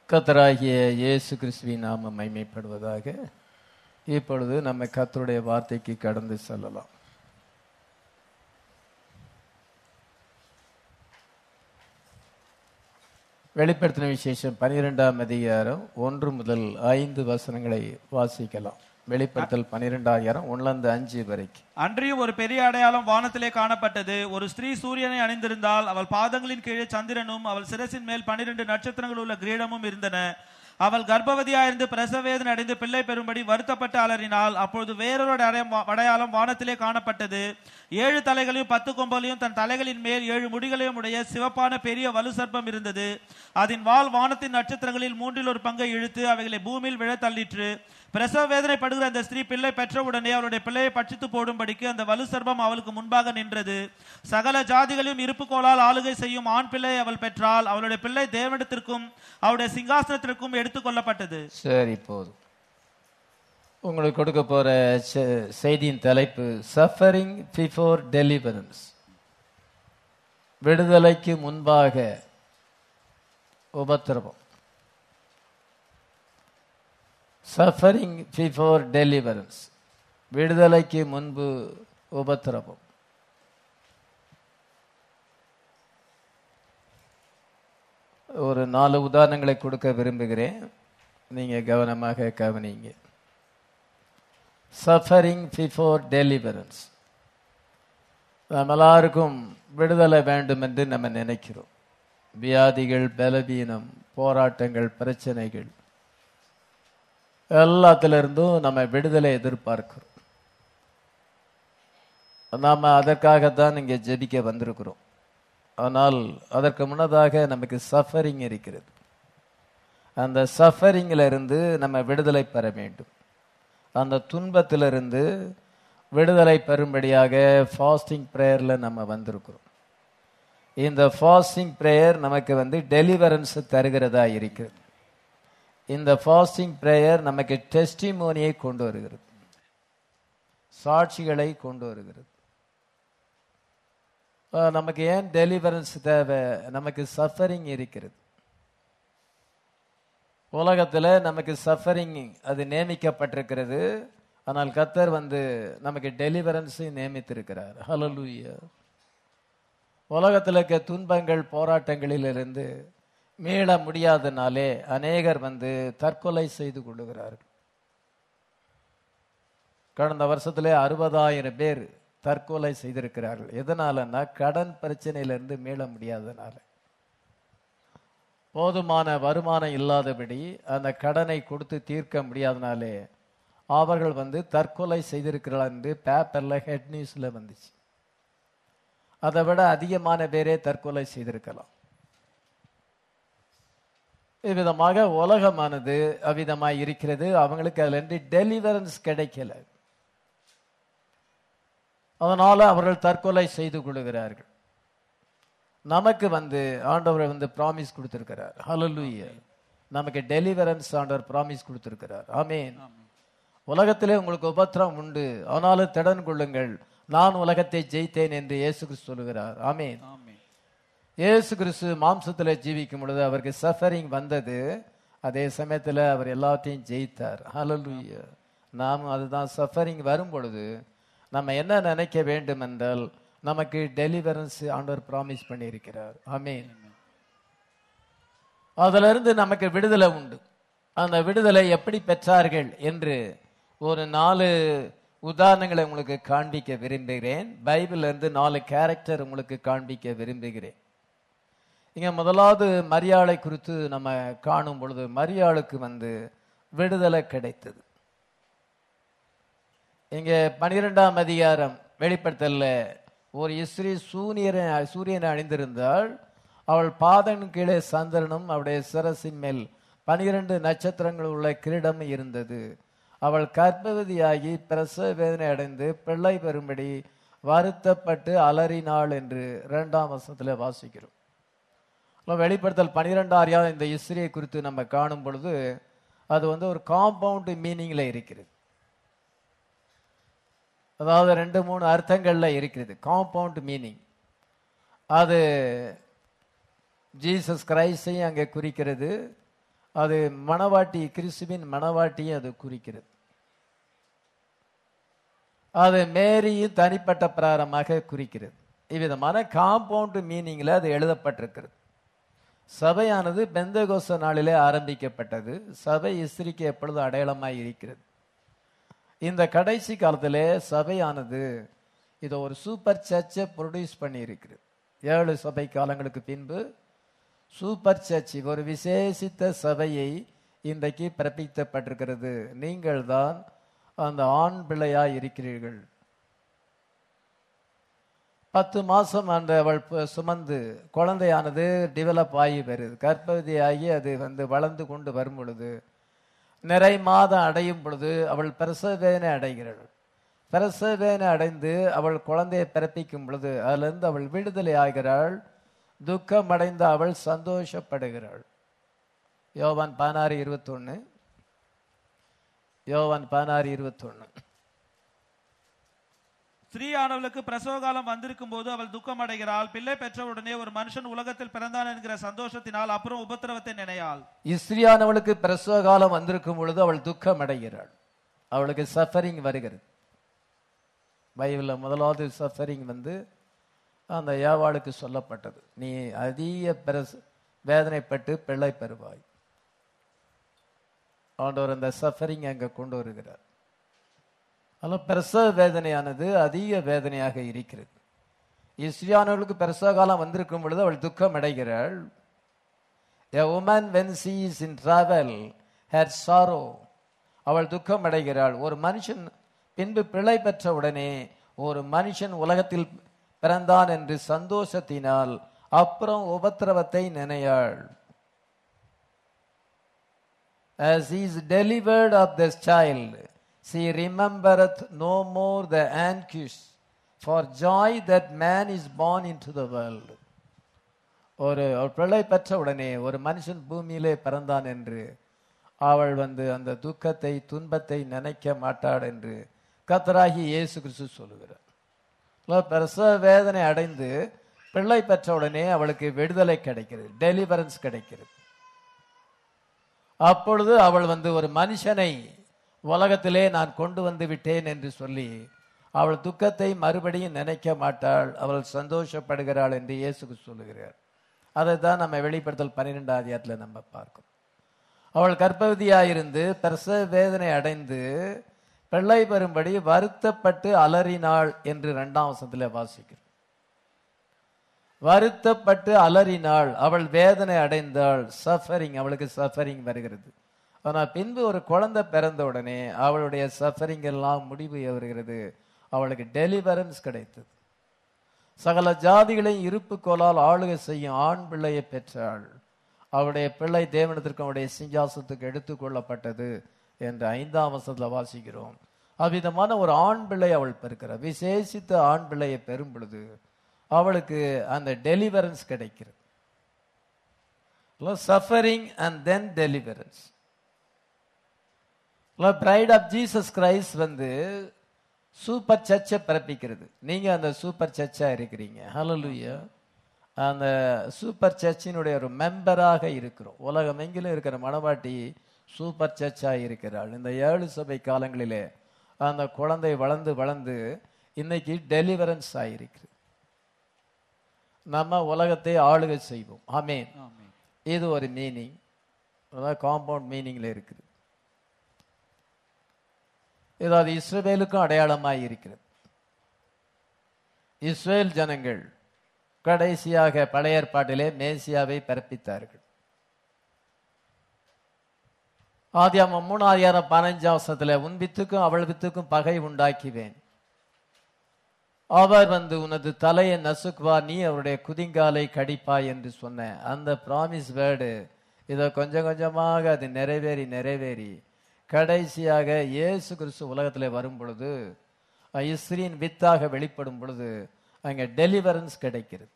கத்தராகிய இயேசு கிறிஸ்துவின் நாம மைமைப்படுவதாக இப்பொழுது நம்ம கத்தருடைய வார்த்தைக்கு கடந்து செல்லலாம் வெளிப்படுத்தின விசேஷம் பனிரெண்டாம் அதிகாரம் ஒன்று முதல் ஐந்து வசனங்களை வாசிக்கலாம் வெளிப்படுத்தல் பனிரெண்டாயிரம் ஒன்றிலிருந்து அஞ்சு வரைக்கும் அன்றியும் ஒரு பெரிய அடையாளம் வானத்திலே காணப்பட்டது ஒரு ஸ்திரீ சூரியனை அணிந்திருந்தால் அவள் பாதங்களின் கீழே சந்திரனும் அவள் சிரசின் மேல் பன்னிரண்டு நட்சத்திரங்கள் உள்ள கிரீடமும் இருந்தன அவள் கர்ப்பவதியாயிருந்து பிரசவேதனை அடைந்து பிள்ளை பெறும்படி வருத்தப்பட்டு அலறினாள் அப்பொழுது வேறொரு அடையாளம் வா- அடையாளம் வானத்திலே காணப்பட்டது ஏழு தலைகளையும் பத்து கொம்பலையும் தன் தலைகளின் மேல் ஏழு முடிகளையும் உடைய சிவப்பான பெரிய வலு சர்ப்பம் இருந்தது அதன் வால் வானத்தின் நட்சத்திரங்களில் மூன்றில் ஒரு பங்கை இழுத்து அவைகளை பூமியில் விழ தள்ளிற்று பிரசவ வேதனைப்படுகிற அந்த ஸ்திரீ பிள்ளை பெற்றவுடனே அவளுடைய பிள்ளையை பட்சித்து போடும்படிக்கு அந்த வலு சர்ப்பம் அவளுக்கு முன்பாக நின்றது சகல ஜாதிகளையும் இருப்புக்கோளால் ஆளுகை செய்யும் ஆண் பிள்ளையை அவள் பெற்றாள் அவளுடைய பிள்ளை தேவனிடத்திற்கும் அவருடைய சிங்காசனத்திற்கும் எடுத்துக்கொள்ளப்பட்டது சரி போதும் உங்களுக்கு கொடுக்க போற செ- செய்தியின் தலைப்பு சஃபரிங் பிஃபோர் டெலிவரன்ஸ் விடுதலைக்கு முன்பாக உபத்திரவம் சஃபரிங் பிஃபோர் டெலிவரன்ஸ் விடுதலைக்கு முன்பு உபத்திரவம் ஒரு நாலு உதாரணங்களை கொடுக்க விரும்புகிறேன் நீங்க கவனமாக கவனிங்க சஃபரிங் பிஃபோர் டெலிவரன்ஸ் நம்ம எல்லாருக்கும் விடுதலை வேண்டும் என்று நம்ம நினைக்கிறோம் வியாதிகள் பலவீனம் போராட்டங்கள் பிரச்சனைகள் எல்லாத்திலிருந்தும் நம்ம விடுதலை எதிர்பார்க்கிறோம் நாம அதற்காகத்தான் இங்கே ஜெபிக்க வந்திருக்கிறோம் ஆனால் அதற்கு முன்னதாக நமக்கு சஃபரிங் இருக்கிறது அந்த சஃபரிங்ல இருந்து நம்ம விடுதலை பெற வேண்டும் அந்த துன்பத்திலிருந்து விடுதலை பெறும்படியாக ஃபாஸ்டிங் ப்ரேயர்ல நம்ம வந்திருக்கிறோம் இந்த ஃபாஸ்டிங் ப்ரேயர் நமக்கு வந்து டெலிவரன்ஸ் தருகிறதா இருக்கிறது இந்த ஃபாஸ்டிங் ப்ரேயர் நமக்கு டெஸ்டிமோனியை கொண்டு வருகிறது சாட்சிகளை கொண்டு வருகிறது அஹ் நமக்கு ஏன் டெலிவரன்ஸ் தேவை நமக்கு சஃபரிங் இருக்கிறது உலகத்துல நமக்கு சஃபரிங் அது நியமிக்கப்பட்டிருக்கிறது ஆனால் கத்தர் வந்து நமக்கு டெலிவரன்ஸ் நியமித்திருக்கிறார் ஹalleluya உலகத்தில் இருக்க துன்பங்கள் போராட்டங்களிலிருந்து மீள முடியாதனாலே அநேகர் வந்து தற்கொலை செய்து கொள்ளுகிறார்கள் கடந்த வருஷத்திலே அறுபதாயிரம் பேர் தற்கொலை செய்திருக்கிறார்கள் எதனாலன்னா கடன் பிரச்சனையிலிருந்து மீள முடியாதனால போதுமான வருமானம் இல்லாதபடி அந்த கடனை கொடுத்து தீர்க்க முடியாதனாலே அவர்கள் வந்து தற்கொலை செய்திருக்கிறார்கள் என்று பேப்பர்ல ஹெட் நியூஸ்ல வந்துச்சு அதை விட அதிகமான பேரே தற்கொலை செய்திருக்கலாம் இவ்விதமாக உலகமானது அவ்விதமாய் இருக்கிறது அவங்களுக்கு அதுல இருந்து டெலிவரன்ஸ் கிடைக்கல அதனால அவர்கள் தற்கொலை செய்து கொள்கிறார்கள் நமக்கு வந்து ஆண்டவர் வந்து ப்ராமிஸ் கொடுத்திருக்கிறார் ஹalleluya நமக்கு டெலிவரன்ஸ் ஆண்டவர் ப்ராமிஸ் கொடுத்திருக்கிறார் ஆமென் உலகத்திலே உங்களுக்கு உபத்திரம் உண்டு ஆனாலும் திடன் கொள்ளுங்கள் நான் உலகத்தை ஜெயித்தேன் என்று இயேசு கிறிஸ்து சொல்லுகிறார் ஆமென் இயேசு கிறிஸ்து மாம்சத்துல ஜீவிக்கும் பொழுது அவருக்கு சஃபரிங் வந்தது அதே சமயத்துல அவர் எல்லாத்தையும் ஜெயித்தார் ஹalleluya நாம் அதுதான் சஃபரிங் வரும் பொழுது நம்ம என்ன நினைக்க வேண்டும் என்றால் நமக்கு டெலிவரன்ஸ் ஆண்டவர் ப்ராமிஸ் பண்ணியிருக்கிறார் ஆமென் அதுல இருந்து நமக்கு விடுதலை உண்டு அந்த விடுதலை எப்படி பெற்றார்கள் என்று ஒரு நாலு உதாரணங்களை உங்களுக்கு காண்பிக்க விரும்புகிறேன் பைபிள்ல இருந்து நாலு கேரக்டர் உங்களுக்கு காண்பிக்க விரும்புகிறேன் இங்க முதலாவது மரியாளை குறித்து நம்ம காணும் பொழுது மரியாளுக்கு வந்து விடுதலை கிடைத்தது இங்க பனிரெண்டாம் அதிகாரம் வெளிப்படுத்தல்ல ஒரு இஸ்ரீ சூரியனை சூரியனை அணிந்திருந்தால் அவள் பாதன் கீழே சந்திரனும் அவளுடைய சிரசின் மேல் பனிரெண்டு நட்சத்திரங்கள் உள்ள கிரீடம் இருந்தது அவள் கர்ப்பவதியாகி பிரசவ வேதனை அடைந்து பிள்ளை பெறும்படி வருத்தப்பட்டு அலறினாள் என்று இரண்டாம் வசனத்துல வாசிக்கிறோம் அப்ப வெளிப்படுத்தல் பனிரெண்டாரியா இந்த இஸ்ரியை குறித்து நம்ம காணும் பொழுது அது வந்து ஒரு காம்பவுண்ட் மீனிங்ல இருக்கிறது அதாவது ரெண்டு மூணு அர்த்தங்கள்ல இருக்கிறது காம்பவுண்ட் மீனிங் அது ஜீசஸ் கிரைஸ்டையும் அங்கே குறிக்கிறது அது மணவாட்டி கிறிஸ்துவின் மணவாட்டியை அது குறிக்கிறது அது மேரியும் தனிப்பட்ட பிராரமாக குறிக்கிறது இவ்விதமான காம்பவுண்ட் மீனிங்ல அது எழுதப்பட்டிருக்கிறது சபையானது பெந்தகோச நாளிலே ஆரம்பிக்கப்பட்டது சபை இஸ்திரிக்கு எப்பொழுதும் அடையாளமாய் இருக்கிறது இந்த கடைசி காலத்திலே சபையானது இதை ஒரு சூப்பர் சர்ச்சை ப்ரொடியூஸ் பண்ணி இருக்கிறது ஏழு சபை காலங்களுக்கு பின்பு சூப்பர் சர்ச் ஒரு விசேஷித்த சபையை இன்றைக்கு பிறப்பிக்கப்பட்டிருக்கிறது நீங்கள் தான் அந்த ஆண் பிள்ளையாய் இருக்கிறீர்கள் பத்து மாசம் அந்த அவள் ப- சுமந்து குழந்தையானது டெவலப் ஆகி வருது கர்ப்பவதியாகி அது வந்து வளர்ந்து கொண்டு வரும் பொழுது நிறை மாதம் அடையும் பொழுது அவள் பிரசவேனை அடைகிறாள் பிரசவேனை அடைந்து அவள் குழந்தையை பிறப்பிக்கும் பொழுது அதிலிருந்து அவள் விடுதலை ஆகிறாள் துக்கம் அடைந்த அவள் சந்தோஷப்படுகிறாள் யோவான் பதினாறு இருபத்தொன்னு யோவான் பதினாறு இருபத்தொன்னு ஸ்திரீயானவளுக்கு பிரசவ காலம் வந்திருக்கும் போது அவள் துக்கம் அடைகிறாள் பிள்ளை பெற்றவுடனே ஒரு மனுஷன் உலகத்தில் பிறந்தான் என்கிற சந்தோஷத்தினால் அப்புறம் உபத்திரவத்தை நினையாள் இஸ்திரியானவளுக்கு பிரசவ காலம் வந்திருக்கும் பொழுது அவள் துக்கம் அடைகிறாள் அவளுக்கு சஃபரிங் வருகிறது பைபிளில் முதலாவது சஃபரிங் வந்து அந்த ஏவாளுக்கு சொல்லப்பட்டது நீ அதிக பிரச வேதனைப்பட்டு பிள்ளை பெறுவாய் ஆண்டவர் அந்த சஃபரிங் அங்கே கொண்டு வருகிறார் ஆனால் பிரசவ வேதனையானது அதிக வேதனையாக இருக்கிறது இஸ்ரியானவர்களுக்கு பிரசவ காலம் வந்திருக்கும் பொழுது அவள் துக்கம் அடைகிறாள் A woman when she is in travel had sorrow அவள் துக்கம் அடைகிறாள் ஒரு மனுஷன் பின்பு பிழை பெற்ற உடனே ஒரு மனுஷன் உலகத்தில் பிறந்தான் என்று சந்தோஷத்தினால் அப்புறம் உபத்திரவத்தை நினையாள் As he is delivered of this child, she remembereth no more the anguish for joy that man is born into the world. ஒரு ஒரு பிள்ளை பெற்ற உடனே ஒரு மனுஷன் பூமியிலே பிறந்தான் என்று அவள் வந்து அந்த துக்கத்தை துன்பத்தை நினைக்க மாட்டாள் என்று கத்தராகி இயேசு கிறிஸ்து சொல்லுகிறார் இல்ல, பிரசவ வேதனை அடைந்து பிள்ளை பெற்ற உடனே அவளுக்கு விடுதலை கிடைக்கிறது டெலிவரன்ஸ் கிடைக்கிறது அப்பொழுது அவள் வந்து ஒரு மனுஷனை உலகத்திலே நான் கொண்டு வந்து விட்டேன் என்று சொல்லி அவள் துக்கத்தை மறுபடியும் நினைக்க மாட்டாள் அவள் சந்தோஷப்படுகிறாள் என்று இயேசுக்கு சொல்லுகிறார் அதை தான் நம்ம வெளிப்படுத்தல் பன்னிரெண்டாம் அதிகாரத்தில் நம்ம பார்க்கிறோம் அவள் கர்ப்பவதியாயிருந்து பிரசவ வேதனை அடைந்து பிள்ளை பெறும்படி வருத்தப்பட்டு அலறினாள் என்று இரண்டாம் வசனத்தில் வாசிக்கிறோம் வருத்தப்பட்டு அலறினாள் அவள் வேதனை அடைந்தாள் சஃபரிங் அவளுக்கு சஃபரிங் வருகிறது ஆனால் பின்பு ஒரு குழந்தை பிறந்த உடனே அவளுடைய சஃபரிங் எல்லாம் முடிவு வருகிறது அவளுக்கு டெலிவரன்ஸ் கிடைத்தது சகல ஜாதிகளையும் இருப்பு கோலால் ஆளுகை செய்யும் ஆண் பிள்ளையை பெற்றாள் அவருடைய பிள்ளை தேவனத்திற்கு அவருடைய சிங்காசனத்துக்கு எடுத்துக்கொள்ளப்பட்டது என்று ஐந்தாம் வசனத்தில் வாசிக்கிறோம் அவ்விதமான ஒரு ஆண் பிள்ளை அவள் பெறுகிறார் விசேஷித்த ஆண் பிள்ளையை பெறும் பொழுது அவளுக்கு அந்த டெலிவரன்ஸ் கிடைக்கிறது suffering and then deliverance bride of Jesus Christ வந்து சூப்பர் சர்ச்சை பிறப்பிக்கிறது நீங்க அந்த சூப்பர் சர்ச்சா இருக்கிறீங்க ஹalleluya அந்த சூப்பர் சர்ச்சினுடைய ஒரு மெம்பராக இருக்கிறோம் உலகம் எங்கிலும் இருக்கிற மணவாட்டி சூப்பர் சர்ச்சா இருக்கிறாள் இந்த ஏழு சபை காலங்களிலே அந்த குழந்தை வளர்ந்து வளர்ந்து இன்னைக்கு டெலிவரன்ஸ் ஆயிருக்கிறது நம்ம உலகத்தை ஆளுகை செய்வோம் ஆமென் இது ஒரு மீனிங் அதாவது காம்பவுண்ட் மீனிங்ல இருக்குது இது அது இஸ்ரவேலுக்கும் அடையாளமாய் இருக்கிறது இஸ்ரேல் ஜனங்கள் கடைசியாக பழைய ஏற்பாட்டிலே மேசியாவை பிறப்பித்தார்கள் ஆதியாமம் மூணாயிரம் பதினஞ்சாம் வருஷத்துல உன் வித்துக்கும் அவள் வித்துக்கும் பகை உண்டாக்குவேன் அவர் வந்து உனது தலையை நசுக்குவார் நீ அவருடைய குதிங்காலை கடிப்பாய் என்று சொன்ன அந்த ப்ராமிஸ் வேர்டு இதை கொஞ்சம் கொஞ்சமாக அது நிறைவேறி நிறைவேறி கடைசியாக இயேசு கிறிஸ்து உலகத்தில் வரும் பொழுது இஸ்ரீன் வித்தாக வெளிப்படும் பொழுது அங்கே டெலிவரன்ஸ் கிடைக்கிறது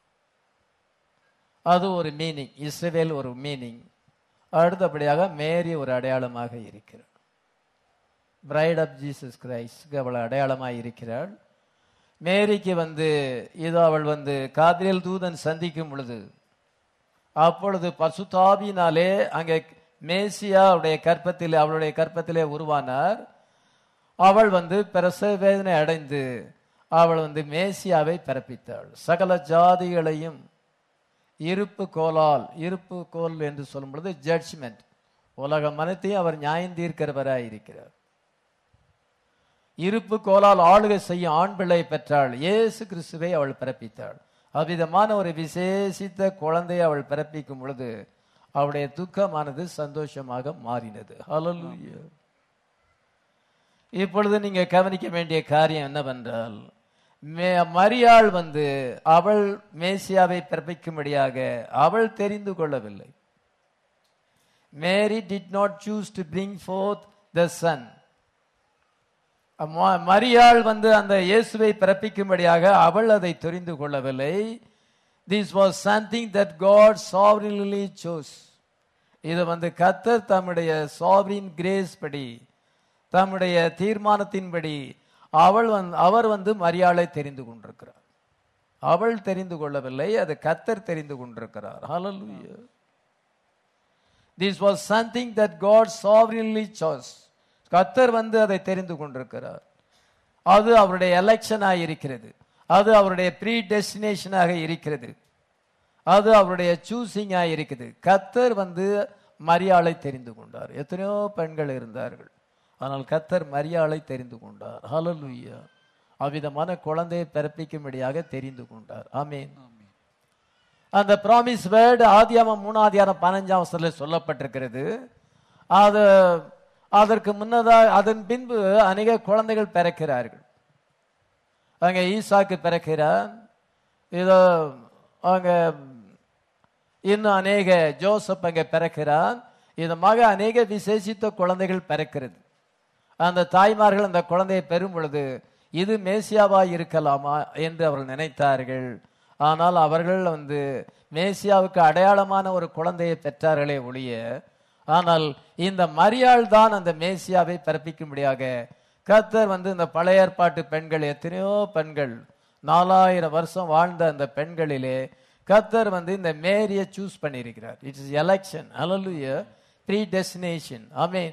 அது ஒரு மீனிங் இஸ்ரவேல் ஒரு மீனிங் அடுத்தபடியாக மேரி ஒரு அடையாளமாக இருக்கிறார் பிரைட் ஆஃப் ஜீசஸ் கிரைஸ்ட் அவள் அடையாளமாக இருக்கிறாள் மேரிக்கு வந்து இதோ அவள் வந்து காபிரியல் தூதன் சந்திக்கும் பொழுது அப்பொழுது பசுதாபினாலே அங்கே மேசியா அவருடைய கற்பத்திலே அவளுடைய கற்பத்திலே உருவானார் அவள் வந்து பிரசவ வேதனை அடைந்து அவள் வந்து மேசியாவை பிறப்பித்தாள் சகல ஜாதிகளையும் இருப்பு கோலால் இருப்பு கோல் என்று சொல்லும் பொழுது ஜட்ஜ்மெண்ட் உலக மனத்தையும் அவர் நியாயம் தீர்க்கிறவராய் இருக்கிறார் இருப்பு கோலால் ஆளுகை செய்யும் ஆண் பிள்ளை பெற்றாள் இயேசு கிறிஸ்துவை அவள் பிறப்பித்தாள் அவ்விதமான ஒரு விசேஷித்த குழந்தையை அவள் பிறப்பிக்கும் பொழுது அவளுடைய துக்கமானது சந்தோஷமாக மாறினது ஹalleluya இப்பொழுது நீங்க கவனிக்க வேண்டிய காரியம் என்னவென்றால் மே- மரியாள் வந்து அவள் மேசியாவை பிறப்பிக்கும்படியாக அவள் தெரிந்து கொள்ளவில்லை Mary did not choose to bring forth the son ம- மரியாள் வந்து அந்த இயேசுவை பிறப்பிக்கும்படியாக அவள் அதை தெரிந்து கொள்ளவில்லை this was something that God sovereignly chose இது வந்து கத்தர் தம்முடைய சாவரின் கிரேஸ் படி தம்முடைய தீர்மானத்தின்படி அவள் வந்து அவர் வந்து மரியாளை தெரிந்து கொண்டிருக்கிறார் அவள் தெரிந்து கொள்ளவில்லை அது கத்தர் தெரிந்து கொண்டிருக்கிறார் hallelujah this was something that God sovereignly choice கத்தர் வந்து அதை தெரிந்து கொண்டிருக்கிறார் அது அவருடைய எலெக்ஷனாக இருக்கிறது அது அவருடைய ப்ரீ டெஸ்டினேஷனாக இருக்கிறது அது அவருடைய சூசிங்காக இருக்குது கத்தர் வந்து மரியாளை தெரிந்து கொண்டார் எத்தனையோ பெண்கள் இருந்தார்கள் ஆனால் கத்தர் மரியாளை தெரிந்து கொண்டார் ஹalleluya அவ்விதமான குழந்தையை பிறப்பிக்கும்படியாக தெரிந்து கொண்டார் ஆமென் அந்த ப்ராமிஸ் வேர்டு ஆதியாமம் மூணாதியாரம் பதினஞ்சாம் வசதியில் சொல்லப்பட்டிருக்கிறது அது அதற்கு முன்னதாக அதன் பின்பு அநேக குழந்தைகள் பிறக்கிறார்கள் அங்கே ஈசாக்கு பிறக்கிறான் இதோ அங்கே இன்னும் அநேக ஜோசப் அங்கே பிறக்கிறான் இதமாக அநேக விசேஷித்த குழந்தைகள் பிறக்கிறது அந்த தாய்மார்கள் அந்த குழந்தையை பெறும் பொழுது இது மேசியாவா இருக்கலாமா என்று அவர்கள் நினைத்தார்கள் ஆனால் அவர்கள் வந்து மேசியாவுக்கு அடையாளமான ஒரு குழந்தையை பெற்றார்களே ஒழிய ஆனால் இந்த மரியாள் தான் அந்த மேசியாவை பிறப்பிக்கும்படியாக கர்த்தர் வந்து இந்த பழைய ஏற்பாட்டு பெண்கள் எத்தனையோ பெண்கள் நாலாயிரம் வருஷம் வாழ்ந்த அந்த பெண்களிலே கர்த்தர் வந்து இந்த மேரியை சூஸ் பண்ணியிருக்கிறார் it's is election hallelujah predestination amen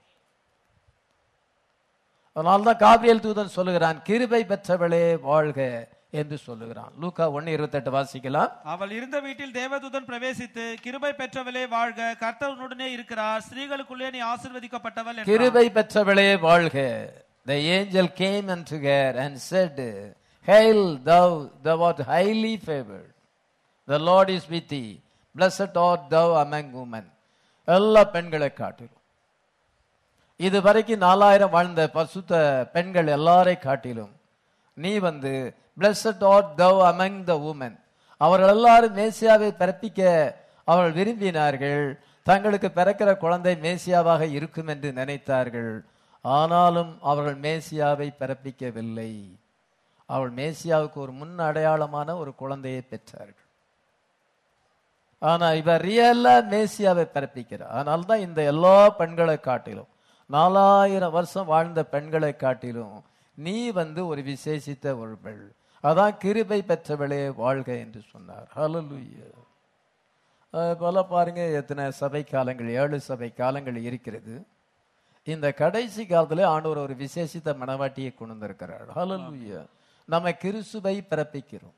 அதனால்தான் காபிரியல் தூதன் சொல்லுகிறான் கிருபை பெற்றவளே வாழ்க என்று சொல்லுகிறான் லூக்கா ஒன்னு இருபத்தெட்டு வாசிக்கலாம் அவள் இருந்த வீட்டில் தேவதூதன் பிரவேசித்து கிருபை பெற்றவளே வாழ்க கர்த்தர் உன்னுடனே இருக்கிறார் ஸ்திரீகளுக்குள்ளே நீ ஆசீர்வதிக்கப்பட்டவள் என்றார். கிருபை பெற்றவளே வாழ்க the angel came unto her and said hail thou thou art highly favored the lord is with thee blessed art thou among women எல்லா பெண்களை காட்டிலும் இது வரைக்கும் நாலாயிரம் வாழ்ந்த பசுத்த பெண்கள் எல்லாரை காட்டிலும் நீ வந்து blessed art thou among the women அவர்கள் எல்லாரும் மேசியாவை பிறப்பிக்க அவர்கள் விரும்பினார்கள் தங்களுக்கு பிறக்கிற குழந்தை மேசியாவாக இருக்கும் என்று நினைத்தார்கள் ஆனாலும் அவர்கள் மேசியாவை பிறப்பிக்கவில்லை அவள் மேசியாவுக்கு ஒரு முன் அடையாளமான ஒரு குழந்தையை பெற்றார்கள் ஆனா இவ ரியலா மேசியாவை பிறப்பிக்கிறார் அதனால தான் இந்த எல்லா பெண்களை காட்டிலும் நாலாயிரம் வருஷம் வாழ்ந்த பெண்களை காட்டிலும் நீ வந்து ஒரு விசேஷித்த ஒரு பெண் அதான் கிருபை பெற்றவளே வாழ்க என்று சொன்னார் ஹalleluya அது போல பாருங்க எத்தனை சபை காலங்கள் ஏழு சபை காலங்கள் இருக்கிறது இந்த கடைசி காலத்துல ஆண்டவர் ஒரு விசேஷித்த மனவாட்டியை கொண்டு வந்திருக்கிறார் ஹalleluya நம்ம கிறிஸ்துவை பிறப்பிக்கிறோம்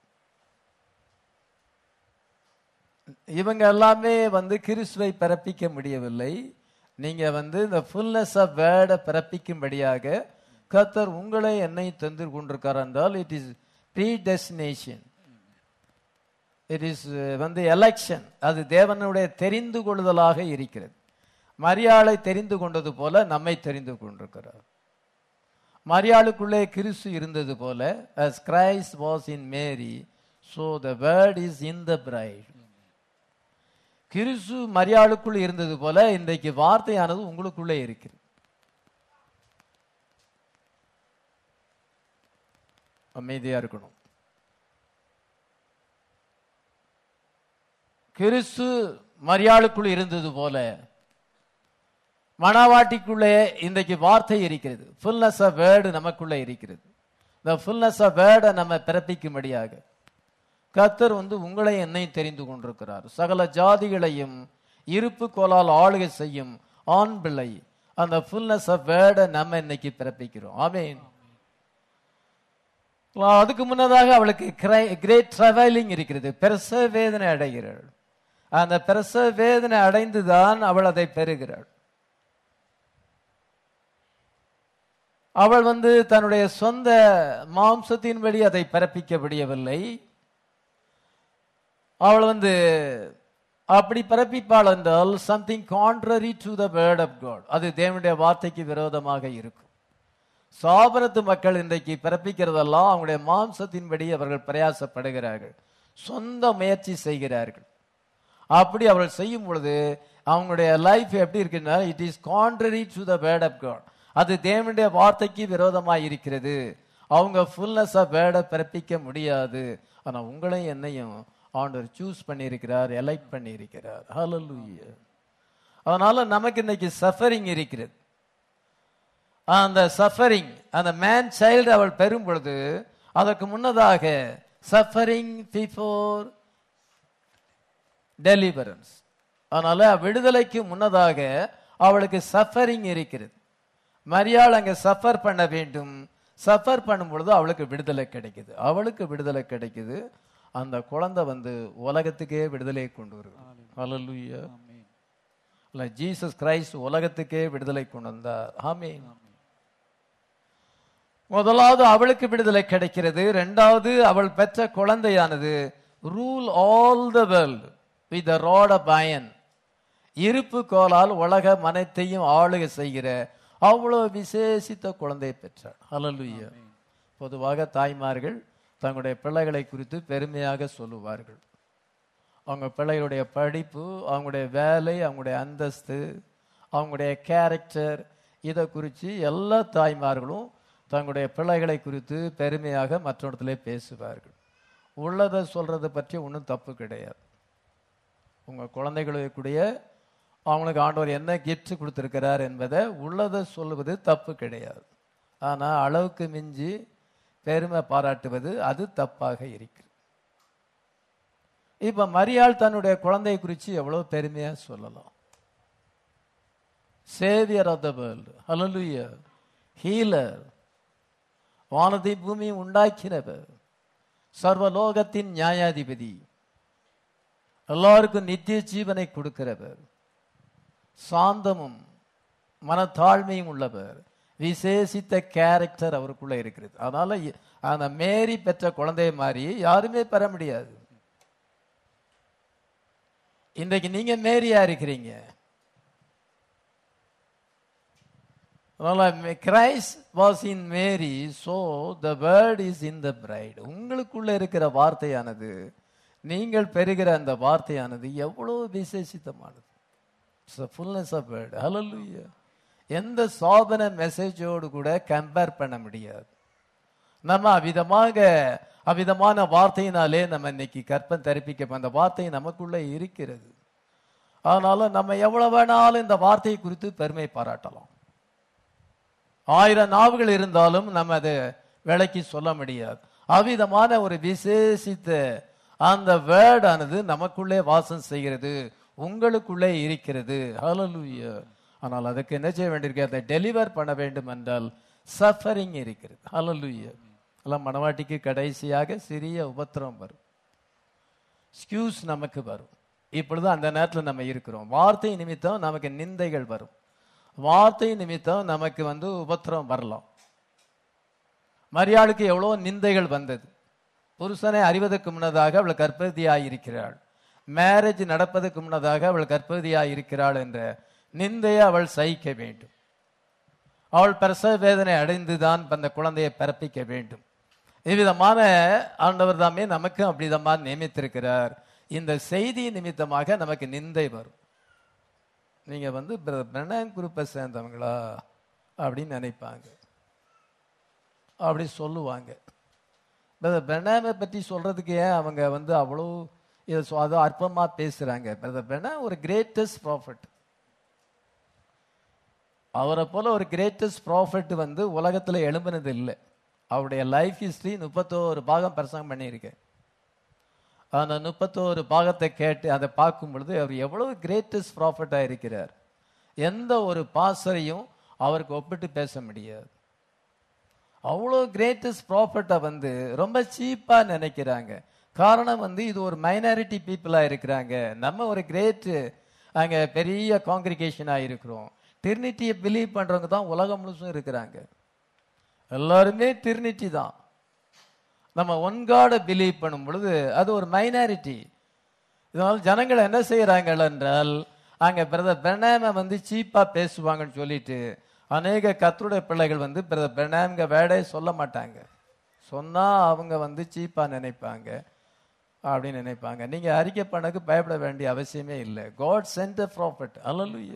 இவங்க எல்லாமே வந்து கிறிஸ்துவை பிறப்பிக்க முடியவில்லை நீங்க வந்து இந்த ஃபுல்னஸ் ஆஃப் வேர்டை பிறப்பிக்கும்படியாக கர்த்தர் உங்களை என்னை தந்து கொண்டிருக்கார் என்றால் it is predestination it is வந்து எலெக்ஷன் அது தேவனுடைய தெரிந்து கொள்ளுதலாக இருக்கிறது மரியாளை தெரிந்து கொண்டது போல நம்மை தெரிந்து கொண்டிருக்கிறார் மரியாளுக்குள்ளே கிறிஸ்து இருந்தது போல as Christ was in Mary so the word is in the bride கிறிஸ்து மரியாளுக்குள் இருந்தது போல இன்றைக்கு வார்த்தையானது உங்களுக்குள்ளே இருக்கிறது அமைதியா இருக்கணும் கிறிஸ்து மரியாளுக்குள் இருந்தது போல மணவாட்டிக்குள்ளே இன்றைக்கு வார்த்தை இருக்கிறது ஃபுல்னஸ் ஆஃப் வேர்டு நமக்குள்ளே இருக்கிறது இந்த ஃபுல்னஸ் ஆஃப் வேர்டை நம்ம பிறப்பிக்கும்படியாக கர்த்தர் வந்து உங்களை என்னை தெரிந்து கொண்டிருக்கிறார் சகல ஜாதிகளையும் இருப்பு கோலால் ஆளுகை செய்யும் ஆண் பிள்ளை அந்த ஃபுல்னஸ் ஆஃப் வேர்டை நம்ம இன்னைக்கு பிறப்பிக்கிறோம் ஆமீன் அதுக்கு முன்னதாக அவளுக்கு கிரேட் ட்ராவலிங் இருக்கிறது பிரசவ வேதனை அடைகிறாள் அந்த பிரசவ வேதனை அடைந்துதான் அவள் அதை பெறுகிறாள் அவள் வந்து தன்னுடைய சொந்த மாம்சத்தின்படி அதை பிறப்பிக்க முடியவில்லை அவள் வந்து அப்படி பிறப்பிப்பாள் என்றால் something contrary to the word of God அது தேவனுடைய வார்த்தைக்கு விரோதமாக இருக்கும் சாபனத்து மக்கள் இன்றைக்கு பிறப்பிக்கிறதெல்லாம் அவங்களுடைய மாம்சத்தின்படி அவர்கள் பிரயாசப்படுகிறார்கள் சொந்த முயற்சி செய்கிறார்கள் அப்படி அவர்கள் செய்யும் பொழுது அவங்களுடைய லைஃப் எப்படி இருக்குன்னா it is contrary to the word of God அது தேவனுடைய வார்த்தைக்கு விரோதமாக இருக்கிறது அவங்க ஃபுல்னஸ் ஆஃப் வேர்டை பிறப்பிக்க முடியாது ஆனா உங்களையும் என்னையும் ஆண்டவர் சூஸ் பண்ணியிருக்கிறார் எலைட் பண்ணியிருக்கிறார் ஹalleluya அதனால நமக்கு இன்னைக்கு சஃபரிங் இருக்கிறது அந்த சஃபரிங் அந்த மேன் சைல்டு அவள் பெறும் பொழுது அதற்கு முன்னதாக சஃபரிங் பிஃபோர் டெலிவரன்ஸ் அதனால விடுதலைக்கு முன்னதாக அவளுக்கு சஃபரிங் இருக்கிறது மரியாள் அங்க சஃபர் பண்ண வேண்டும் சஃபர் பண்ணும் பொழுது அவளுக்கு விடுதலை கிடைக்குது அவளுக்கு விடுதலை கிடைக்குது அந்த குழந்தை வந்து உலகத்துக்கே விடுதலை கொண்டு வருது ஹalleluya இல்ல ஜீசஸ் கிரைஸ்ட் உலகத்துக்கே விடுதலை கொண்டு வந்தார் ஆமென் முதலாவது அவளுக்கு விடுதலை கிடைக்கிறது இரண்டாவது அவள் பெற்ற குழந்தையானது rule all the world with the rod of iron இருப்பு கோலால் உலக மனத்தையும் ஆளுகை செய்கிற அவ்வளவு விசேஷித்த குழந்தையை பெற்றாள் ஹalleluya பொதுவாக தாய்மார்கள் தங்களுடைய பிள்ளைகளை குறித்து பெருமையாக சொல்லுவார்கள் அவங்க பிள்ளைகளுடைய படிப்பு அவங்களுடைய வேலை அவங்களுடைய அந்தஸ்து அவங்களுடைய கேரக்டர் இதை குறித்து எல்லா தாய்மார்களும் தங்களுடைய பிள்ளைகளை குறித்து பெருமையாக மற்றொருத்திலே பேசுவார்கள் உள்ளதை சொல்றதை பற்றி ஒன்றும் தப்பு கிடையாது உங்க குழந்தைகளுடைய அவங்களுக்கு ஆண்டவர் என்ன கிஃப்ட் கொடுத்திருக்கிறார் என்பதை உள்ளதை சொல்லுவது தப்பு கிடையாது ஆனா அளவுக்கு மிஞ்சி பெருமை பாராட்டுவது அது தப்பாக இருக்கிறது இப்ப மரியாள் தன்னுடைய குழந்தையை குறித்து எவ்வளவு பெருமையா சொல்லலாம் saviour of the world hallelujah healer வானத்தை பூமியை உண்டாக்கினவர் சர்வலோகத்தின் நியாயாதிபதி எல்லாருக்கும் நித்திய ஜீவனை கொடுக்கிறவர் சாந்தமும் மனத்தாழ்மையும் உள்ளவர் விசேஷித்த கேரக்டர் அவருக்குள்ள இருக்கிறது அதனால இ- அந்த மேரி பெற்ற குழந்தைய மாதிரி யாருமே பெற முடியாது இன்றைக்கு நீங்க மேரியா இருக்கிறீங்க அதனால Christ was in Mary so the word is in the bride உங்களுக்குள்ள இருக்கிற வார்த்தையானது நீங்கள் பெறுகிற அந்த வார்த்தையானது எவ்வளவு விசேஷித்தமானது ஃபுல்னஸ் ஆஃப் வேர்ட் ஹalleluya எந்த சாதன மெசேஜோடு கூட கம்பேர் பண்ண முடியாது நம்ம அவிதமாக அவிதமான வார்த்தையினாலே நம்ம இன்னைக்கு கற்பம் தரிப்பிக்க அந்த வார்த்தை நமக்குள்ள இருக்கிறது அதனால நம்ம எவ்வளவு வேணாலும் இந்த வார்த்தையை குறித்து பெருமை பாராட்டலாம் ஆயிரம் நாவுகள் இருந்தாலும் நம்ம அதை விலைக்கு சொல்ல முடியாது அவ்விதமான ஒரு விசேஷித்த அந்த வேர்ட் ஆனது நமக்குள்ளே வாசம் செய்கிறது உங்களுக்குள்ளே இருக்கிறது ஹalleluya ஆனால் அதுக்கு என்ன செய்ய வேண்டியிருக்கு அதை டெலிவர் பண்ண வேண்டும் என்றால் சஃபரிங் இருக்கிறது ஹalleluya எல்லாம் மனவாட்டிக்கு கடைசியாக சிறிய உபத்திரம் வரும் ஸ்கியூஸ் நமக்கு வரும் இப்பொழுது அந்த நேரத்தில் நம்ம இருக்கிறோம் வார்த்தை நிமித்தம் நமக்கு நிந்தைகள் வரும் வார்த்தை நிமித்தம் நமக்கு வந்து உபத்திரம் வரலாம் மரியாளுக்கு எவ்வளோ நிந்தைகள் வந்தது புருஷனை அறிவதற்கு முன்னதாக அவள் கர்ப்பவதியாய் இருக்கிறாள் மேரேஜ் நடப்பதற்கு முன்னதாக அவள் கர்ப்பவதியாய் இருக்கிறாள் என்ற நிந்தையை அவள் சகிக்க வேண்டும் அவள் பிரசவ வேதனை அடைந்துதான் அந்த குழந்தையை பிறப்பிக்க வேண்டும் இவ்விதமான ஆண்டவர் தாமே நமக்கும் அப்படிதமா நியமித்திருக்கிறார் இந்த செய்தி நிமித்தமாக நமக்கு நிந்தை வரும் நீங்க வந்து பிரணாங் குரூப்பை சேர்ந்தவங்களா அப்படின்னு நினைப்பாங்க அப்படி சொல்லுவாங்க பிரதர் பிரணாமை பற்றி சொல்றதுக்கு ஏன் அவங்க வந்து அவ்வளோ இதை சொ- அது அற்பமா பேசுறாங்க பிரதர் பிரணா ஒரு கிரேட்டஸ்ட் ப்ராஃபிட் அவரை போல ஒரு கிரேட்டஸ்ட் ப்ராஃபிட் வந்து உலகத்துல எழும்பினது இல்லை அவருடைய லைஃப் ஹிஸ்டரி முப்பத்தோரு பாகம் பிரசங்கம் பண்ணியிருக்கேன் அந்த முப்பத்தோரு பாகத்தை கேட்டு அதை பார்க்கும் பொழுது அவர் எவ்வளவு கிரேட்டஸ்ட் ப்ராஃபிட்டாக இருக்கிறார் எந்த ஒரு பாசரையும் அவருக்கு ஒப்பிட்டு பேச முடியாது அவ்வளோ கிரேட்டஸ்ட் ப்ராஃபிட்டை வந்து ரொம்ப சீப்பாக நினைக்கிறாங்க காரணம் வந்து இது ஒரு மைனாரிட்டி பீப்புளாக இருக்கிறாங்க நம்ம ஒரு கிரேட்டு அங்கே பெரிய காங்கிரிகேஷனாக இருக்கிறோம் டிரினிட்டியை பிலீவ் பண்ணுறவங்க தான் உலகம் முழுசும் இருக்கிறாங்க எல்லாருமே டிரினிட்டி தான் நம்ம ஒன் காடை பிலீவ் பண்ணும் பொழுது அது ஒரு மைனாரிட்டி இதனால் ஜனங்கள் என்ன செய்கிறாங்கள் என்றால் அங்கே பிரதர் பிரணாம வந்து சீப்பாக பேசுவாங்கன்னு சொல்லிட்டு அநேக கத்தருடைய பிள்ளைகள் வந்து பிரதர் பிரணாம்ங்க வேடே சொல்ல மாட்டாங்க சொன்னால் அவங்க வந்து சீப்பாக நினைப்பாங்க அப்படின்னு நினைப்பாங்க நீங்கள் அறிக்கை பண்ணக்கு பயப்பட வேண்டிய அவசியமே இல்லை God sent a prophet hallelujah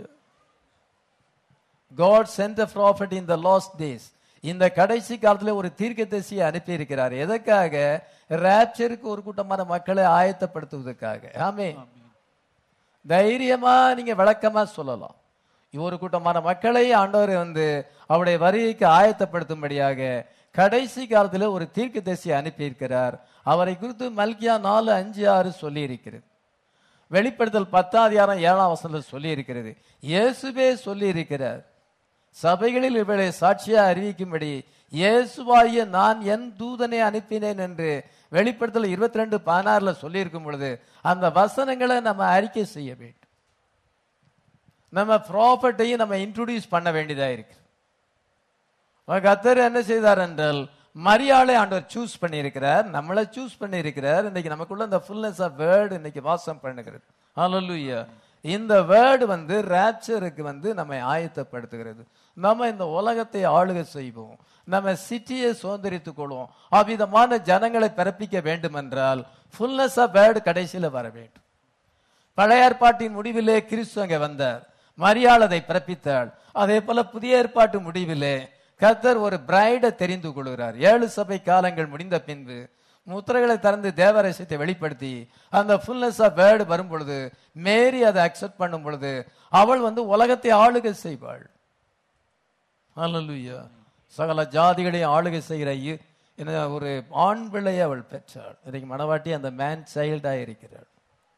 God sent a prophet in the last days இந்த கடைசி காலத்துல ஒரு தீர்க்கதரிசியை அனுப்பி இருக்கிறார் எதற்காக ரேப்சருக்கு ஒரு கூட்டமான மக்களை ஆயத்தப்படுத்துவதற்காக ஆமே தைரியமா நீங்க விளக்கமா சொல்லலாம் ஒரு கூட்டமான மக்களை ஆண்டவர் வந்து அவருடைய வருகைக்கு ஆயத்தப்படுத்தும்படியாக கடைசி காலத்துல ஒரு தீர்க்கதரிசியை அனுப்பி இருக்கிறார் அவரை குறித்து மல்கியா நாலு அஞ்சு ஆறு சொல்லி இருக்கிறது வெளிப்படுத்தல் பத்தாம் அதிகாரம் ஏழாம் வசனத்தில் சொல்லி இருக்கிறது இயேசுவே சொல்லி இருக்கிறார் சபைகளில் இவளை சாட்சியா அறிவிக்கும்படி இயேசுவாகிய நான் என் தூதனை அனுப்பினேன் என்று வெளிப்படுத்தல் இருபத்தி ரெண்டு பதினாறுல சொல்லியிருக்கும் பொழுது அந்த வசனங்களை நம்ம அறிக்கை செய்ய வேண்டும் நம்ம ப்ராப்பர்ட்டையும் நம்ம இன்ட்ரோடியூஸ் பண்ண வேண்டியதா இருக்கு கத்தர் என்ன செய்தார் என்றால் மரியாதை ஆண்டவர் சூஸ் பண்ணியிருக்கிறார் நம்மளை சூஸ் பண்ணியிருக்கிறார் இன்னைக்கு நமக்குள்ள இந்த ஃபுல்னஸ் ஆஃப் வேர்டு இன்னைக்கு வாசம் பண்ணுகிறது ஹalleluya இந்த வேர்டு வந்து ரேப்சருக்கு வந்து நம்மை ஆயத்தப்படுத்துகிறது நம்ம இந்த உலகத்தை ஆளுகை செய்வோம் நம்ம சிட்டியை சுதந்திரித்துக் கொள்வோம் அவ்விதமான ஜனங்களை பிறப்பிக்க வேண்டும் என்றால் ஃபுல்னஸ் ஆஃப் வேர்டு கடைசியில வர வேண்டும் பழைய ஏற்பாட்டின் முடிவிலே கிறிஸ்து அங்கே வந்தார் மரியாள் அதை பிறப்பித்தாள் அதே போல புதிய ஏற்பாட்டு முடிவிலே கர்த்தர் ஒரு பிரைடை தெரிந்து கொள்கிறார் ஏழு சபை காலங்கள் முடிந்த பின்பு முத்திரைகளை திறந்து தேவரசியத்தை வெளிப்படுத்தி அந்த ஃபுல்னஸ் ஆஃப் வேர்டு வரும் பொழுது மேரி அதை அக்செப்ட் பண்ணும் பொழுது அவள் வந்து உலகத்தை ஆளுகை செய்வாள் அல்லலுயா சகல ஜாதிகளையும் ஆளுகை செய்கிற இ- என்ன ஒரு ஆண் பிள்ளையை அவள் பெற்றாள் இன்னைக்கு மணவாட்டி அந்த மேன் சைல்டாக இருக்கிறாள்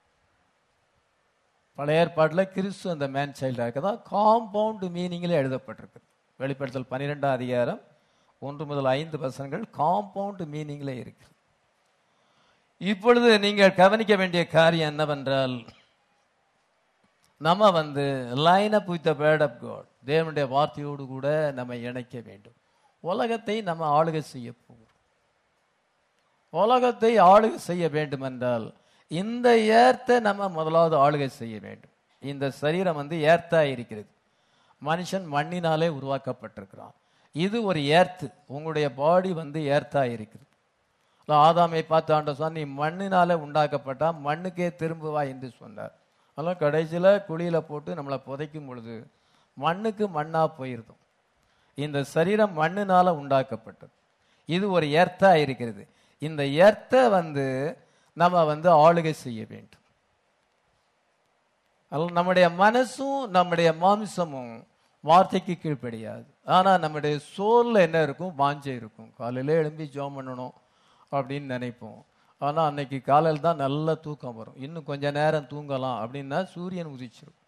பழைய ஏற்பாட்டில் கிறிஸ்து அந்த மேன் சைல்டாக இருக்கதான் காம்பவுண்ட் மீனிங்கில் எழுதப்பட்டிருக்கு வெளிப்படுத்தல் பன்னிரெண்டாம் அதிகாரம் ஒன்று முதல் ஐந்து வசனங்கள் காம்பவுண்ட் மீனிங்கில் இருக்கு இப்பொழுது நீங்கள் கவனிக்க வேண்டிய காரியம் என்னவென்றால் நம்ம வந்து line up with the word of God தேவனுடைய வார்த்தையோடு கூட நம்ம இணைக்க வேண்டும் உலகத்தை நம்ம ஆளுகை செய்ய போகிறோம் உலகத்தை ஆளுகை செய்ய வேண்டும் என்றால் இந்த ஏர்த்தை நம்ம முதலாவது ஆளுகை செய்ய வேண்டும் இந்த சரீரம் வந்து ஏர்த்தா இருக்கிறது மனுஷன் மண்ணினாலே உருவாக்கப்பட்டிருக்கிறான் இது ஒரு ஏர்த்து உங்களுடைய பாடி வந்து ஏர்த்தா இருக்குது இல்ல, ஆதாமை பார்த்து ஆண்ட சொன்ன நீ மண்ணினாலே உண்டாக்கப்பட்டா மண்ணுக்கே திரும்புவா என்று சொன்னார் அதெல்லாம் கடைசியில் குழியில போட்டு நம்மளை புதைக்கும் பொழுது மண்ணுக்கு மண்ணா போயிருந்தோம் இந்த சரீரம் மண்ணினால உண்டாக்கப்பட்டது இது ஒரு எர்த்தா இருக்கிறது இந்த எர்த்தை வந்து நம்ம வந்து ஆளுகை செய்ய வேண்டும் அதனால நம்முடைய மனசும் நம்முடைய மாம்சமும் வார்த்தைக்கு கீழ்ப்படியாது ஆனா நம்முடைய சோல்ல என்ன இருக்கும் வாஞ்சை இருக்கும் காலையில எழும்பி ஜோம் பண்ணணும் அப்படின்னு நினைப்போம் ஆனா அன்னைக்கு காலையில் தான் நல்ல தூக்கம் வரும் இன்னும் கொஞ்ச நேரம் தூங்கலாம் அப்படின்னா சூரியன் உதிச்சிரும்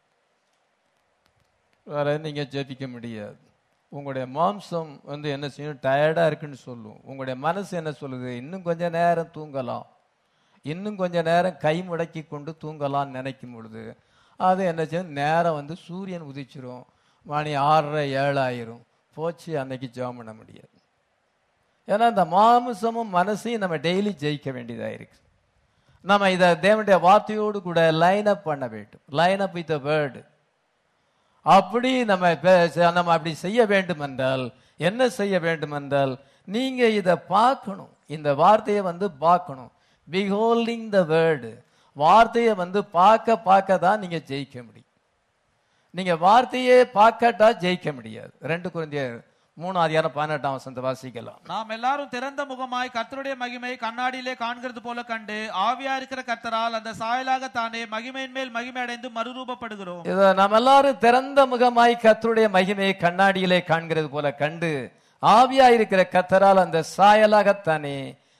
வேற நீங்க ஜெபிக்க முடியாது உங்களுடைய மாம்சம் வந்து என்ன செய்யும் டயர்டா இருக்குன்னு சொல்லும் உங்களுடைய மனசு என்ன சொல்லுது இன்னும் கொஞ்ச நேரம் தூங்கலாம் இன்னும் கொஞ்ச நேரம் கை முடக்கி கொண்டு தூங்கலாம்னு நினைக்கும் பொழுது அது என்ன செய்யும் நேரம் வந்து சூரியன் உதிச்சிரும் மணி ஆறரை ஏழாயிரும் போச்சு அன்னைக்கு ஜெபம் பண்ண முடியாது ஏன்னா இந்த மாமிசமும் மனசையும் நம்ம டெய்லி ஜெயிக்க வேண்டியதா இருக்கு நம்ம இதை தேவனுடைய வார்த்தையோடு கூட லைன் அப் பண்ண வேண்டும் லைன் அப் வித் வேர்டு அப்படி நம்ம பே- நம்ம அப்படி செய்ய வேண்டும் என்றால் என்ன செய்ய வேண்டும் என்றால் நீங்க இதை பார்க்கணும் இந்த வார்த்தையை வந்து பார்க்கணும் பிஹோல்டிங் த வேர்டு வார்த்தையை வந்து பார்க்க பார்க்க தான் நீங்க ஜெயிக்க முடியும் நீங்க வார்த்தையே பார்க்கட்டா ஜெயிக்க முடியாது ரெண்டு குழந்தையர் மூணு அதிகாரம் பதினெட்டாம் வசந்த வாசிக்கலாம் நாம் எல்லாரும் திறந்த முகமாய் கர்த்தருடைய மகிமை கண்ணாடியிலே காண்கிறது போல கண்டு ஆவியா இருக்கிற கர்த்தரால் அந்த சாயலாக தானே மகிமையின் மேல் மகிமை அடைந்து மறுரூபப்படுகிறோம் இதை நாம் எல்லாரும் திறந்த முகமாய் கர்த்தருடைய மகிமையை கண்ணாடியிலே காண்கிறது போல கண்டு ஆவியா இருக்கிற கத்தரால் அந்த சாயலாகத்தானே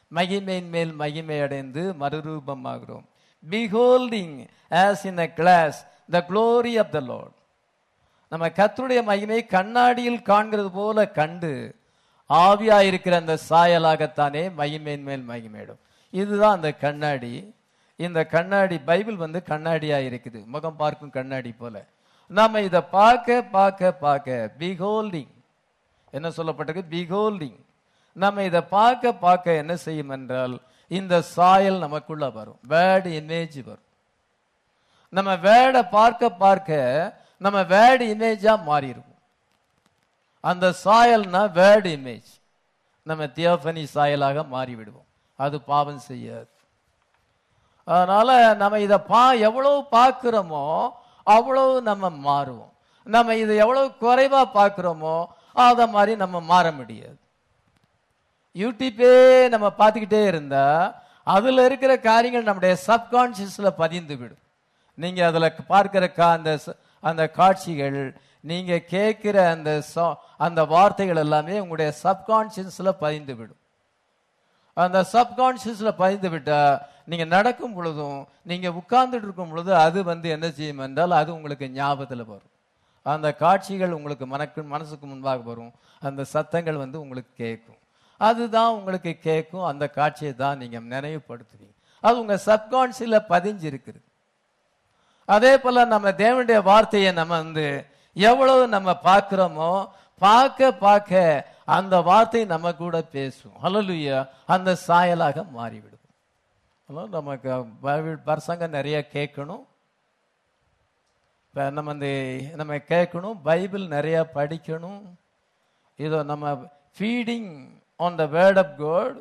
மகிமையின் மேல் மகிமை அடைந்து மறுரூபமாகிறோம் beholding as in a glass the glory of the lord நம்ம கர்த்தருடைய மகிமை கண்ணாடியில் காண்கிறது போல கண்டு ஆவியா இருக்கிற அந்த சாயலாகத்தானே மகிமையின் மேல் மகிமையிடும் இதுதான் அந்த கண்ணாடி இந்த கண்ணாடி பைபிள் வந்து கண்ணாடியா இருக்குது முகம் பார்க்கும் கண்ணாடி போல நாம இதை பார்க்க பார்க்க பார்க்க பிகோல்டிங் என்ன சொல்லப்பட்டிருக்கு பிகோல்டிங் நம்ம இதை பார்க்க பார்க்க என்ன செய்யும் என்றால் இந்த சாயல் நமக்குள்ள வரும் வேர்டு இமேஜ் வரும் நம்ம வேர்டை பார்க்க பார்க்க நம்ம வேர்டு இமேஜா மாறிடுவோம் அந்த சாயல்னா வேர்டு இமேஜ் நம்ம தியோபனி சாயலாக மாறி விடுவோம் அது பாவம் செய்யாது அதனால நம்ம இதை பா எவ்வளவு பார்க்கிறோமோ அவ்வளவு நம்ம மாறுவோம் நம்ம இதை எவ்வளவு குறைவா பார்க்கிறோமோ அத மாதிரி நம்ம மாற முடியாது யூடியூப்பே நம்ம பார்த்துக்கிட்டே இருந்தா அதுல இருக்கிற காரியங்கள் நம்முடைய சப்கான்சியஸ்ல பதிந்து விடும் நீங்க அதுல பார்க்கிற கா- அந்த ச- அந்த காட்சிகள் நீங்க கேட்கிற அந்த சா- அந்த வார்த்தைகள் எல்லாமே உங்களுடைய சப்கான்சியஸ்ல பதிந்து விடும் அந்த சப்கான்சியஸ்ல பதிந்து விட்டா நீங்க நடக்கும் பொழுதும் நீங்க உட்கார்ந்துட்டு இருக்கும் பொழுது அது வந்து என்ன செய்யும் என்றால் அது உங்களுக்கு ஞாபகத்துல வரும் அந்த காட்சிகள் உங்களுக்கு மனக்கு மனசுக்கு முன்பாக வரும் அந்த சத்தங்கள் வந்து உங்களுக்கு கேட்கும் அதுதான் உங்களுக்கு கேட்கும் அந்த காட்சியை தான் நீங்க நினைவுபடுத்துவீங்க அது உங்க சப்கான்சியஸ்ல பதிஞ்சு இருக்குது அதே போல நம்ம தேவனுடைய வார்த்தையை நம்ம வந்து எவ்வளவு நம்ம பார்க்கிறோமோ பார்க்க பார்க்க அந்த வார்த்தை நம்ம கூட பேசும் ஹalleluya அந்த சாயலாக மாறிவிடும் அதனால நமக்கு பைபிள் பிரசங்கம் நிறைய கேட்கணும் இப்ப நம்ம இந்த நம்ம கேட்கணும் பைபிள் நிறைய படிக்கணும் இதோ நம்ம feeding on the word of God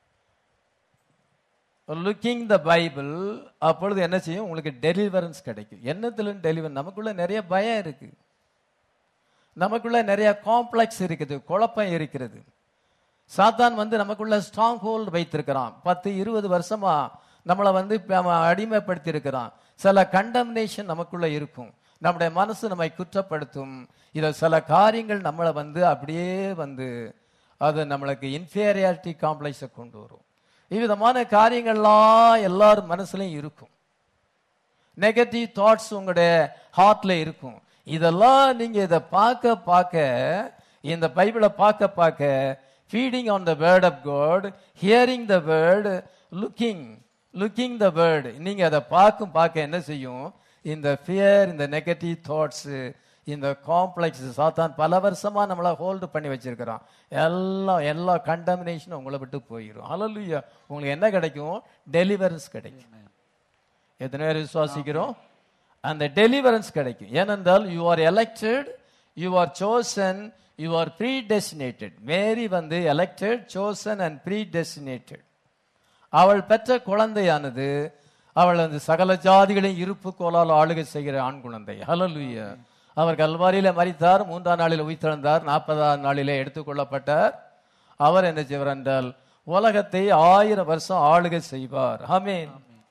looking the Bible அப்பொழுது என்ன செய்யும் உங்களுக்கு டெலிவரன்ஸ் கிடைக்கும் என்னத்துல டெலிவர் நமக்குள்ள நிறைய பயம் இருக்கு நமக்குள்ள நிறைய காம்ப்ளெக்ஸ் இருக்குது குழப்பம் இருக்கிறது சாத்தான் வந்து நமக்குள்ள ஸ்ட்ராங் ஹோல்டு வைத்திருக்கிறான் பத்து இருபது வருஷமா நம்மளை வந்து இப்ப அவன் அடிமைப்படுத்தி இருக்கிறான் சில கண்டம்னேஷன் நமக்குள்ள இருக்கும் நம்முடைய மனசு நம்மை குற்றப்படுத்தும் இத சில காரியங்கள் நம்மளை வந்து அப்படியே வந்து அது நம்மளுக்கு இன்ஃபீரியாரிட்டி காம்ப்ளெக்ஸை கொண்டு வரும் இவ்விதமான காரியங்கள்லாம் எல்லாரும் மனசுலயும் இருக்கும் நெகட்டிவ் தாட்ஸ் உங்களுடைய ஹார்ட்ல இருக்கும் இதெல்லாம் நீங்க இதை பார்க்க பார்க்க இந்த பைபிளை பார்க்க பார்க்க feeding on the word of God hearing the word looking looking the word நீங்க அதை பார்க்கும் பார்க்க என்ன செய்யும் இந்த ஃபியர் இந்த நெகட்டிவ் தாட்ஸ் இந்த காம்ப்ளெக்ஸ் சாத்தான் பல வருஷமா நம்மள ஹோல்டு பண்ணி வச்சிருக்கிறான் எல்லாம் எல்லா கண்டமினேஷனும் உங்களை விட்டு போயிடும் ஹalleluya உங்களுக்கு என்ன கிடைக்கும் டெலிவரன்ஸ் கிடைக்கும் எத்தனை பேர் விசுவாசிக்கிறோம் அந்த டெலிவரன்ஸ் கிடைக்கும் ஏனென்றால் you are elected you are chosen you are predestinated Mary வந்து elected chosen and predestinated அவள் பெற்ற குழந்தையானது அவள் அந்த சகல ஜாதிகளையும் இருப்பு கோலால் ஆளுகை செய்கிற ஆண் குழந்தை ஹalleluya அவர் கல்வாரியில மரித்தார் மூன்றாம் நாளில் உயிர்த்தெழுந்தார் நாற்பதாம் நாளிலே எடுத்துக்கொள்ளப்பட்டார் அவர் என்ன செய்வார் என்றால் உலகத்தை ஆயிரம் வருஷம் ஆளுகை செய்வார் ஆமென்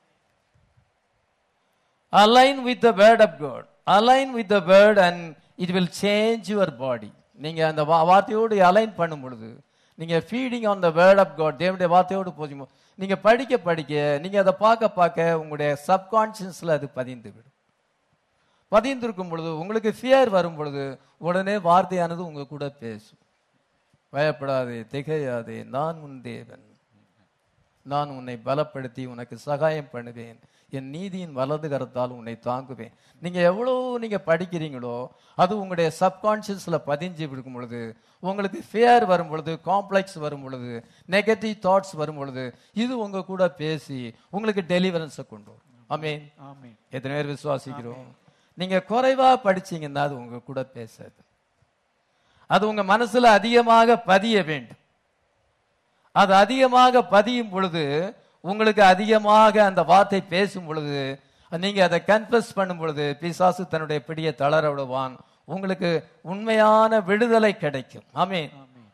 align with the word of god align with the word and it will change your body நீங்க அந்த வா- வார்த்தையோடு அலைன் பண்ணும் பொழுது நீங்க feeding on the word of God தேவனுடைய வார்த்தையோடு போகும் நீங்க படிக்க படிக்க நீங்க அதை பார்க்க பார்க்க உங்களுடைய சப்கான்சியஸ்ல அது பதிந்து விடும் பதிந்திருக்கும் பொழுது உங்களுக்கு ஃபியர் வரும் பொழுது உடனே வார்த்தையானது உங்க கூட பேசும் பயப்படாதே திகையாதே நான் உன் தேவன் நான் உன்னை பலப்படுத்தி உனக்கு சகாயம் பண்ணுவேன் என் நீதியின் வலது கரத்தால் உன்னை தாங்குவேன் நீங்க எவ்வளவு நீங்க படிக்கிறீங்களோ அது உங்களுடைய சப்கான்சியஸ்ல பதிஞ்சு இருக்கும் பொழுது உங்களுக்கு ஃபியர் வரும் பொழுது காம்ப்ளெக்ஸ் வரும் பொழுது நெகட்டிவ் தாட்ஸ் வரும் பொழுது இது உங்க கூட பேசி உங்களுக்கு டெலிவரன்ஸை கொண்டு வரும் ஆமென் ஆமென் எத்தனை பேர் விசுவாசிக்கிறோம் நீங்க குறைவா படிச்சீங்கன்னா அது உங்க கூட பேசாது அது உங்க மனசுல அதிகமாக பதிய வேண்டும் அது அதிகமாக பதியும் பொழுது உங்களுக்கு அதிகமாக அந்த வார்த்தை பேசும் பொழுது நீங்க அதை கன்ஃபஸ் பண்ணும் பொழுது பிசாசு தன்னுடைய பிடியை தளர விடுவான் உங்களுக்கு உண்மையான விடுதலை கிடைக்கும் ஆமென் ஆமென்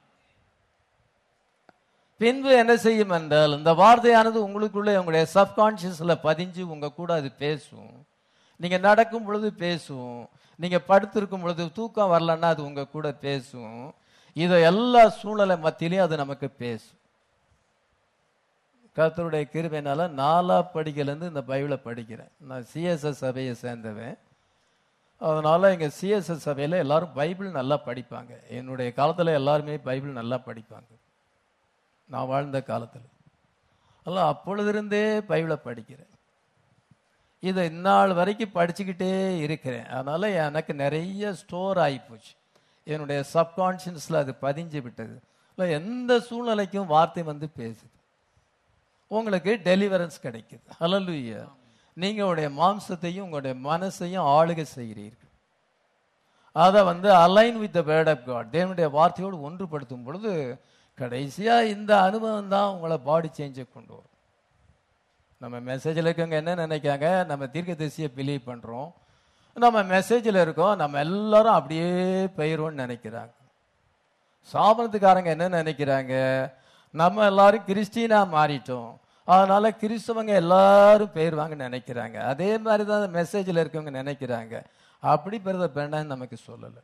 பின்பு என்ன செய்யும் என்றால் இந்த வார்த்தையானது உங்களுக்குள்ளே உங்களுடைய சப்கான்சியஸ்ல பதிஞ்சு உங்க கூட அது பேசும் நீங்க நடக்கும் பொழுது பேசும் நீங்க படுத்திருக்கும் பொழுது தூக்கம் வரலன்னா அது உங்க கூட பேசும் இதை எல்லா சூழ்நிலை மத்தியிலையும் அது நமக்கு பேசும் கர்த்தருடைய கிருபையினால நாலா படிக்கலேருந்து இந்த பைபிளை படிக்கிறேன் நான் சிஎஸ்எஸ் சபையை சேர்ந்தவன் அதனால எங்க சிஎஸ்எஸ் சபையில எல்லாரும் பைபிள் நல்லா படிப்பாங்க என்னுடைய காலத்துல எல்லாருமே பைபிள் நல்லா படிப்பாங்க நான் வாழ்ந்த காலத்துல அதெல்லாம் அப்பொழுதிருந்தே பைபிளை படிக்கிறேன் இதை இந்நாள் வரைக்கும் படிச்சுக்கிட்டே இருக்கிறேன் அதனால எனக்கு நிறைய ஸ்டோர் ஆகிப்போச்சு என்னுடைய சப்கான்ஷியஸில் அது பதிஞ்சு விட்டது இல்ல, எந்த சூழ்நிலைக்கும் வார்த்தை வந்து பேசுது உங்களுக்கு டெலிவரன்ஸ் கிடைக்குது ஹalleluya நீங்க உங்களுடைய மாம்சத்தையும் உங்களுடைய மனசையும் ஆளுகை செய்கிறீர்கள் அதை வந்து align with the word of God தேவனுடைய வார்த்தையோடு ஒன்றுபடுத்தும் பொழுது கடைசியா இந்த அனுபவம் தான் உங்களை பாடி சேஞ்சை கொண்டு வரும் நம்ம மெசேஜில் இருக்கவங்க என்ன நினைக்காங்க நம்ம தீர்க்கதரிசியை பிலீவ் பண்றோம் நம்ம மெசேஜில் இருக்கோம் நம்ம எல்லாரும் அப்படியே பெயரோன்னு நினைக்கிறாங்க சாபனத்துக்காரங்க என்ன நினைக்கிறாங்க நம்ம எல்லாரும் கிறிஸ்டினா மாறிட்டோம் அதனால கிறிஸ்தவங்க எல்லாரும் பெயர்வாங்கன்னு நினைக்கிறாங்க அதே மாதிரி தான் மெசேஜில் இருக்கவங்க நினைக்கிறாங்க அப்படி பெறத வேண்டாம்னு நமக்கு சொல்லலை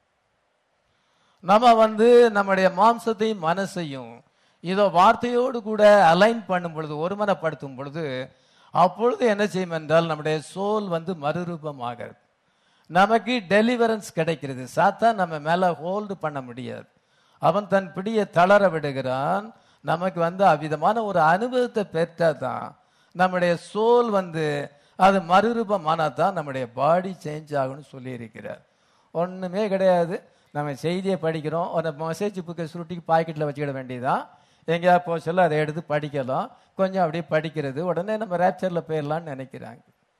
நம்ம வந்து நம்முடைய மாம்சத்தையும் மனசையும் இதோ வார்த்தையோடு கூட அலைன் பண்ணும் பொழுது ஒருமனப்படுத்தும் பொழுது அப்பொழுது என்ன செய்யும் என்றால் நம்முடைய சோல் வந்து மறுரூபமாகிறது நமக்கு டெலிவரன்ஸ் கிடைக்கிறது சாத்தான் நம்ம மேல ஹோல்டு பண்ண முடியாது அவன் தன் பிடியை தளர விடுகிறான் நமக்கு வந்து அவ்விதமான ஒரு அனுபவத்தை பெற்றாதான் நம்முடைய சோல் வந்து அது மறுரூபமானா தான் நம்முடைய பாடி சேஞ்ச் ஆகும்னு சொல்லியிருக்கிறார் ஒண்ணுமே கிடையாது நம்ம செய்தியை படிக்கிறோம் ஒரு மெசேஜ் புக்கை சுருட்டி பாக்கெட்டில் வச்சுக்கிட வேண்டியதான் எங்கேயா போக சொல்ல அதை எடுத்து படிக்கலாம் கொஞ்சம் அப்படியே படிக்கிறது உடனே நம்ம ரேப்சரில் போயிடலாம்னு நினைக்கிறாங்க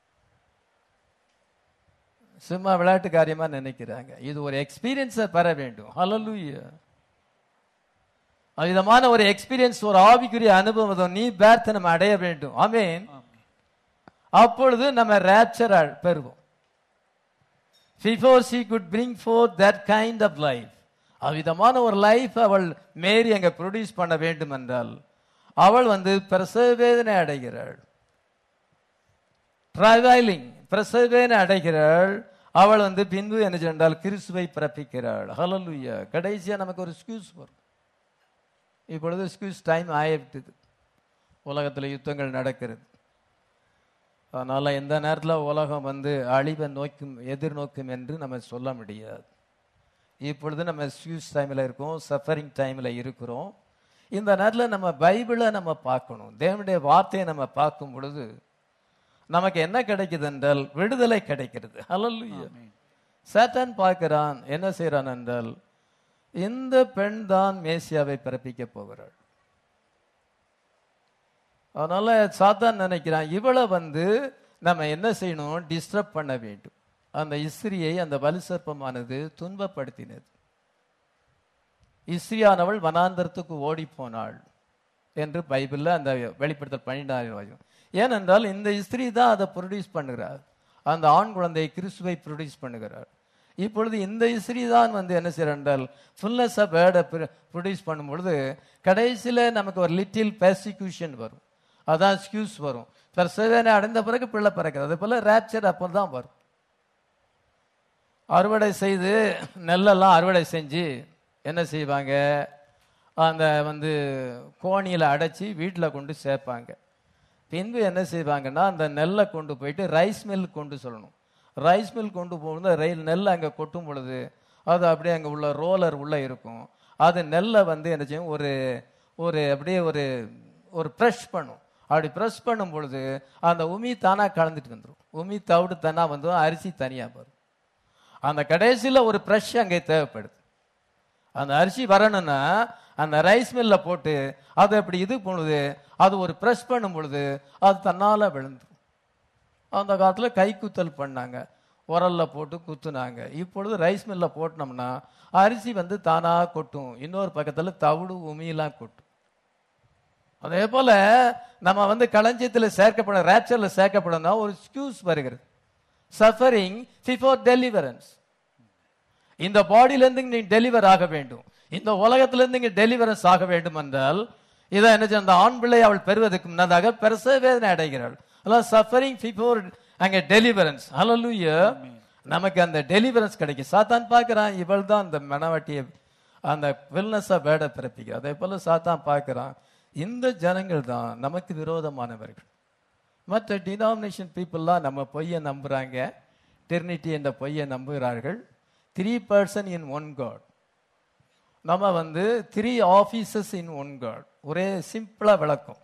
சும்மா விளையாட்டு காரியமா நினைக்கிறாங்க இது ஒரு எக்ஸ்பீரியன்ஸை பெற வேண்டும் ஹalleluya விதமான ஒரு எக்ஸ்பீரியன்ஸ் ஒரு ஆவிக்குரிய அனுபவம் நீ பேர்த்தை நம்ம அடைய வேண்டும் ஆமென் அப்பொழுது நம்ம ரேப்சர் பெறுவோம் before she could bring forth that kind of life அவ்விதமான ஒரு லைஃப் அவள் மேரி அங்க ப்ரொடியூஸ் பண்ண வேண்டும் என்றால் அவள் வந்து பிரசவ வேதனை அடைகிறாள் டிராவலிங் பிரசவ வேதனை அடைகிறாள் அவள் வந்து பின்பு என்ன சென்றால் கிறிஸ்துவை பிறப்பிக்கிறாள் ஹalleluya கடைசியா நமக்கு ஒரு எக்ஸ்கியூஸ் வரும் இப்பொழுது எக்ஸ்கியூஸ் டைம் ஆயிவிட்டது உலகத்துல யுத்தங்கள் நடக்கிறது அதனால எந்த நேரத்துல உலகம் வந்து அழிவை நோக்கும் எதிர்நோக்கும் என்று நம்ம சொல்ல முடியாது இப்பொழுது நம்ம எக்ஸ்கியூஸ் டைம்ல இருக்கோம் சஃபரிங் டைம்ல இருக்கிறோம் இந்த நேரத்துல நம்ம பைபிளை நம்ம பார்க்கணும் தேவனுடைய வார்த்தையை நம்ம பார்க்கும் பொழுது நமக்கு என்ன கிடைக்குது என்றால் விடுதலை கிடைக்கிறது ஹalleluya சாத்தான் பார்க்கிறான் என்ன செய்றான் என்றால் இந்த பெண் தான் மேசியாவை பிறப்பிக்க போகிறாள் அதனால சாத்தான் நினைக்கிறான் இவளை வந்து நம்ம என்ன செய்யணும் டிஸ்டர்ப் பண்ண வேண்டும் அந்த இஸ்ரியை அந்த வலுசற்பமானது துன்பப்படுத்தினது இஸ்ரியானவள் வனாந்தரத்துக்கு ஓடி போனாள் என்று பைபிள்ல அந்த வெளிப்படுத்தல் பன்னிரெண்டாயிரம் ஏனென்றால் இந்த இஸ்திரி தான் அதை ப்ரொடியூஸ் பண்ணுகிறார் அந்த ஆண் குழந்தை கிறிஸ்துவை ப்ரொடியூஸ் பண்ணுகிறார் இப்பொழுது இந்த இஸ்திரி தான் வந்து என்ன செய்யறார் என்றால் ஃபுல்னஸ் ஆஃப் வேர்டை ப்ரொடியூஸ் பண்ணும் பொழுது கடைசியில நமக்கு ஒரு லிட்டில் பெர்சிக்யூஷன் வரும் அதான் ஸ்கியூஸ் வரும் பிரசவேனை அடைந்த பிறகு பிள்ளை பிறக்கிறது அதே போல ரேப்சர் அப்போ தான் வரும் அறுவடை செய்து நெல்லெல்லாம் அறுவடை செஞ்சு என்ன செய்வாங்க அந்த வந்து கோணியில் அடைச்சி வீட்டில் கொண்டு சேர்ப்பாங்க பின்பு என்ன செய்வாங்கன்னா அந்த நெல்லை கொண்டு போயிட்டு ரைஸ் மில் கொண்டு சொல்லணும் ரைஸ் மில் கொண்டு போகும்போது ரயில் நெல் அங்கே கொட்டும் பொழுது அது அப்படியே அங்கே உள்ள ரோலர் உள்ளே இருக்கும் அது நெல்லை வந்து என்ன செய்யும் ஒரு ஒரு அப்படியே ஒரு ஒரு ப்ரெஷ் பண்ணும் அப்படி ப்ரெஷ் பண்ணும் பொழுது அந்த உமி தானாக கலந்துட்டு வந்துடும் உமி தவிடு தானா வந்துடும் அரிசி தனியாக வரும் அந்த கடைசியில் ஒரு ப்ரெஷ் அங்கே தேவைப்படுது அந்த அரிசி வரணும்னா அந்த ரைஸ் மில்ல போட்டு அதை அப்படி இது பொழுது அது ஒரு ப்ரெஸ் பண்ணும் பொழுது அது தன்னால விழுந்துரும் அந்த காலத்துல கை குத்தல் பண்ணாங்க உரல்ல போட்டு குத்துனாங்க இப்பொழுது ரைஸ் மில்ல போட்டோம்னா அரிசி வந்து தானா கொட்டும் இன்னொரு பக்கத்துல தவிடு உமியெல்லாம் கொட்டும் அதே போல நம்ம வந்து களஞ்சியத்துல சேர்க்கப்பட ரேப்சர்ல சேர்க்கப்படணும் ஒரு ஸ்கியூஸ் வருகிறது சஃபரிங் பிஃபோர் டெலிவரன்ஸ் இந்த பாடியில இருந்து நீ டெலிவர் ஆக வேண்டும் இந்த உலகத்துல இருந்து இங்க டெலிவரன்ஸ் ஆக வேண்டும் என்றால் இதை என்ன செய்ய, அந்த ஆண் பிள்ளை அவள் பெறுவதற்கு முன்னதாக பிரசவ வேதனை அடைகிறாள் அதாவது சஃபரிங் பிஃபோர் அங்க டெலிவரன்ஸ் ஹalleluya நமக்கு அந்த டெலிவரன்ஸ் கிடைக்கும் சாத்தான் பார்க்கறான் இவள் தான் அந்த மனவாட்டியை அந்த வில்னஸா வேட பிறப்பிக்க அதே போல சாத்தான் பார்க்கறான் இந்த ஜனங்கள் தான் நமக்கு விரோதமானவர்கள் மற்ற டினாமினேஷன் பீப்புளெலாம் நம்ம பொய்யை நம்புகிறாங்க டெர்னிட்டி என்ற பொய்யை நம்புகிறார்கள் three person in one God நம்ம வந்து three offices in one God ஒரே சிம்பிளாக விளக்கம்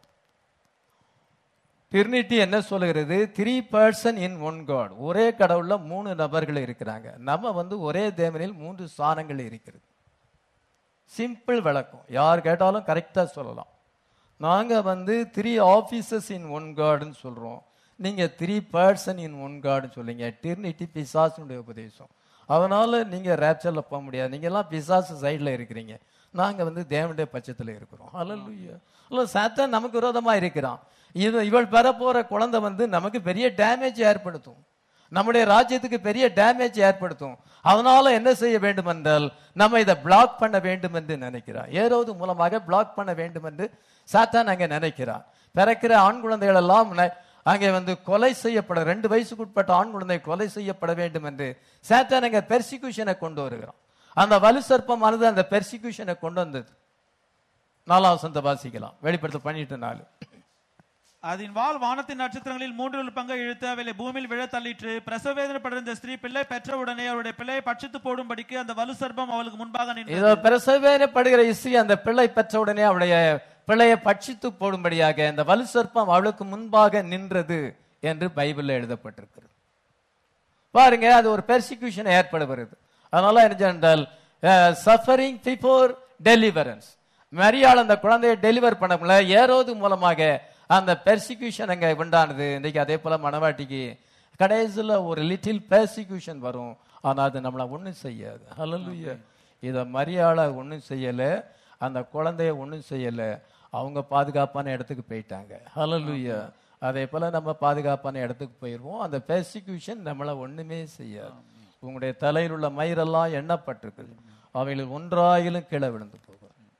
டிரினிட்டி என்ன சொல்லுகிறது three person in one God ஒரே கடவுள்ல மூணு நபர்கள் இருக்கிறாங்க நம்ம வந்து ஒரே தேவனில் மூன்று ஸ்தானங்கள் இருக்கிறது சிம்பிள் விளக்கம் யார் கேட்டாலும் கரெக்டா சொல்லலாம் நாங்க வந்து த்ரீ ஆபீசஸ் இன் ஒன் கார்டுன்னு சொல்றோம் நீங்க த்ரீ பர்சன் இன் ஒன் கார்டுன்னு சொல்றீங்க டிரினிட்டி பிசாசுடைய உபதேசம் அதனால நீங்க ரேப்சர்ல போக முடியாது நீங்க எல்லாம் பிசாசு சைடுல இருக்கிறீங்க நாங்க வந்து தேவனுடைய பட்சத்துல இருக்கிறோம் அல்ல அல்ல சாத்தான் நமக்கு விரோதமா இருக்கிறான் இது இவள் பெற போற குழந்தை வந்து நமக்கு பெரிய டேமேஜ் ஏற்படுத்தும் நம்முடைய ராஜ்யத்துக்கு பெரிய டேமேஜ் ஏற்படுத்தும் அதனால என்ன செய்ய வேண்டும் என்றால் நம்ம இதை பிளாக் பண்ண வேண்டும் என்று நினைக்கிறார் ஏதாவது மூலமாக பிளாக் பண்ண வேண்டும் என்று சாத்தான் அங்கே நினைக்கிறார் பிறக்கிற ஆண் குழந்தைகள் எல்லாம் ந- அங்கே வந்து கொலை செய்யப்பட ரெண்டு வயசுக்குட்பட்ட ஆண் குழந்தை கொலை செய்யப்பட வேண்டும் என்று சாத்தான் அங்கே பெர்சிக்யூஷனை கொண்டு வருகிறான் அந்த வலு சர்ப்பமானது அந்த பெர்சிக்யூஷனை கொண்டு வந்தது நாலாம் வசந்த வாசிக்கலாம் வெளிப்படுத்த பண்ணிட்டு நாலு அதன் வாள் வானத்தின் நட்சத்திரங்களில் மூன்றில் பங்கை இழுத்து அவைகளை பூமியில் விழ தள்ளிற்று பிரசவேதனைப்படுகிற ஸ்திரீ பிள்ளை பெற்ற உடனே அவருடைய பிள்ளையை பட்சித்து போடும்படிக்கு அந்த வலு சர்ப்பம் அவளுக்கு முன்பாக நின்றது இதோ பிரசவேனப்படுகிற இஸ்ரீ அந்த பிள்ளை பெற்ற உடனே அவளுடைய பிள்ளையை பட்சித்து போடும்படியாக அந்த வலு சர்ப்பம் அவளுக்கு முன்பாக நின்றது என்று பைபிள்ல எழுதப்பட்டிருக்கிறது பாருங்க அது ஒரு பெர்சிக்யூஷன் ஏற்படுகிறது அதனால என்ன என்றால் சஃபரிங் பிஃபோர் டெலிவரன்ஸ் மரியாள் அந்த குழந்தையை டெலிவர் பண்ண முடியல ஏரோது மூலமாக அந்த பெர்சிக்யூஷன் அங்க உண்டானது இன்னைக்கு அதே போல மனவாட்டிக்கு கடைசியில் ஒரு லிட்டில் பெர்சிக்யூஷன் வரும் ஆனா அது நம்மளை ஒண்ணும் செய்யாது ஹalleluya இத மரியாளை ஒண்ணும் செய்யல அந்த குழந்தைய ஒண்ணும் செய்யல அவங்க பாதுகாப்பான இடத்துக்கு போயிட்டாங்க ஹalleluya அதே போல நம்ம பாதுகாப்பான இடத்துக்கு போயிடுவோம் அந்த பெர்சிக்யூஷன் நம்மளை ஒண்ணுமே செய்யாது உங்களுடைய தலையில் உள்ள மயிரெல்லாம் எண்ணப்பட்டிருக்குது அவைகளில் ஒன்றாயிலும் கீழே விழுந்து போகும்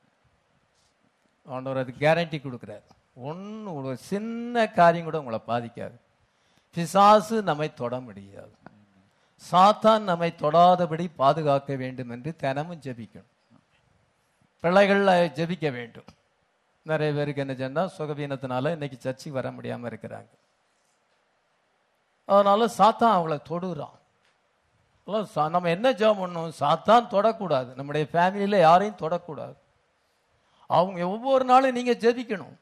ஆண்டவர் அது கேரண்டி கொடுக்குறாரு ஒன்று ஒரு சின்ன காரியம் கூட உங்களை பாதிக்காது பிசாசு நம்மை தொட முடியாது சாத்தான் நம்மை தொடாதபடி பாதுகாக்க வேண்டும் என்று தினமும் ஜெபிக்கணும் பிள்ளைகள் ஜெபிக்க வேண்டும் நிறைய பேருக்கு என்ன சொன்னா சுகவீனத்தினால இன்னைக்கு சர்ச்சுக்கு வர முடியாம இருக்கிறாங்க அதனால சாத்தான் அவங்கள தொடுறான் அல்ல, சா- நம்ம என்ன ஜெபம் பண்ணணும் சாத்தான் தொடக்கூடாது நம்முடைய ஃபேமிலியில யாரையும் தொடக்கூடாது அவங்க ஒவ்வொரு நாளும் நீங்க ஜெபிக்கணும்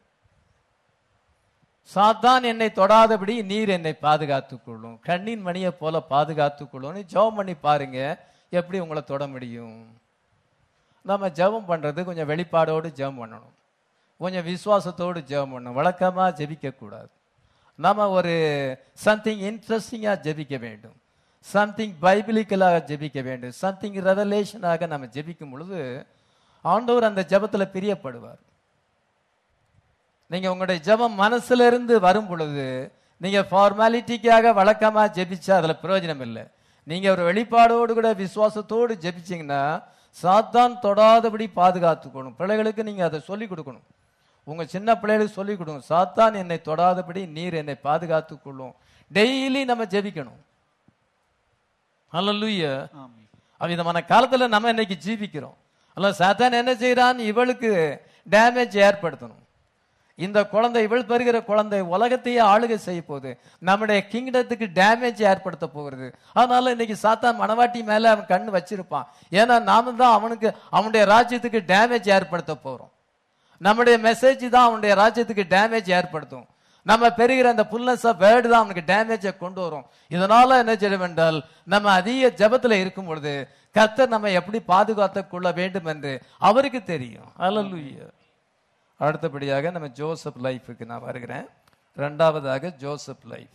சாத்தான் என்னை தொடாதபடி நீர் என்னை பாதுகாத்துக் கொள்ளும் கண்ணின் மணியை போல பாதுகாத்துக் கொள்ளும்னு ஜெபம் பண்ணி பாருங்க எப்படி உங்களை தொட முடியும் நம்ம ஜெபம் பண்றது கொஞ்சம் வெளிப்பாடோடு ஜெபம் பண்ணணும் கொஞ்சம் விசுவாசத்தோடு ஜெபம் பண்ணணும் வழக்கமா ஜெபிக்க கூடாது நம்ம ஒரு சம்திங் இன்ட்ரெஸ்டிங்கா ஜெபிக்க வேண்டும் சம்திங் பைபிளிக்கலாக ஜெபிக்க வேண்டும் சம்திங் ரெவலேஷனாக நம்ம ஜெபிக்கும் பொழுது ஆண்டவர் அந்த ஜெபத்துல பிரியப்படுவார் நீங்க உங்களுடைய ஜெபம் மனசுல இருந்து வரும் பொழுது நீங்க ஃபார்மாலிட்டிக்காக வழக்கமா ஜெபிச்சா அதுல பிரயோஜனம் இல்லை நீங்க ஒரு வெளிப்பாடோடு கூட விசுவாசத்தோடு ஜெபிச்சீங்கன்னா சாத்தான் தொடாதபடி பாதுகாத்துக்கணும் பிள்ளைகளுக்கு நீங்க அதை சொல்லிக் கொடுக்கணும் உங்க சின்ன பிள்ளைகளுக்கு சொல்லிக் கொடுங்க சாத்தான் என்னை தொடாதபடி நீர் என்னை பாதுகாத்துக் கொள்ளும் டெய்லி நம்ம ஜெபிக்கணும் ஹalleluya ஆமென். அவ்விதமான காலத்துல நம்ம இன்னைக்கு ஜீவிக்கிறோம் அல்ல சாத்தான் என்ன செய்யறான் இவளுக்கு டேமேஜ் ஏற்படுத்தணும் இந்த குழந்தை இவள் பெறுகிற குழந்தை உலகத்தையே ஆளுகை செய்ய போகுது நம்முடைய கிங்டத்துக்கு டேமேஜ் ஏற்படுத்த போகிறது அதனால இன்னைக்கு சாத்தான் மனவாட்டி மேல அவன் கண்ணு வச்சிருப்பான் ஏன்னா நாம தான் அவனுக்கு அவனுடைய ராஜ்யத்துக்கு டேமேஜ் ஏற்படுத்த போறோம் நம்முடைய மெசேஜ் தான் அவனுடைய ராஜ்யத்துக்கு டேமேஜ் ஏற்படுத்தும் நம்ம பெறுகிற அந்த புல்னஸ் ஆஃப் வேர்டு தான் அவனுக்கு டேமேஜை கொண்டு வரும் இதனால என்ன செய்யும் என்றால் நம்ம அதிக ஜெபத்துல இருக்கும் பொழுது கர்த்தர் நம்ம எப்படி பாதுகாத்துக் கொள்ள வேண்டும் என்று அவருக்கு தெரியும் அல்லேலூயா அடுத்தபடியாக நம்ம ஜோசப் லைஃபுக்கு நான் வருகிறேன் ரெண்டாவதாக ஜோசப் லைஃப்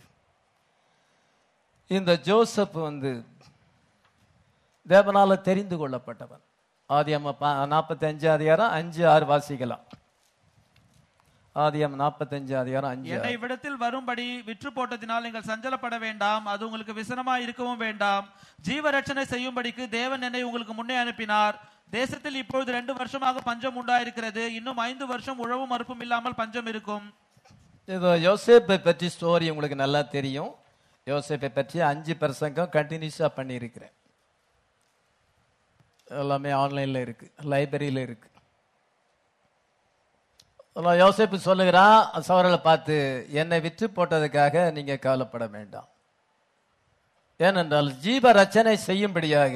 இந்த ஜோசப் வந்து தேவனால தெரிந்து கொள்ளப்பட்டவன் ஆதியம் நாற்பத்தி அஞ்சு அதிகாரம் அஞ்சு ஆறு வாசிக்கலாம் ஆதியம் நாற்பத்தஞ்சு அதிகாரம் அஞ்சு என்னை ஆறு. இவ்விடத்தில் வரும்படி விற்று போட்டதினால் நீங்கள் சஞ்சலப்பட வேண்டாம் அது உங்களுக்கு விசனமா இருக்கவும் வேண்டாம் ஜீவ ரட்சணை செய்யும்படிக்கு தேவன் என்னை உங்களுக்கு முன்னே அனுப்பினார் தேசத்தில் இப்பொழுது ரெண்டு வருஷமாக பஞ்சம் உண்டாயிருக்கிறது இன்னும் ஐந்து வருஷம் உழவும் மறுப்பும் இல்லாமல் பஞ்சம் இருக்கும் இதோ யோசேப்பை பற்றி ஸ்டோரி உங்களுக்கு நல்லா தெரியும் யோசேப்பை பற்றி அஞ்சு பிரசங்கம் கண்டினியூஸாக பண்ணியிருக்கிறேன் எல்லாமே ஆன்லைனில் இருக்கு லைப்ரரியில் இருக்கு அல்லாஹ் யோசேப்பு சொல்லுகிறான் சவரலை பார்த்து என்னை விற்று போட்டதுக்காக நீங்க கவலைப்பட வேண்டாம் ஏனென்றால் ஜீவ ரச்சனை செய்யும்படியாக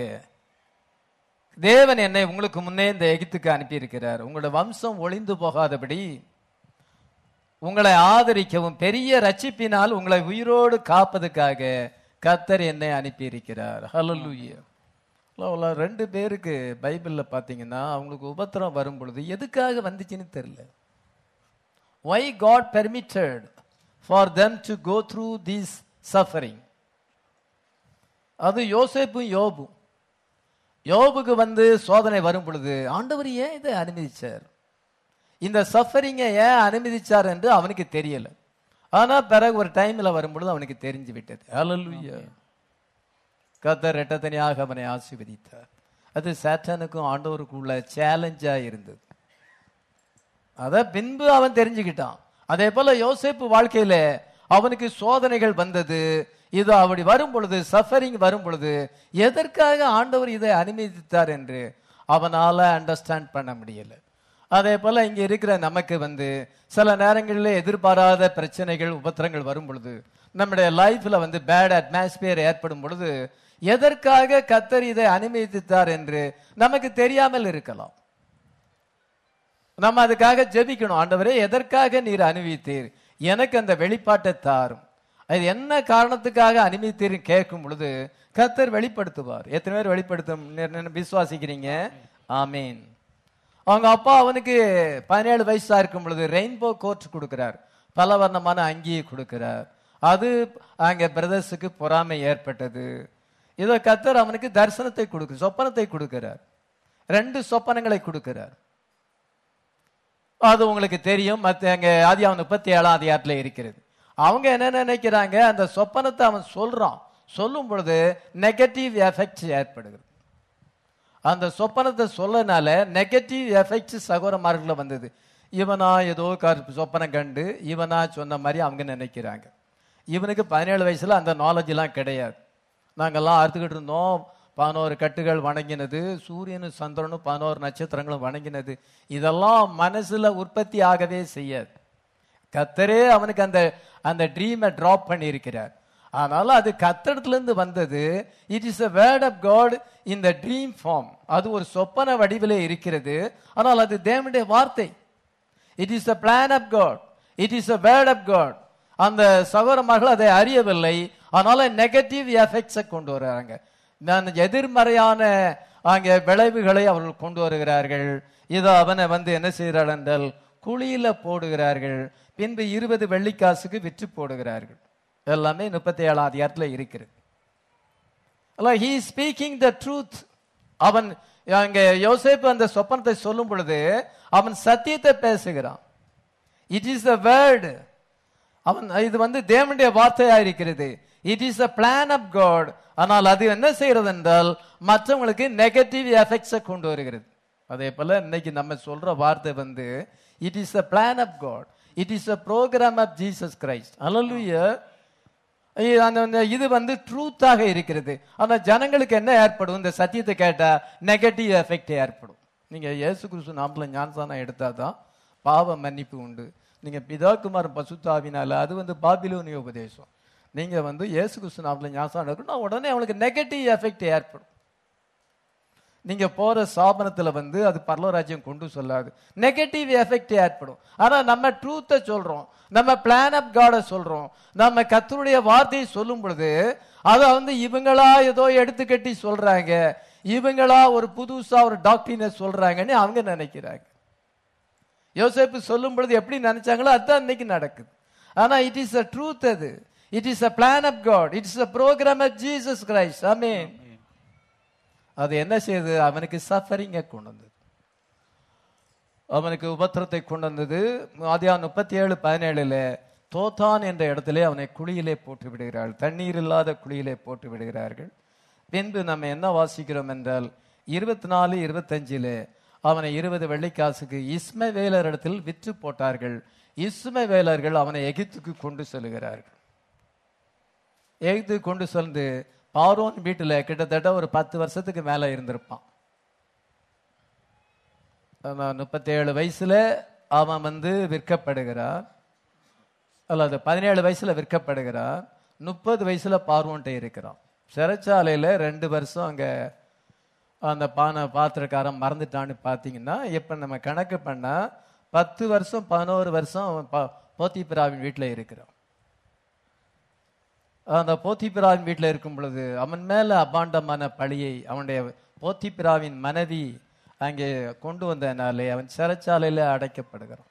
தேவன் என்னை உங்களுக்கு முன்னே இந்த எகிப்துக்கு அனுப்பியிருக்கிறார் உங்களோட வம்சம் ஒளிந்து போகாதபடி உங்களை ஆதரிக்கவும் பெரிய ரட்சிப்பினால் உங்களை உயிரோடு காப்பதுக்காக கத்தர் என்னை அனுப்பியிருக்கிறார் ஹalleluya அல்லாஹ் ரெண்டு பேருக்கு பைபிள்ல பாத்தீங்கன்னா அவங்களுக்கு உபத்திரம் வரும் பொழுது எதுக்காக வந்துச்சுன்னு தெரியல why god permitted for them to go through this suffering அது யோசேப்பும் யோபும் யோபுக்கு வந்து சோதனை வரும் பொழுது ஆண்டவர் ஏன் இதை அனுமதிச்சார் இந்த சஃபரிங்கை ஏன் அனுமதிச்சார் என்று அவனுக்கு தெரியல ஆனா பிறகு ஒரு டைம்ல வரும்பொழுது அவனுக்கு தெரிஞ்சு விட்டது ஹalleluya கத்தர் ரெட்டத்தனியாக அவனை ஆசீர்வதித்தார் அது சாத்தானுக்கும் ஆண்டவருக்கும் உள்ள சேலஞ்சா இருந்தது அத பின்பு அவன் தெரிஞ்சுக்கிட்டான் அதே போல யோசேப்பு வாழ்க்கையில அவனுக்கு சோதனைகள் வந்தது இது அப்படி வரும் பொழுது சஃபரிங் வரும் பொழுது எதற்காக ஆண்டவர் இதை அனுமதித்தார் என்று அவனால அண்டர்ஸ்டாண்ட் பண்ண முடியல அதே போல இங்க இருக்கிற நமக்கு வந்து சில நேரங்களில் எதிர்பாராத பிரச்சனைகள் உபத்திரங்கள் வரும் பொழுது நம்முடைய லைஃப்ல வந்து பேட் அட்மாஸ்பியர் ஏற்படும் பொழுது எதற்காக கத்தர் இதை அனுமதித்தார் என்று நமக்கு தெரியாமல் இருக்கலாம் நம்ம அதுக்காக ஜெபிக்கணும் ஆண்டவரே எதற்காக நீர் அனுபவித்தீர் எனக்கு அந்த வெளிப்பாட்டை தாரும் அது என்ன காரணத்துக்காக அனுமதித்தீர் கேட்கும் பொழுது கத்தர் வெளிப்படுத்துவார் எத்தனை பேர் வெளிப்படுத்தும் நி- நி- விசுவாசிக்கிறீங்க ஆமீன் அவங்க அப்பா அவனுக்கு பதினேழு வயசா இருக்கும் பொழுது ரெயின்போ கோட் கொடுக்கிறார் பல வர்ணமான அங்கியை கொடுக்கிறார் அது அங்க பிரதர்ஸுக்கு பொறாமை ஏற்பட்டது இதை கத்தர் அவனுக்கு தரிசனத்தை கொடுக்கு சொப்பனத்தை கொடுக்கிறார் ரெண்டு சொப்பனங்களை கொடுக்கிறார் அது உங்களுக்கு தெரியும் மத்த அங்க ஆதியாவன் முப்பத்தி ஏழாம் அதிகாரத்துல இருக்கிறது அவங்க என்ன நினைக்கிறாங்க அந்த சொப்பனத்தை அவன் சொல்றான் சொல்லும் பொழுது நெகட்டிவ் எஃபெக்ட் ஏற்படுகிறது அந்த சொப்பனத்தை சொல்லனால நெகட்டிவ் எஃபெக்ட் சகோதரமார்களை வந்தது இவனா ஏதோ கரு சொப்பனம் கண்டு இவனா சொன்ன மாதிரி அவங்க நினைக்கிறாங்க இவனுக்கு பதினேழு வயசுல அந்த நாலேஜ் எல்லாம் கிடையாது நாங்கெல்லாம் அறுத்துக்கிட்டு இருந்தோம் பதினோரு கட்டுகள் வணங்கினது சூரியனும் சந்திரனும் பதினோரு நட்சத்திரங்களும் வணங்கினது இதெல்லாம் மனசுல உற்பத்தி ஆகவே செய்யாது கத்தரே அவனுக்கு அந்த அந்த ட்ரீமை டிராப் பண்ணி இருக்கிறார் ஆனாலும் அது கத்தடத்துல இருந்து வந்தது it is a word of God in the dream form அது ஒரு சொப்பன வடிவிலே இருக்கிறது ஆனால் அது தேவனுடைய வார்த்தை it is a plan of God it is a word of God அந்த சகோதரமார்கள் அதை அறியவில்லை அதனால நெகட்டிவ் எஃபெக்ட்ஸை கொண்டு வர்றாங்க நான் எதிர்மறையான அங்கே விளைவுகளை அவர்கள் கொண்டு வருகிறார்கள் இதோ அவனை வந்து என்ன செய்கிறார்கள் என்றால் குழியில போடுகிறார்கள் பின்பு இருபது வெள்ளிக்காசுக்கு விற்று போடுகிறார்கள் எல்லாமே முப்பத்தி ஏழாம் அதிகாரத்துல இருக்கிறது ஹீ ஸ்பீக்கிங் த ட்ரூத் அவன் அங்க யோசேப்பு அந்த சொப்பனத்தை சொல்லும் பொழுது அவன் சத்தியத்தை பேசுகிறான் இட் இஸ் a வேர்டு அவன் இது வந்து தேவனுடைய வார்த்தையா இருக்கிறது it is a plan of God ஆனால் அது என்ன செய்யறது என்றால் மற்றவங்களுக்கு நெகட்டிவ் எஃபெக்ட்ஸை கொண்டு வருகிறது அதே போல இன்னைக்கு நம்ம சொல்ற வார்த்தை வந்து it is a plan of God it is a programme of Jesus Christ hallelujah அந்த அந்த இது வந்து ட்ரூத்தாக இருக்கிறது ஆனா ஜனங்களுக்கு என்ன ஏற்படும் இந்த சத்தியத்தை கேட்டா நெகட்டிவ் எஃபெக்ட் ஏற்படும் நீங்க இயேசு கிறிஸ்து நாமல ஞானசானம் எடுத்தாதான் பாவ மன்னிப்பு உண்டு நீங்க பிதாகுமார் பசுத்தாவினால அது வந்து பாபிலோனிய உபதேசம் நீங்க வந்து இயேசு கிறிஸ்து நாமல ஞானசானம் எடுக்கணும் உடனே அவங்களுக்கு நெகட்டிவ் எஃபெக்ட் ஏற்படும் நீங்க போற சாபனத்துல வந்து அது பரலோராஜ்யம் கொண்டு சொல்லாது நெகட்டிவ் எஃபெக்ட் ஏற்படும் ஆனா நம்ம ட்ரூத்தை சொல்றோம் நம்ம பிளான் ஆஃப் காட சொல்றோம் நம்ம கத்தருடைய வார்த்தையை சொல்லும் பொழுது அதை வந்து இவங்களா ஏதோ எடுத்து கட்டி சொல்றாங்க இவங்களா ஒரு புதுசா ஒரு டாக்டரினை சொல்றாங்கன்னு அவங்க நினைக்கிறாங்க யோசேப்பு சொல்லும் பொழுது எப்படி நினைச்சாங்களோ அதுதான் இன்னைக்கு நடக்குது ஆனா இட் இஸ் அ ட்ரூத் அது it is a plan of God it is a program of Jesus Christ amen அது என்ன செய்யுது அவனுக்கு சஃபரிங்கை கொண்டு வந்தது அவனுக்கு உபத்திரத்தை கொண்டு வந்தது ஆதியா முப்பத்தி ஏழு பதினேழுல தோத்தான் என்ற இடத்திலே அவனை குழியிலே போட்டு விடுகிறார்கள் தண்ணீர் இல்லாத குழியிலே போட்டு விடுகிறார்கள் பின்பு நம்ம என்ன வாசிக்கிறோம் என்றால் இருபத்தி நாலு இருபத்தஞ்சிலே அவனை இருபது வெள்ளிக்காசுக்கு இஸ்மவேலர் இடத்தில் விற்று போட்டார்கள் இஸ்மவேலர்கள் அவனை எகிப்துக்கு கொண்டு செல்கிறார்கள் எகிப்துக்கு கொண்டு சென்று பாரோன் வீட்டுல கிட்டத்தட்ட ஒரு பத்து வருஷத்துக்கு மேல இருந்திருப்பான் முப்பத்தி ஏழு வயசுல அவன் வந்து விற்கப்படுகிறான் அல்லது பதினேழு வயசுல விற்கப்படுகிறான் முப்பது வயசுல பார்வோன்ட்ட இருக்கிறான் சிறைச்சாலையில ரெண்டு வருஷம் அங்க அந்த பானை பாத்திரக்காரன் மறந்துட்டான்னு பார்த்தீங்கன்னா இப்ப நம்ம கணக்கு பண்ணா பத்து வருஷம் பதினோரு வருஷம் அவன் பா- போத்திபிராவின் வீட்டில் இருக்கிறான் அந்த போத்திபிராவின் வீட்டில் இருக்கும் பொழுது அவன் மேல அபாண்டமான பழியை அவனுடைய போத்திபிராவின் மனைவி அங்கே கொண்டு வந்தனாலே அவன் சிறைச்சாலையில அடைக்கப்படுகிறான்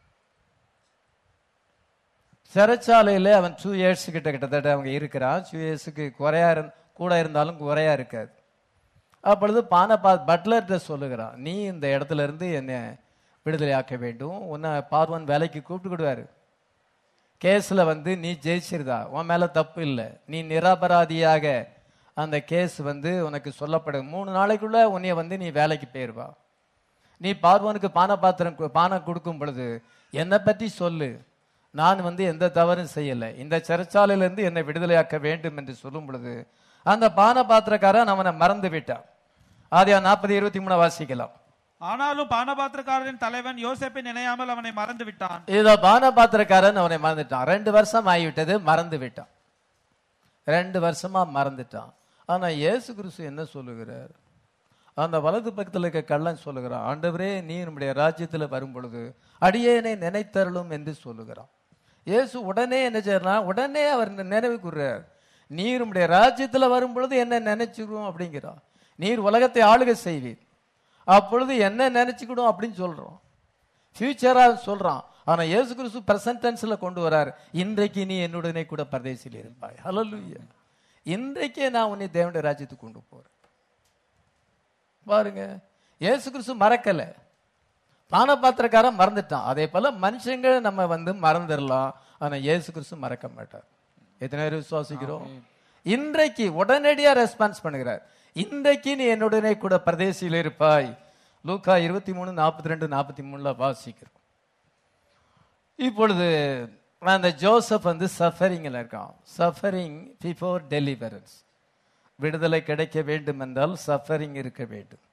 சிறைச்சாலையில அவன் டூ இயர்ஸ் கிட்ட கிட்டத்தட்ட அவங்க இருக்கிறான் டூ இயர்ஸுக்கு குறையா இருந் கூட இருந்தாலும் குறையா இருக்காது அப்பொழுது பானபா பட்லர்கிட்ட சொல்லுகிறான் நீ இந்த இடத்துல இருந்து என்னை விடுதலையாக்க வேண்டும் உன்னை பார்வன் வேலைக்கு கூப்பிட்டுக்கிடுவாரு கேஸ்ல வந்து நீ ஜெயிச்சிருதா உன் மேல தப்பு இல்லை நீ நிரபராதியாக அந்த கேஸ் வந்து உனக்கு சொல்லப்படும் மூணு நாளைக்குள்ள உன்னைய வந்து நீ வேலைக்கு போயிருவா நீ பார்வனுக்கு பான பாத்திரம் கு- பானம் கொடுக்கும் பொழுது என்னை பற்றி சொல்லு நான் வந்து எந்த தவறும் செய்யலை இந்த சிறைச்சாலையிலிருந்து என்னை விடுதலையாக்க வேண்டும் என்று சொல்லும் பொழுது அந்த பான பாத்திரக்காரன் அவனை மறந்து விட்டான் ஆதியா நாற்பது இருபத்தி மூணு வாசிக்கலாம் ஆனாலும் பானபாத்திரக்காரரின் தலைவன் யோசேப்பை நினையாமல் அவனை மறந்து விட்டான் இதோ பான பாத்திரக்காரன் அவனை மறந்துட்டான் ரெண்டு வருஷம் ஆகிவிட்டது மறந்து விட்டான் ரெண்டு வருஷமா மறந்துட்டான் ஆனா இயேசு கிறிஸ்து என்ன சொல்லுகிறார் அந்த வலது பக்கத்துல இருக்க கள்ளன் சொல்லுகிறான் ஆண்டவரே நீ நம்முடைய ராஜ்யத்துல வரும் பொழுது அடியேனை நினைத்தருளும் என்று சொல்லுகிறான் இயேசு உடனே என்ன செய்யறான் உடனே அவர் நினைவு கூறுறார் நீர் உம்முடைய ராஜ்யத்துல வரும் பொழுது என்ன நினைச்சுக்கிறோம் அப்படிங்கிறான் நீர் உலகத்தை ஆளுகை செய்வீர் அப்பொழுது என்ன நினைச்சுக்கிடும் அப்படின்னு சொல்றோம் ஃபியூச்சரா சொல்றான் ஆனா இயேசு கிறிஸ்து பிரசன்ட் டென்ஸ்ல கொண்டு வரார் இன்றைக்கு நீ என்னுடனே கூட பரதேசில் இருப்பாய் ஹalleluya இன்றைக்கே நான் உன்னை தேவனுடைய ராஜ்யத்துக்கு கொண்டு போறேன் பாருங்க இயேசு கிறிஸ்து மறக்கல பானபாத்திரக்காரன் மறந்துட்டான் அதே போல மனுஷங்க நம்ம வந்து மறந்துடலாம் ஆனா இயேசு கிறிஸ்து மறக்க மாட்டார் எத்தனை பேர் விசுவாசிக்கிறோம் இன்றைக்கு உடனடியா ரெஸ்பான்ஸ் பண்ணுகிறார் இன்றைக்கு நீ என்னுடனே கூட பிரதேசியில் இருப்பாய் லூக்கா இருபத்தி மூணு நாற்பத்தி ரெண்டு நாற்பத்தி மூணுல வாசிக்கிறோம் இப்பொழுது அந்த ஜோசப் வந்து சஃபரிங்ல இருக்கான் சஃபரிங் பிஃபோர் டெலிவரன்ஸ் விடுதலை கிடைக்க வேண்டும் என்றால் சஃபரிங் இருக்க வேண்டும்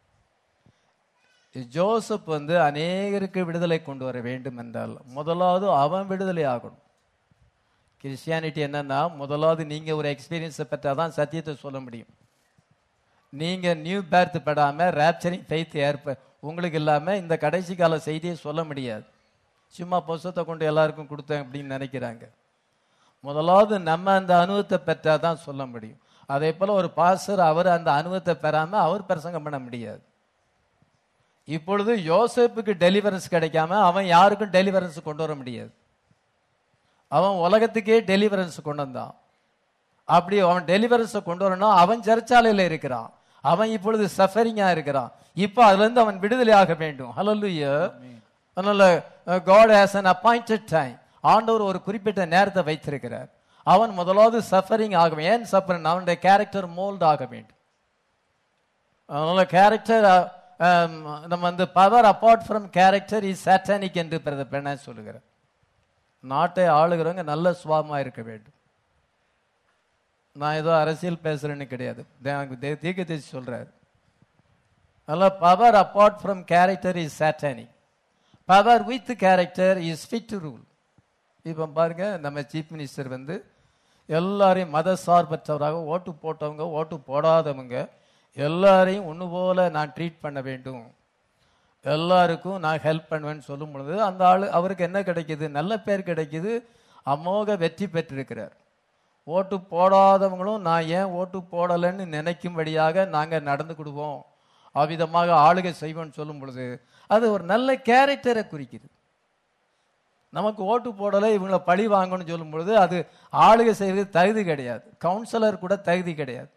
ஜோசப் வந்து அநேகருக்கு விடுதலை கொண்டு வர வேண்டும் என்றால் முதலாவது அவன் விடுதலை ஆகணும் கிறிஸ்டியானிட்டி என்னன்னா முதலாவது நீங்க ஒரு எக்ஸ்பீரியன்ஸை பெற்றாதான் சத்தியத்தை சொல்ல முடியும் நீங்க நியூ பேர்த் படாம ரேப்சரிங் ஃபெய்த் ஏற்ப உங்களுக்கு இல்லாம இந்த கடைசி கால செய்தியை சொல்ல முடியாது சும்மா புஸ்தத்தை கொண்டு எல்லாருக்கும் கொடுத்தேன் அப்படின்னு நினைக்கிறாங்க முதலாவது நம்ம அந்த அனுபவத்தை பெற்றாதான் சொல்ல முடியும் அதே போல ஒரு பாஸ்டர் அவர் அந்த அனுபவத்தை பெறாம அவர் பிரசங்கம் பண்ண முடியாது இப்பொழுது யோசேப்புக்கு டெலிவரன்ஸ் கிடைக்காம அவன் யாருக்கும் டெலிவரன்ஸ் கொண்டு வர முடியாது அவன் உலகத்துக்கே டெலிவரன்ஸ் கொண்டு வந்தான் அப்படி அவன் டெலிவரன்ஸ் கொண்டு வரணும் அவன் சிறைச்சாலையில இருக்கிறான் அவன் இப்பொழுது சஃபரிங்கா இருக்கிறான் இப்போ அதுல இருந்து அவன் விடுதலை ஆக வேண்டும் ஹalleluya அதனால God has an appointed time ஆண்டவர் ஒரு குறிப்பிட்ட நேரத்தை வைத்திருக்கிறார் அவன் முதலாவது சஃபரிங் ஆக ஏன் சஃபரிங் அவனுடைய கேரக்டர் மோல்ட் ஆக வேண்டும் அதனால கேரக்டர் நம்ம வந்து power apart from character is satanic என்று பிரதர் பெண்ண சொல்லுகிறார் நாட்டை ஆளுகிறவங்க நல்ல சுவாமா இருக்க வேண்டும் நான் ஏதோ அரசியல் பேசுறேன்னு கிடையாது தீர்க்க தேசி சொல்றாரு அதனால power apart from character is satanic power with character is fit to rule இப்போ பாருங்க நம்ம சீஃப் மினிஸ்டர் வந்து எல்லாரையும் மத சார்பற்றவராக ஓட்டு போட்டவங்க ஓட்டு போடாதவங்க எல்லாரையும் ஒன்று போல நான் ட்ரீட் பண்ண வேண்டும் எல்லாருக்கும் நான் ஹெல்ப் பண்ணுவேன்னு சொல்லும் பொழுது அந்த ஆளு அவருக்கு என்ன கிடைக்குது நல்ல பேர் கிடைக்குது அமோக வெற்றி பெற்றிருக்கிறார் ஓட்டு போடாதவங்களும் நான் ஏன் ஓட்டு போடலைன்னு நினைக்கும்படியாக நாங்கள் நடந்து கொடுவோம் அவ்விதமாக ஆளுகை செய்வோம்னு சொல்லும் பொழுது அது ஒரு நல்ல கேரக்டரை குறிக்குது நமக்கு ஓட்டு போடலை இவங்களை பழி வாங்கணும்னு சொல்லும் பொழுது அது ஆளுகை செய்வது தகுதி கிடையாது கவுன்சிலர் கூட தகுதி கிடையாது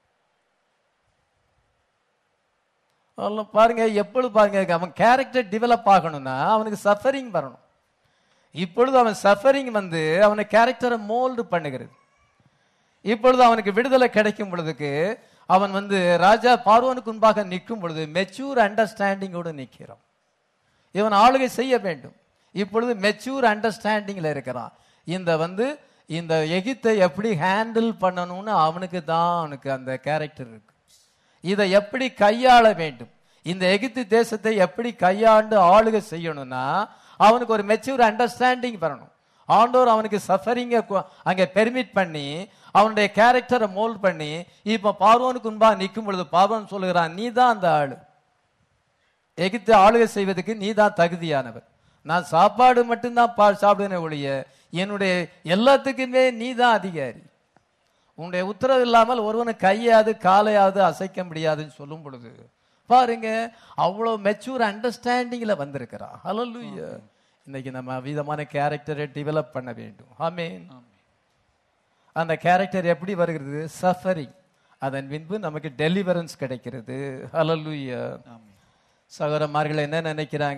அதெல்லாம் பாருங்க எப்பொழுது பாருங்க அவன் கேரக்டர் டெவலப் ஆகணும்னா அவனுக்கு சஃபரிங் வரணும் இப்பொழுது அவன் சஃபரிங் வந்து அவனை கேரக்டரை மோல்டு பண்ணுகிறது இப்பொழுது அவனுக்கு விடுதலை கிடைக்கும் பொழுதுக்கு அவன் வந்து ராஜா பார்வனுக்கு முன்பாக நிற்கும் பொழுது மெச்சூர் அண்டர்ஸ்டாண்டிங்கோடு நிற்கிறான் இவன் ஆளுகை செய்ய வேண்டும் இப்பொழுது மெச்சூர் அண்டர்ஸ்டாண்டிங்ல இருக்கிறான் இந்த வந்து இந்த எகித்தை எப்படி ஹேண்டில் பண்ணணும்னு அவனுக்கு தான் அவனுக்கு அந்த கேரக்டர் இருக்கு இதை எப்படி கையாள வேண்டும் இந்த எகிப்து தேசத்தை எப்படி கையாண்டு ஆளுகை செய்யணும்னா அவனுக்கு ஒரு மெச்சூர் அண்டர்ஸ்டாண்டிங் வரணும் ஆண்டோர் அவனுக்கு சஃபரிங்க அங்க பெர்மிட் பண்ணி அவனுடைய கேரக்டரை மோல்ட் பண்ணி இப்ப பார்வோனுக்கு முன்பா நிற்கும் பொழுது பார்வோன் சொல்லுகிறான் நீ தான் அந்த ஆளு எகிப்தை ஆளுகை செய்வதற்கு நீ தான் தகுதியானவர் நான் சாப்பாடு மட்டும்தான் பா சாப்பிடுனே ஒழிய என்னுடைய எல்லாத்துக்குமே நீ தான் அதிகாரி உன்னுடைய உத்தரவு இல்லாமல் ஒருவனு கையாவது காலையாவது அசைக்க முடியாதுன்னு சொல்லும் பொழுது பாருங்க அவ்வளோ மெச்சூர் அண்டர்ஸ்டாண்டிங்ல வந்திருக்கிறான் ஹalleluya இன்னைக்கு நம்ம விதமான கேரக்டரை டெவலப் பண்ண வேண்டும் ஆமென் அந்த கேரக்டர் எப்படி வருகிறது சஃபரிங் அதன் பின்பு நமக்கு டெலிவரன்ஸ் கிடைக்கிறது ஹalleluya சகோதரமார்கள் என்ன நினைக்கிறாங்க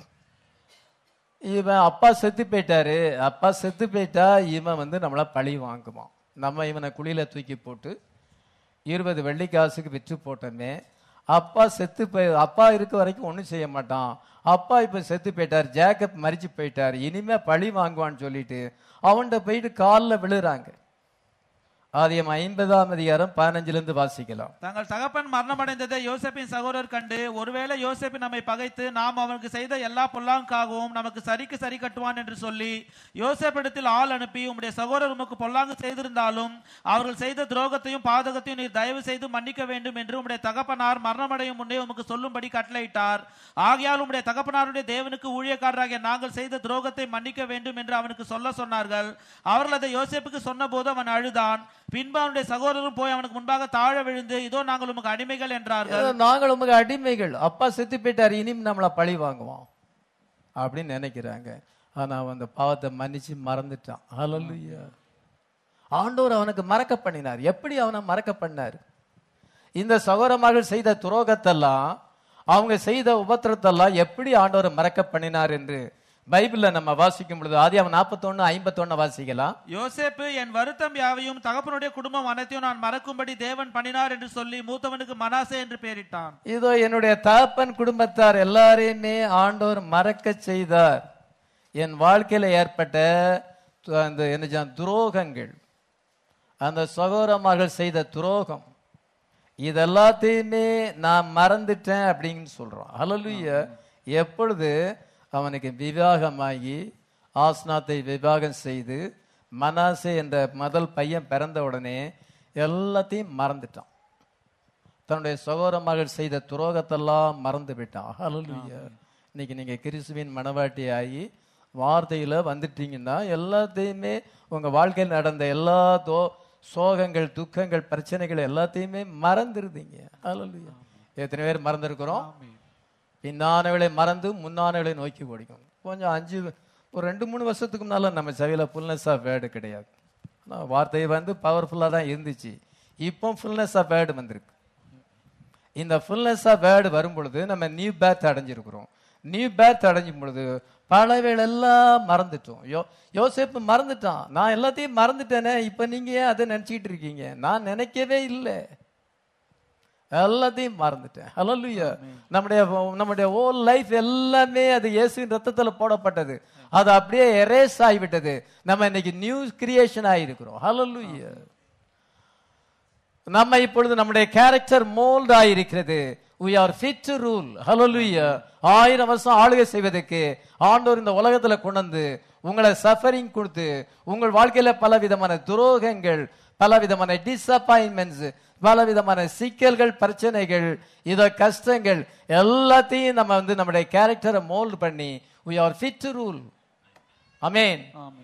இவன் அப்பா செத்து போயிட்டாரு அப்பா செத்து போயிட்டா இவன் வந்து நம்மளை பழி வாங்குவான் நம்ம இவனை குழியில தூக்கி போட்டு இருபது வெள்ளி காசுக்கு விற்று போட்டோமே அப்பா செத்து போய் அப்பா இருக்க வரைக்கும் ஒன்றும் செய்ய மாட்டான் அப்பா இப்போ செத்து போயிட்டார் ஜேக்கப் மறிச்சு போயிட்டார் இனிமே பழி வாங்குவான்னு சொல்லிட்டு அவன்கிட்ட போயிட்டு காலில் விழுறாங்க ஆதியம் ஐம்பதாம் அதிகாரம் பதினஞ்சுல இருந்து வாசிக்கலாம் தங்கள் தகப்பன் மரணமடைந்ததை யோசேப்பின் சகோதரர் கண்டு ஒருவேளை யோசேப்பு நம்மை பகைத்து நாம் அவனுக்கு செய்த எல்லா பொல்லாங்காகவும் நமக்கு சரிக்கு சரி கட்டுவான் என்று சொல்லி யோசேப்பிடத்தில் ஆள் அனுப்பி உம்முடைய சகோதரர் உமக்கு பொல்லாங்கு செய்திருந்தாலும் அவர்கள் செய்த துரோகத்தையும் பாதகத்தையும் நீர் தயவு செய்து மன்னிக்க வேண்டும் என்று உம்முடைய தகப்பனார் மரணமடையும் முன்னே உமக்கு சொல்லும்படி கட்டளையிட்டார் ஆகையால் உம்முடைய தகப்பனாருடைய தேவனுக்கு ஊழியக்காரராகிய நாங்கள் செய்த துரோகத்தை மன்னிக்க வேண்டும் என்று அவனுக்கு சொல்ல சொன்னார்கள் அவர்கள் அதை யோசேப்புக்கு சொன்னபோது அவன் அழுதான் பின்பு அவனுடைய சகோதரரும் போய் அவனுக்கு முன்பாக தாழ விழுந்து இதோ நாங்கள் உமக்கு அடிமைகள் என்றார்கள் ஏதோ நாங்கள் உமக்கு அடிமைகள் அப்பா செத்து போயிட்டார் இனி நம்மளை பழி வாங்குவான் அப்படின்னு நினைக்கிறாங்க ஆனா அவன் அந்த பாவத்தை மன்னிச்சு மறந்துட்டான் ஹalleluya ஆண்டவர் அவனுக்கு மறக்க பண்ணினார் எப்படி அவனை மறக்க பண்ணார் இந்த சகோதரமார்கள் செய்த துரோகத்தெல்லாம் அவங்க செய்த உபத்திரத்தெல்லாம் எப்படி ஆண்டவரை மறக்க பண்ணினார் என்று பைபிள்ல நம்ம வாசிக்கும் பொழுது ஆதி அவன் நாற்பத்தொன்னு ஐம்பத்தொன்னு வாசிக்கலாம் யோசேப்பு என் வருத்தம் யாவையும் தகப்பனுடைய குடும்பம் அனைத்தையும் நான் மறக்கும்படி தேவன் பண்ணினார் என்று சொல்லி மூத்தவனுக்கு மனாசே என்று பெயரிட்டான் இதோ என்னுடைய தகப்பன் குடும்பத்தார் எல்லாரையுமே ஆண்டவர் மறக்க செய்தார் என் வாழ்க்கையில ஏற்பட்ட து- அந்த என்ன சொல்ல, துரோகங்கள் அந்த சகோதரமார்கள் செய்த துரோகம் இதெல்லாத்தையுமே நான் மறந்துட்டேன் அப்படின்னு சொல்றான் ஹalleluya எப்பொழுது அவனுக்கு விவாகமாகி ஆஸ்னாத்தை விவாகம் செய்து மனாசே என்ற முதல் பையன் பிறந்த உடனே எல்லாத்தையும் மறந்துட்டான் தன்னுடைய சகோதர மகள் செய்த துரோகத்தெல்லாம் மறந்து விட்டான் ஹalleluya இன்னைக்கு நீங்க கிறிஸ்துவின் மனவாட்டி ஆகி வார்த்தையில வந்துட்டீங்கன்னா எல்லாத்தையுமே உங்க வாழ்க்கையில் நடந்த எல்லா தோ சோகங்கள் துக்கங்கள் பிரச்சனைகள் எல்லாத்தையுமே மறந்துருதீங்க ஹalleluya எத்தனை பேர் மறந்துருக்கிறோம் பின்னானவளை மறந்து முன்னானவளை நோக்கி ஓடிக்கும் கொஞ்சம் அஞ்சு ஒரு ரெண்டு மூணு வருஷத்துக்கு முன்னால நம்ம செவியில ஃபுல்னஸ் ஆஃப் வேர்டு கிடையாது ஆனா வார்த்தை வந்து பவர்ஃபுல்லா தான் இருந்துச்சு இப்போ ஃபுல்னஸ் ஆஃப் வேர்டு வந்திருக்கு இந்த ஃபுல்னஸ் ஆஃப் வேர்டு வரும் பொழுது நம்ம நியூ பேர்த் அடைஞ்சிருக்கிறோம் நியூ பேர்த் அடைஞ்சும் பொழுது பழவேல் எல்லாம் மறந்துட்டோம் யோ யோசேப்பு மறந்துட்டான் நான் எல்லாத்தையும் மறந்துட்டேனே இப்ப நீங்க ஏன் அதை நினைச்சிட்டு இருக்கீங்க நான் நினைக்கவே இல்லை எல்லாத்தையும் மறந்துட்டேன் ஹalleluya நம்முடைய நம்முடைய ஓல் லைஃப் எல்லாமே அது இயேசுவின் ரத்தத்துல போடப்பட்டது அது அப்படியே எரேஸ் ஆகிவிட்டது நம்ம இன்னைக்கு நியூ கிரியேஷன் ஆயிருக்கிறோம் ஹalleluya நம்ம இப்பொழுது நம்முடைய கேரக்டர் மோல்ட் ஆயிருக்கிறது we are fit to rule hallelujah ஆயிரம் வருஷம் ஆளுகை செய்வதற்கு ஆண்டவர் இந்த உலகத்துல கொண்டு வந்து உங்களை சஃபரிங் கொடுத்து உங்கள் வாழ்க்கையில பல விதமான துரோகங்கள் பல விதமான டிசப்பாயின்மெண்ட்ஸ் பல விதமான சிக்கல்கள் பிரச்சனைகள் இதோ கஷ்டங்கள் எல்லாத்தையும் நம்ம வந்து நம்முடைய கேரக்டரை மோல்ட் பண்ணி we are fit to rule அமேன்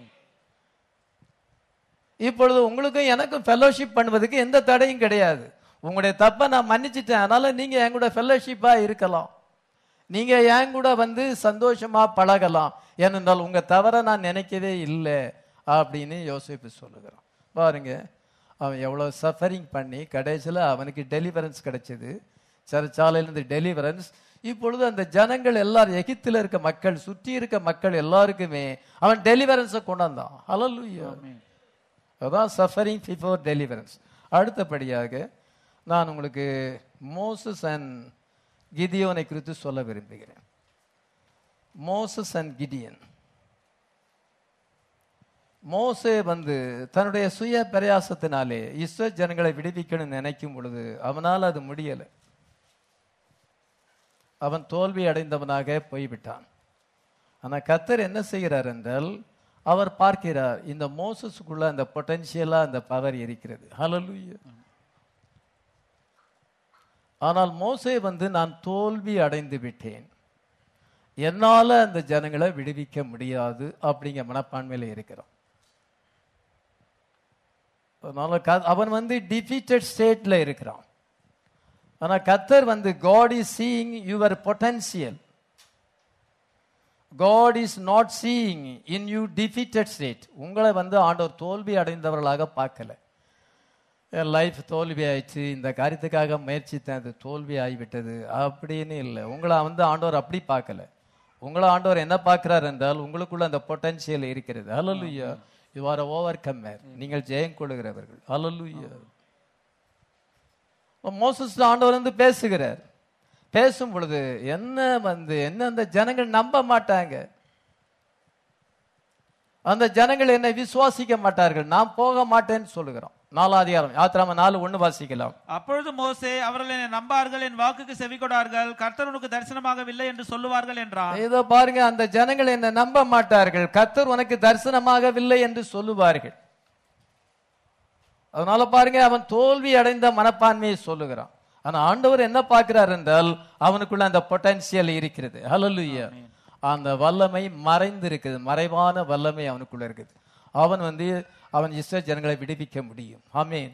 இப்பொழுது உங்களுக்கும் எனக்கும் ஃபெல்லோஷிப் பண்ணுவதற்கு எந்த தடையும் கிடையாது உங்களுடைய தப்பை நான் மன்னிச்சிட்டேன் அதனால நீங்க என் கூட ஃபெல்லோஷிப்பா இருக்கலாம் நீங்க என் கூட வந்து சந்தோஷமா பழகலாம் ஏனென்றால் உங்க தவற நான் நினைக்கவே இல்லை அப்படின்னு யோசிப்பு சொல்லுகிறான் பாருங்க அவன் எவ்வளவு சஃபரிங் பண்ணி கடைசியில் அவனுக்கு டெலிவரன்ஸ் கிடைச்சது சிறைச்சாலையிலிருந்து டெலிவரன்ஸ் இப்பொழுது அந்த ஜனங்கள் எல்லாரும் எகிப்தில் இருக்க மக்கள் சுற்றி இருக்க மக்கள் எல்லாருக்குமே அவன் டெலிவரன்ஸை கொண்டாந்தான் ஹalleluya அதான் சஃபரிங் பிஃபோர் டெலிவரன்ஸ் அடுத்தபடியாக நான் உங்களுக்கு மோசஸ் அண்ட் கிதியோனை குறித்து சொல்ல விரும்புகிறேன் மோசஸ் அண்ட் கிடியன் மோசே வந்து தன்னுடைய சுய பிரயாசத்தினாலே இஸ்ரோ ஜனங்களை விடுவிக்கணும்னு நினைக்கும் பொழுது அவனால் அது முடியலை அவன் தோல்வி அடைந்தவனாக போய்விட்டான் ஆனா கத்தர் என்ன செய்கிறார் என்றால் அவர் பார்க்கிறார் இந்த மோசஸுக்குள்ள அந்த பொட்டன்ஷியலா அந்த பவர் இருக்கிறது ஹalleluya ஆனால் மோசே வந்து நான் தோல்வி அடைந்து விட்டேன் என்னால அந்த ஜனங்களை விடுவிக்க முடியாது அப்படிங்கிற மனப்பான்மையில இருக்கிறான் அதனால க- அவன் வந்து டிஃபீட்டட் ஸ்டேட்ல இருக்கிறான் ஆனா கத்தர் வந்து God is seeing your potential God is not seeing in you defeated state உங்களை வந்து ஆண்டவர் தோல்வி அடைந்தவர்களாக பார்க்கல என் லைஃப் தோல்வி ஆயிடுச்சு இந்த காரியத்துக்காக முயற்சித்தேன் அது தோல்வி ஆகிவிட்டது அப்படின்னு இல்லை உங்களை வந்து ஆண்டவர் அப்படி பார்க்கல உங்களை ஆண்டவர் என்ன பார்க்கிறார் என்றால் உங்களுக்குள்ள அந்த பொட்டன்ஷியல் இருக்கிறது hallelujah you are overcomer நீங்கள் ஜெயம் கொள்ளுகிறவர்கள் ஹalleluya மோசஸ் ஆண்டவர் வந்து பேசுகிறார் பேசும் பொழுது என்ன வந்து என்ன அந்த ஜனங்கள் நம்ப மாட்டாங்க அந்த ஜனங்கள் என்னை விசுவாசிக்க மாட்டார்கள் நான் போக மாட்டேன்னு சொல்லுகிறோம் நாலாதிகாரம் யாத்திராம நாலு ஒண்ணு வாசிக்கலாம் அப்பொழுது மோசே அவர்கள் என்னை நம்பார்கள் என் வாக்குக்கு செவிகொடார்கள் கர்த்தர் உனக்கு தரிசனமாகவில்லை என்று சொல்லுவார்கள் என்றான் இதோ பாருங்க அந்த ஜனங்கள் என்னை நம்ப மாட்டார்கள் கத்தர் உனக்கு தரிசனமாகவில்லை என்று சொல்லுவார்கள் அதனால பாருங்க அவன் தோல்வி அடைந்த மனப்பான்மையை சொல்லுகிறான் ஆனா ஆண்டவர் என்ன பார்க்கிறார் என்றால் அவனுக்குள்ள அந்த பொட்டன்சியல் இருக்கிறது ஹalleluya அந்த வல்லமை மறைந்து இருக்குது மறைவான வல்லமை அவனுக்குள்ள இருக்குது அவன் வந்து அவன் இஸ்ரேல் ஜனங்களை விடுவிக்க முடியும் ஆமென்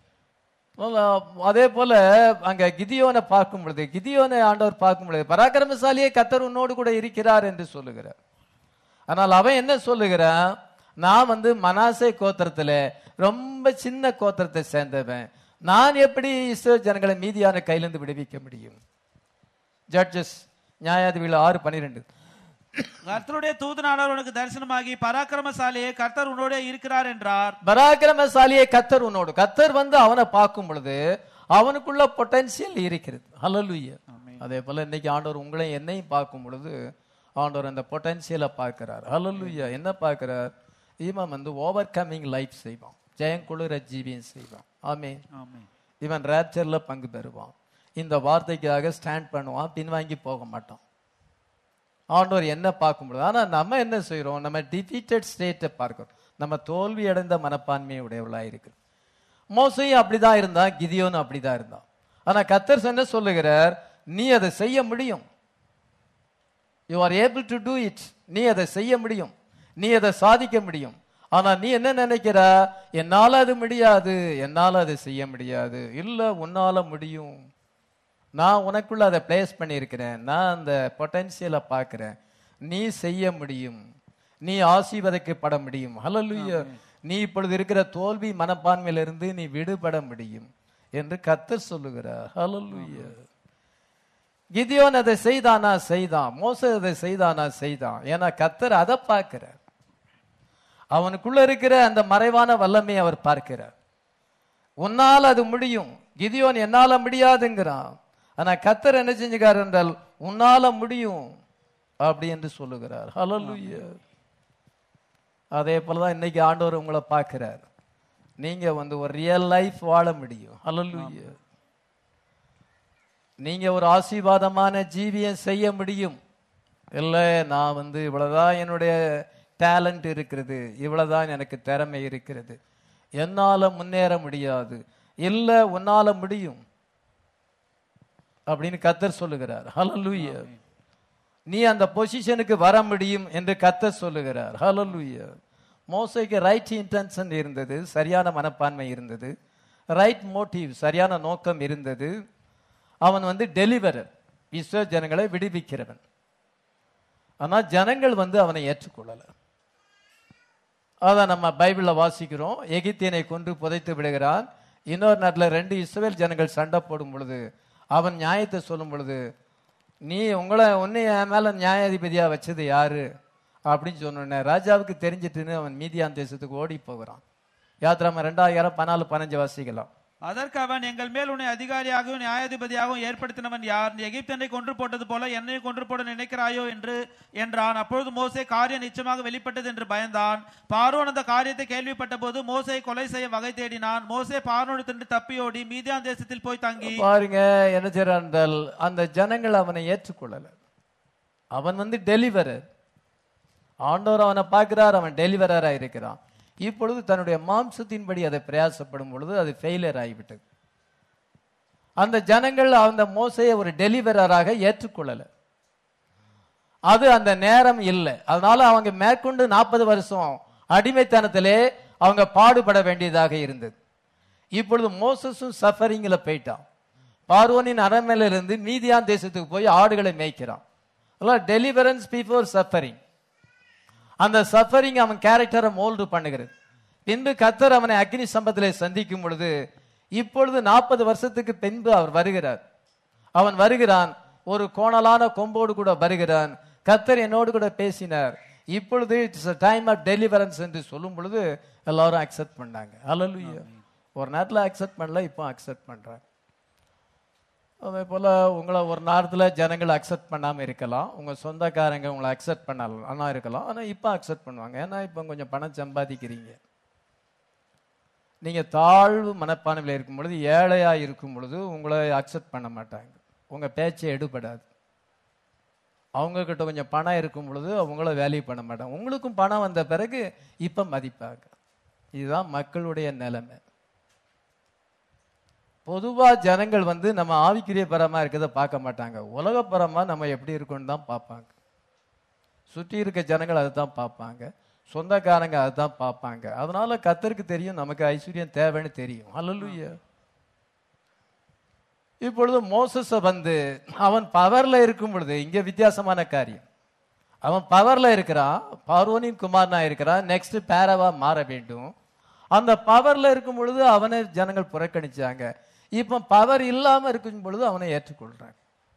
அதே போல அங்க கிதியோனை பார்க்கும் பொழுது கிதியோனை ஆண்டவர் பார்க்கும் பொழுது பராக்கிரமசாலியே கத்தர் உன்னோடு கூட இருக்கிறார் என்று சொல்லுகிறார் ஆனால் அவன் என்ன சொல்லுகிறான் நான் வந்து மனாசே கோத்திரத்துல ரொம்ப சின்ன கோத்திரத்தை சேர்ந்தவன் நான் எப்படி இஸ்ரேல் ஜனங்களை மீதியான கையிலிருந்து விடுவிக்க முடியும் ஜட்ஜஸ் நியாயாதிபதிகள் ஆறு பன்னிரெண்டு கர்த்தருடைய தூதனானவர் உனக்கு தரிசனமாகி பராக்கிரமசாலியே கர்த்தர் உன்னோட இருக்கிறார் என்றார் பராக்கிரமசாலியை கத்தர் உன்னோடு கத்தர் வந்து அவனை பார்க்கும் பொழுது அவனுக்குள்ள பொட்டன்சியல் இருக்கிறது ஹalleluya அதே போல இன்னைக்கு ஆண்டவர் உங்களையும் என்னையும் பார்க்கும் பொழுது ஆண்டவர் அந்த பொட்டன்சியலை பார்க்கிறார் ஹalleluya என்ன பார்க்கிறார் இவன் வந்து ஓவர் கம்மிங் லைஃப் செய்வான் ஜெயங்குளிர ஜீவியம் செய்வான் ஆமென் ஆமென் இவன் ரேப்சர்ல பங்கு பெறுவான் இந்த வார்த்தைக்காக ஸ்டாண்ட் பண்ணுவான் பின்வாங்கி போக மாட்டான் ஆண்டவர் என்ன பார்க்க முடியும் ஆனா நம்ம என்ன செய்றோம் நம்ம டிஃபீட்டட் ஸ்டேட்டை பார்க்கிறோம் நம்ம தோல்வி அடைந்த மனப்பான்மையை உடையவளா இருக்கு மோசையும் அப்படிதான் இருந்தான் கிதியோனும் அப்படிதான் இருந்தான் ஆனா கத்தர் என்ன சொல்லுகிறார் நீ அதை செய்ய முடியும் you are able to do it நீ அதை செய்ய முடியும் நீ அதை சாதிக்க முடியும் ஆனா நீ என்ன நினைக்கிற என்னால அது முடியாது என்னால அதை செய்ய முடியாது இல்ல உன்னால முடியும் நான் உனக்குள்ள அதை பிளேஸ் பண்ணியிருக்கிறேன் நான் அந்த பொட்டன்சியலை பார்க்கிறேன் நீ செய்ய முடியும் நீ ஆசீர்வதிக்கப்பட முடியும் ஹalleluya நீ இப்பொழுது இருக்கிற தோல்வி மனப்பான்மையிலிருந்து நீ விடுபட முடியும் என்று கத்தர் சொல்லுகிறார் ஹalleluya கிதியோன் அதை செய்தானா செய்தான் மோச அதை செய்தானா செய்தான் ஏன்னா கத்தர் அதை பார்க்கிறார் அவனுக்குள்ள இருக்கிற அந்த மறைவான வல்லமையை அவர் பார்க்கிறார் உன்னால் அது முடியும் கிதியோன் என்னால முடியாதுங்கிறான் ஆனா கத்தர் என்ன செஞ்சுக்கார் என்றால் உன்னால முடியும் அப்படி என்று சொல்லுகிறார் ஹalleluya அதே போலதான் இன்னைக்கு ஆண்டவர் உங்களை பார்க்கிறார் நீங்க வந்து ஒரு ரியல் லைஃப் வாழ முடியும் ஹalleluya நீங்க ஒரு ஆசீர்வாதமான ஜீவியம் செய்ய முடியும் இல்லை நான் வந்து இவ்வளவுதான் என்னுடைய டேலண்ட் இருக்கிறது இவ்வளவுதான் எனக்கு திறமை இருக்கிறது என்னால முன்னேற முடியாது இல்ல உன்னால முடியும் அப்படின்னு கத்தர் சொல்லுகிறார் ஹalleluya நீ அந்த பொசிஷனுக்கு வர முடியும் என்று கத்தர் சொல்லுகிறார் ஹalleluya மோசைக்கு ரைட் இன்டென்ஷன் இருந்தது சரியான மனப்பான்மை இருந்தது ரைட் மோட்டிவ் சரியான நோக்கம் இருந்தது அவன் வந்து டெலிவரர் இஸ்ரோ ஜனங்களை விடுவிக்கிறவன் ஆனா ஜனங்கள் வந்து அவனை ஏற்றுக்கொள்ளல அதான் நம்ம பைபிள்ல வாசிக்கிறோம் எகிப்தியனை கொண்டு புதைத்து விடுகிறான் இன்னொரு நாட்டில் ரெண்டு இஸ்ரவேல் ஜனங்கள் சண்டை போடும் பொழுது அவன் நியாயத்தை சொல்லும் பொழுது நீ உங்களை உன்னை என் மேல நியாயாதிபதியா வச்சது யாரு அப்படின்னு சொன்னோடனே ராஜாவுக்கு தெரிஞ்சிட்டுன்னு அவன் மீதியான் தேசத்துக்கு ஓடி போகிறான் யாத்திராம ரெண்டாயிரம் பதினாலு பதினஞ்சு வாசிக்கலாம் அதற்கு அவன் எங்கள் மேல் உன்னை அதிகாரியாகவும் நியாயாதிபதியாகவும் ஏற்படுத்தினவன் யார் நீ எகிப்தனை கொன்று போட்டது போல என்னையும் கொன்று போட நினைக்கிறாயோ என்று என்றான் அப்பொழுது மோசே காரியம் நிச்சயமாக வெளிப்பட்டது என்று பயந்தான் பார்வோன் அந்த காரியத்தை கேள்விப்பட்ட போது மோசை கொலை செய்ய வகை தேடினான் மோசே பார்வோடு தின்று தப்பியோடி மீதியான் தேசத்தில் போய் தங்கி பாருங்க என்ன செய்யறால் அந்த ஜனங்கள் அவனை ஏற்றுக்கொள்ளல அவன் வந்து டெலிவரர் ஆண்டவர் அவனை பார்க்கிறார் அவன் டெலிவரரா இருக்கிறான் இப்பொழுது தன்னுடைய மாம்சத்தின்படி அதை பிரயாசப்படும் பொழுது அது ஃபெயிலியர் ஆகிவிட்டது அந்த ஜனங்கள் அந்த மோசையை ஒரு டெலிவரராக ஏற்றுக்கொள்ளல அது அந்த நேரம் இல்லை அதனால அவங்க மேற்கொண்டு நாற்பது வருஷம் அடிமைத்தனத்திலே அவங்க பாடுபட வேண்டியதாக இருந்தது இப்பொழுது மோசஸும் சஃபரிங்ல போயிட்டான் பார்வோனின் அரண்மையில இருந்து மீதியான் தேசத்துக்கு போய் ஆடுகளை மேய்க்கிறான் அதெல்லாம் டெலிவரன்ஸ் பிஃபோர் சஃபரிங் அந்த சஃபரிங் அவன் கேரக்டரை மோல்டு பண்ணுகிறது பின்பு கத்தர் அவனை அக்னி சம்பத்திலே சந்திக்கும் பொழுது இப்பொழுது நாற்பது வருஷத்துக்கு பின்பு அவர் வருகிறார் அவன் வருகிறான் ஒரு கோணலான கொம்போடு கூட வருகிறான் கத்தர் என்னோடு கூட பேசினார் இப்பொழுது இட்ஸ் டைம் ஆஃப் டெலிவரன்ஸ் என்று சொல்லும் பொழுது எல்லாரும் அக்செப்ட் பண்ணாங்க அல்லலுயா ஒரு நேரத்தில் அக்செப்ட் பண்ணல இப்போ அக்செப்ட் பண்றாங்க அதே போல உங்களை ஒரு நேரத்தில் ஜனங்கள் அக்செப்ட் பண்ணாம இருக்கலாம் உங்க சொந்தக்காரங்க உங்களை அக்செப்ட் பண்ணலாம் இருக்கலாம் ஆனா இப்போ அக்செப்ட் பண்ணுவாங்க ஏன்னா இப்போ கொஞ்சம் பணம் சம்பாதிக்கிறீங்க நீங்க தாழ்வு மனப்பான்மையில் இருக்கும் பொழுது ஏழையா இருக்கும் பொழுது உங்களை அக்செப்ட் பண்ண மாட்டாங்க உங்க பேச்சை எடுபடாது அவங்க கிட்ட கொஞ்சம் பணம் இருக்கும் பொழுது அவங்கள வேல்யூ பண்ண மாட்டாங்க உங்களுக்கும் பணம் வந்த பிறகு இப்ப மதிப்பாங்க இதுதான் மக்களுடைய நிலைமை பொதுவா ஜனங்கள் வந்து நம்ம ஆவிக்குரிய பரமா இருக்கிறத பார்க்க மாட்டாங்க உலகப்பரமா நம்ம எப்படி இருக்கோம்னு தான் பார்ப்பாங்க சுற்றி இருக்க ஜனங்கள் அதை தான் பார்ப்பாங்க சொந்தக்காரங்க அதை தான் பார்ப்பாங்க அதனால கத்தருக்கு தெரியும் நமக்கு ஐஸ்வர்யம் தேவைன்னு தெரியும் அல்லலுயா இப்பொழுது மோசஸ வந்து அவன் பவர்ல இருக்கும் பொழுது இங்க வித்தியாசமான காரியம் அவன் பவர்ல இருக்கிறான் பார்வோனின் குமாரனா இருக்கிறான் நெக்ஸ்ட் பேரவா மாற வேண்டும் அந்த பவர்ல இருக்கும் பொழுது அவனை ஜனங்கள் புறக்கணிச்சாங்க இப்ப பவர் இல்லாம இருக்கும் பொழுது அவனை ஏற்றுக்கொள்றாங்க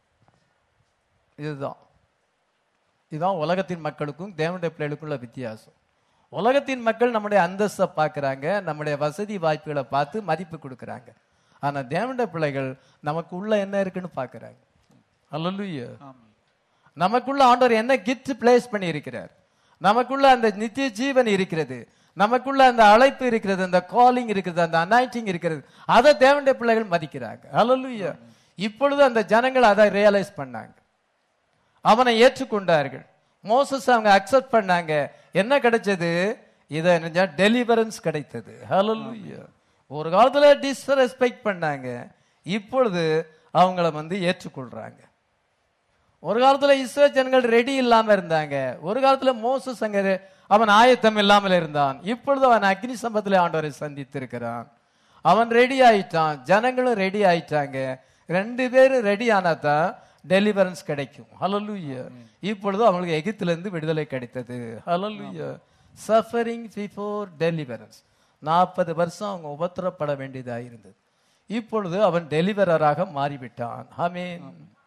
இதுதான் இதுதான் உலகத்தின் மக்களுக்கும் தேவனுடைய பிள்ளைகளுக்கும் உள்ள வித்தியாசம் உலகத்தின் மக்கள் நம்முடைய அந்தஸ்தை பார்க்கறாங்க நம்முடைய வசதி வாய்ப்புகளை பார்த்து மதிப்பு கொடுக்கறாங்க ஆனா தேவனுடைய பிள்ளைகள் நமக்கு உள்ள என்ன இருக்குன்னு பார்க்கறாங்க அல்லலுயா ஆமென். நமக்குள்ள ஆண்டவர் என்ன கிஃப்ட் பிளேஸ் பண்ணி இருக்கிறார் நமக்குள்ள அந்த நித்திய ஜீவன் இருக்கிறது நமக்குள்ள அந்த அழைப்பு இருக்கிறது அந்த காலிங் இருக்கிறது அந்த அனாயிட்டிங் இருக்கிறது அதை தேவனுடைய பிள்ளைகள் மதிக்கிறாங்க அல்லலுயா இப்பொழுது அந்த ஜனங்கள் அதை ரியலைஸ் பண்ணாங்க அவனை ஏற்றுக்கொண்டார்கள் மோசஸ் அவங்க அக்செப்ட் பண்ணாங்க என்ன கிடைச்சது இதை டெலிவரன்ஸ் கிடைத்தது ஹalleluya ஒரு காலத்துல டிஸ்ரெஸ்பெக்ட் பண்ணாங்க இப்பொழுது அவங்கள வந்து ஏற்றுக்கொள்றாங்க ஒரு காலத்துல இஸ்ரேல் ஜனங்கள் ரெடி இல்லாம இருந்தாங்க ஒரு காலத்துல மோசஸ் அங்க அவன் ஆயத்தம் இல்லாமல் இருந்தான் இப்பொழுது அவன் அக்னி சம்பத்துல ஆண்டவரை சந்தித்திருக்கிறான் அவன் ரெடி ஆயிட்டான் ஜனங்களும் ரெடி ஆயிட்டாங்க ரெண்டு பேரும் ரெடி ஆனாதான் டெலிவரன்ஸ் கிடைக்கும் ஹalleluya இப்பொழுது அவங்களுக்கு எகிப்துல இருந்து விடுதலை கிடைத்தது ஹalleluya சஃபரிங் பிஃபோர் டெலிவரன்ஸ் நாற்பது வருஷம் அவங்க உபத்திரப்பட வேண்டியதா இருந்தது இப்பொழுது அவன் டெலிவரராக மாறிவிட்டான் ஆமென்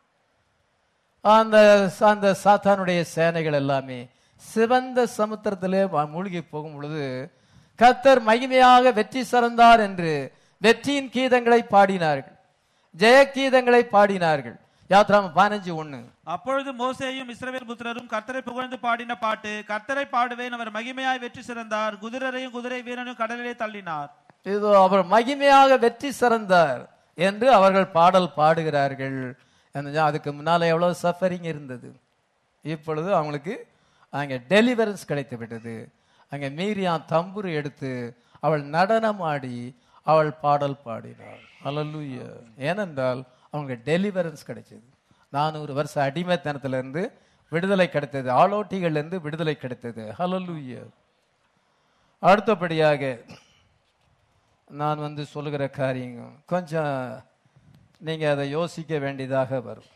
அந்த அந்த சாத்தானுடைய சேனைகள் எல்லாமே சிவந்த சமுத்திரத்திலே வ- மூழ்கி போகும் பொழுது கத்தர் மகிமையாக வெற்றி சிறந்தார் என்று வெற்றியின் கீதங்களை பாடினார்கள் ஜெய கீதங்களை பாடினார்கள் யாத்ராம பதினஞ்சு ஒண்ணு அப்பொழுது மோசேயும் இஸ்ரவேல் புத்திரரும் கர்த்தரை புகழ்ந்து பாடின பாட்டு கர்த்தரை பாடுவேன் அவர் மகிமையாய் வெற்றி சிறந்தார் குதிரரையும் குதிரை வீரனையும் கடலிலே தள்ளினார் இதோ அவர் மகிமையாக வெற்றி சிறந்தார் என்று அவர்கள் பாடல் பாடுகிறார்கள் என்ன, அதுக்கு முன்னால எவ்வளவு சஃபரிங் இருந்தது இப்பொழுது அவங்களுக்கு அங்க டெலிவரன்ஸ் கிடைத்து விட்டது அங்க மீரியான் தம்புரு எடுத்து அவள் நடனம் ஆடி அவள் பாடல் பாடினாள் அல்லூயா ஏனென்றால் அவங்களுக்கு டெலிவரன்ஸ் கிடைச்சது நானூறு வருஷம் அடிமைத்தனத்துல இருந்து விடுதலை கிடைத்தது ஆளோட்டிகள்ல இருந்து விடுதலை கிடைத்தது ஹalleluya அடுத்தபடியாக நான் வந்து சொல்லுகிற காரியங்கள் கொஞ்சம் நீங்க அதை யோசிக்க வேண்டியதாக வரும்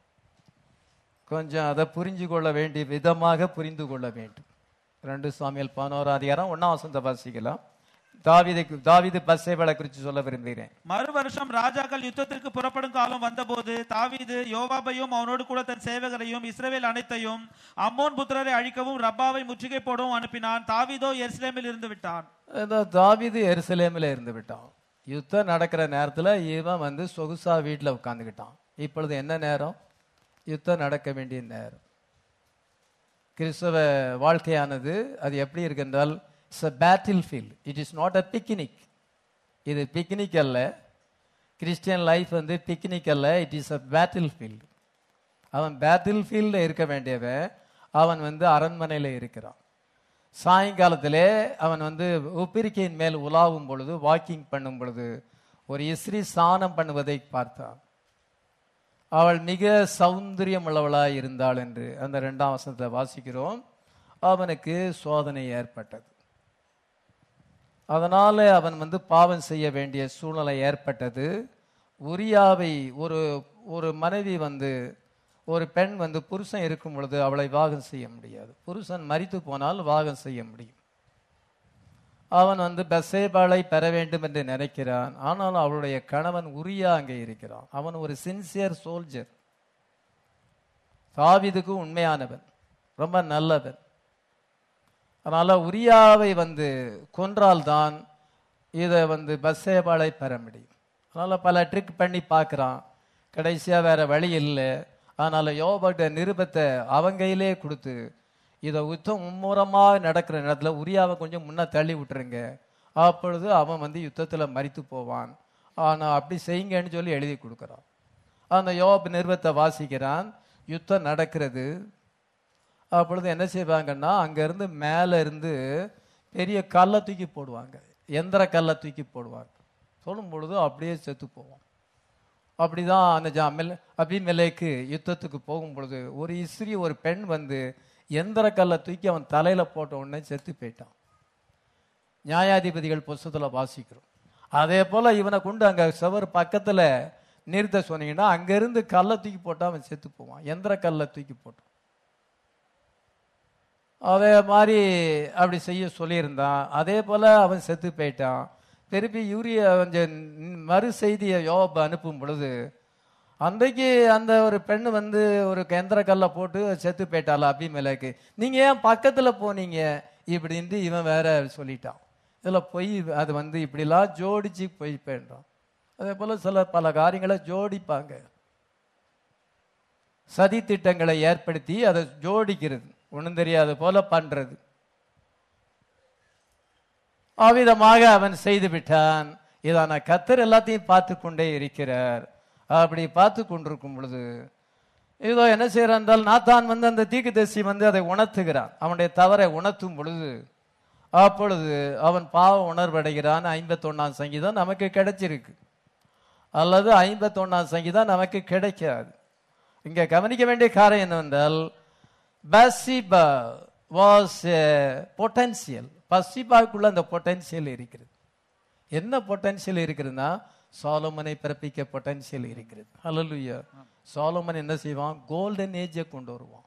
கொஞ்சம் அதை புரிஞ்சு கொள்ள வேண்டிய விதமாக புரிந்து கொள்ள வேண்டும் ரெண்டு சாமியல் பதினோரா அதிகாரம் ஒன்னாம் வசந்த வாசிக்கலாம் தாவிதை தாவிது பஸ்ஸேவலை குறித்து சொல்ல விரும்புகிறேன் மறு வருஷம் ராஜாக்கள் யுத்தத்திற்கு புறப்படும் காலம் வந்தபோது தாவீது யோவாபையும் அவனோடு கூட தன் சேவகரையும் இஸ்ரவேல் அனைத்தையும் அம்மோன் புத்திரரை அழிக்கவும் ரப்பாவை முற்றுகை போடவும் அனுப்பினான் தாவீதோ எருசலேமில் இருந்து விட்டான் ஏதோ தாவீது எருசலேமில் இருந்து விட்டான் யுத்தம் நடக்கிற நேரத்துல இவன் வந்து சொகுசா வீட்டுல உட்காந்துக்கிட்டான் இப்பொழுது என்ன நேரம் யுத்தம் நடக்க வேண்டிய நேரம் கிறிஸ்தவ வாழ்க்கையானது அது எப்படி இருக்கு என்றால் it's a battlefield it is not a picnic இது பிக்னிக் அல்ல கிறிஸ்டியன் லைஃப் வந்து பிக்னிக் அல்ல it is a battlefield அவன் பேட்டில் ஃபீல்டில் இருக்க வேண்டியவன் அவன் வந்து அரண்மனையில இருக்கிறான் சாயங்காலத்திலே அவன் வந்து உப்பிரிக்கையின் மேல் உலாவும் பொழுது வாக்கிங் பண்ணும் பொழுது ஒரு இஸ்ரீ ஸ்நானம் பண்ணுவதை பார்த்தான் அவள் மிக சௌந்தரியம் உள்ளவளாய் இருந்தாள் என்று அந்த இரண்டாம் வசனத்தை வாசிக்கிறோம் அவனுக்கு சோதனை ஏற்பட்டது அதனால அவன் வந்து பாவம் செய்ய வேண்டிய சூழ்நிலை ஏற்பட்டது உரியாவை ஒரு ஒரு மனைவி வந்து ஒரு பெண் வந்து புருஷன் இருக்கும் பொழுது அவளை வாகம் செய்ய முடியாது புருஷன் மரித்து போனால் வாகம் செய்ய முடியும் அவன் வந்து பெசேபாளை பெற வேண்டும் என்று நினைக்கிறான் ஆனால் அவளுடைய கணவன் உரியா அங்கே இருக்கிறான் அவன் ஒரு சின்சியர் சோல்ஜர் தாவீதுக்கு உண்மையானவன் ரொம்ப நல்லவன் அதனால உரியாவை வந்து கொன்றால்தான் இதை வந்து பஸ்ஸேபாளை பெற முடியும் அதனால பல ட்ரிக் பண்ணி பார்க்குறான் கடைசியா வேற வழி இல்லை அதனால யோபட்ட நிருபத்தை அவன் கையிலே கொடுத்து இதை யுத்தம் மும்முரமாக நடக்கிற நேரத்துல உரியாவை கொஞ்சம் முன்ன தள்ளி விட்டுருங்க அப்பொழுது அவன் வந்து யுத்தத்துல மரித்து போவான் ஆனா அப்படி செய்யுங்கன்னு சொல்லி எழுதி கொடுக்குறான் அந்த யோப் நிருபத்தை வாசிக்கிறான் யுத்தம் நடக்கிறது அப்பொழுது என்ன செய்வாங்கன்னா அங்கேருந்து மேலே இருந்து பெரிய கல்லை தூக்கி போடுவாங்க எந்திர கல்லை தூக்கி போடுவாங்க சொல்லும் பொழுது அப்படியே செத்து போவோம் அப்படிதான் அந்த ஜாமில் அபிமெலேக்கு யுத்தத்துக்கு போகும் பொழுது ஒரு இஸ்ரீ ஒரு பெண் வந்து எந்திர கல்லை தூக்கி அவன் தலையில போட்ட உடனே செத்து போயிட்டான் நியாயாதிபதிகள் புஸ்தகத்துல வாசிக்கிறோம் அதே போல இவனை கொண்டு அங்க சுவர் பக்கத்துல நிறுத்த சொன்னீங்கன்னா அங்க இருந்து கல்லை தூக்கி போட்டா அவன் செத்து போவான் எந்திர கல்லை தூக்கி போட்டான் அதே மாதிரி அப்படி செய்ய சொல்லியிருந்தான் அதே போல அவன் செத்து போயிட்டான் திருப்பி யூரிய கொஞ்சம் மறு செய்தியை யோப அனுப்பும் பொழுது அன்றைக்கு அந்த ஒரு பெண் வந்து ஒரு கேந்திர கல்லை போட்டு செத்து போயிட்டாள் அபிமேலைக்கு நீங்க ஏன் பக்கத்துல போனீங்க இப்படின்ட்டு இவன் வேற சொல்லிட்டான் இதுல பொய் அது வந்து இப்படிலாம் ஜோடிச்சு பொய் போயிட்டான் அதே போல சில பல காரியங்களை ஜோடிப்பாங்க சதி திட்டங்களை ஏற்படுத்தி அதை ஜோடிக்கிறது ஒண்ணும் தெரியாத போல பண்றது அவ்விதமாக அவன் செய்து விட்டான் இதான கத்தர் எல்லாத்தையும் பார்த்து கொண்டே இருக்கிறார் அப்படி பார்த்து கொண்டிருக்கும் பொழுது இதோ என்ன செய்யறான் என்றால் நாத்தான் வந்து அந்த தீக்குதரிசி வந்து அதை உணர்த்துகிறான் அவனுடைய தவறை உணர்த்தும் பொழுது அப்பொழுது அவன் பாவ உணர்வடைகிறான் ஐம்பத்தொன்னாம் சங்கீதம் நமக்கு கிடைச்சிருக்கு அல்லது ஐம்பத்தொன்னாம் சங்கீதம் நமக்கு கிடைக்காது இங்க கவனிக்க வேண்டிய காரியம் என்னவென்றால் பசிபா வாஸ் பொட்டன்சியல் பசிபாவுக்குள்ள அந்த பொட்டன்சியல் இருக்கிறது என்ன பொட்டன்சியல் இருக்குதுன்னா சாலமனை பிறப்பிக்க பொட்டன்சியல் இருக்கிறது ஹalleluya சாலமன் என்ன செய்வான் கோல்டன் ஏஜை கொண்டு வருவான்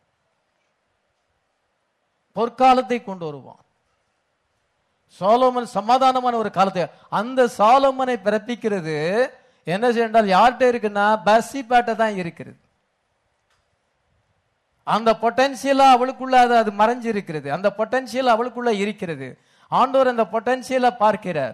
பொற்காலத்தை கொண்டு வருவான் சாலோமன் சமாதானமான ஒரு காலத்தை அந்த சாலோமனை பிறப்பிக்கிறது என்ன செய்யண்டால் யார்கிட்ட இருக்குன்னா பசிபாட்ட தான் இருக்கிறது அந்த பொட்டன்சியலா அவளுக்குள்ள அது அது மறைஞ்சு இருக்கிறது அந்த பொட்டன்சியல் அவளுக்குள்ள இருக்கிறது ஆண்டவர் அந்த பொட்டன்சியலை பார்க்கிறார்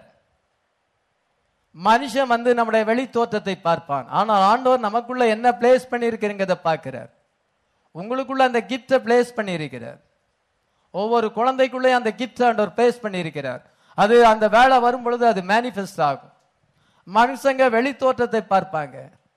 மனுஷன் வந்து நம்முடைய வெளி தோற்றத்தை பார்ப்பான் ஆனால் ஆண்டவர் நமக்குள்ள என்ன பிளேஸ் பண்ணியிருக்கிறீங்கிறத பார்க்கிறார் உங்களுக்குள்ள அந்த கிஃப்டை பிளேஸ் பண்ணியிருக்கிறார் ஒவ்வொரு குழந்தைக்குள்ளே அந்த கிஃப்ட் ஆண்டவர் பிளேஸ் பண்ணியிருக்கிறார் அது அந்த வேலை வரும் பொழுது அது மேனிஃபெஸ்ட் ஆகும் மனுஷங்க வெளி தோற்றத்தை பார்ப்பாங்க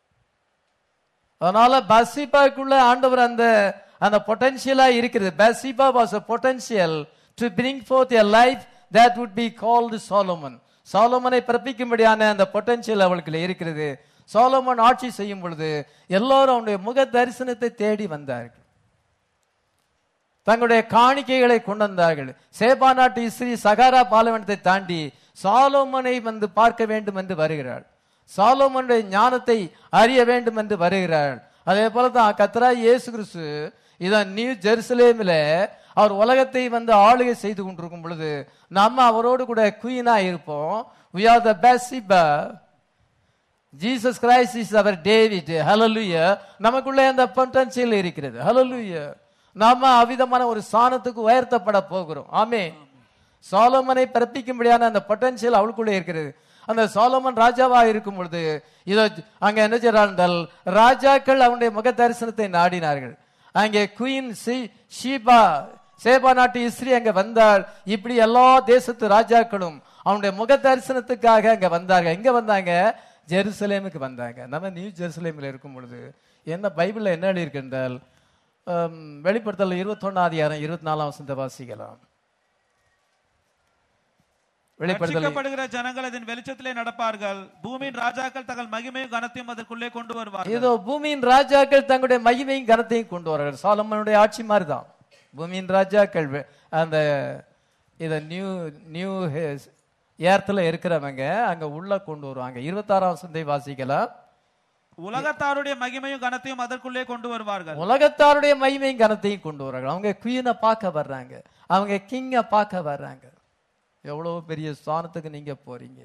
அதனால பசிபாக்குள்ள ஆண்டவர் அந்த அந்த பொட்டன்ஷியலா இருக்கிறது Bathsheba was a potential to bring forth a life that would be called Solomon சாலோமனை பிறப்பிக்கும்படியான அந்த பொட்டன்ஷியல் அவளுக்கு இருக்கிறது சாலோமன் ஆட்சி செய்யும் பொழுது எல்லாரும் அவனுடைய முக தரிசனத்தை தேடி வந்தார்கள் தங்களுடைய காணிக்கைகளை கொண்டு வந்தார்கள் சேபா நாட்டு ஸ்ரீ சகாரா பாலைவனத்தை தாண்டி சாலோமனை வந்து பார்க்க வேண்டும் என்று வருகிறாள் சாலோமனுடைய ஞானத்தை அறிய வேண்டும் என்று வருகிறாள் அதே போல தான் கத்ரா இயேசு கிறிஸ்து இதான் நியூ ஜெருசலேமில் அவர் உலகத்தை வந்து ஆளுகை செய்து கொண்டிருக்கும் பொழுது நம்ம அவரோடு கூட குயினா இருப்போம் we are the Bathsheba Jesus Christ is அவர் டேவிட் ஹalleluya நமக்குள்ளே அந்த பொட்டன்ஷியல் இருக்கிறது ஹalleluya நாம அவிதமான ஒரு சாணத்துக்கு உயர்த்தப்பட போகிறோம் ஆமே சாலமனை பிறப்பிக்கும்படியான அந்த பொட்டன்ஷியல் அவளுக்குள்ளே இருக்கிறது அந்த சாலமன் ராஜாவா இருக்கும் பொழுது இதோ அங்க என்ன செய்றார்கள் ராஜாக்கள் அவனுடைய முக தரிசனத்தை நாடினார்கள் அங்கே குயின் ஷீபா சேபா நாட்டு இஸ்ரீ அங்க வந்தாள் இப்படி எல்லா தேசத்து ராஜாக்களும் அவனுடைய முக தரிசனத்துக்காக அங்க வந்தாங்க எங்க வந்தாங்க ஜெருசலேமுக்கு வந்தாங்க நம்ம நியூ ஜெருசலேமில் இருக்கும் பொழுது என்ன பைபிள்ல என்ன எழுதியிருக்கின்றால் ஆம், வெளிப்படுத்தல் இருபத்தொன்னாம் அதிகாரம் இருபத்தி நாலாம் வசந்த வாசிக்கலாம் வெளிப்படுத்தல் ரட்சிக்கப்படுகிற ஜனங்கள் அதன் வெளிச்சத்திலே நடப்பார்கள் பூமியின் ராஜாக்கள் தங்கள் மகிமையும் கனத்தையும் அதற்குள்ளே கொண்டு வருவார்கள் இதோ பூமியின் ராஜாக்கள் தங்களுடைய மகிமையும் கனத்தையும் கொண்டு வரார்கள் சாலமனுடைய ஆட்சி மாதிரி தான் பூமியின் ராஜாக்கள் வெ- அந்த இத நியூ நியூ ஏர்த்தில் இருக்கிறவங்க அங்க உள்ள கொண்டு வருவாங்க இருபத்தாறாம் வசந்தை வாசிக்கலாம் உலகத்தாருடைய மகிமையும் கனத்தையும் அதற்குள்ளே கொண்டு வருவார்கள் உலகத்தாருடைய மகிமையும் கனத்தையும் கொண்டு வராங்க அவங்க குயினை பார்க்க வர்றாங்க அவங்க கிங்கை பார்க்க வர்றாங்க எவ்வளவு பெரிய ஸ்தானத்துக்கு நீங்க போறீங்க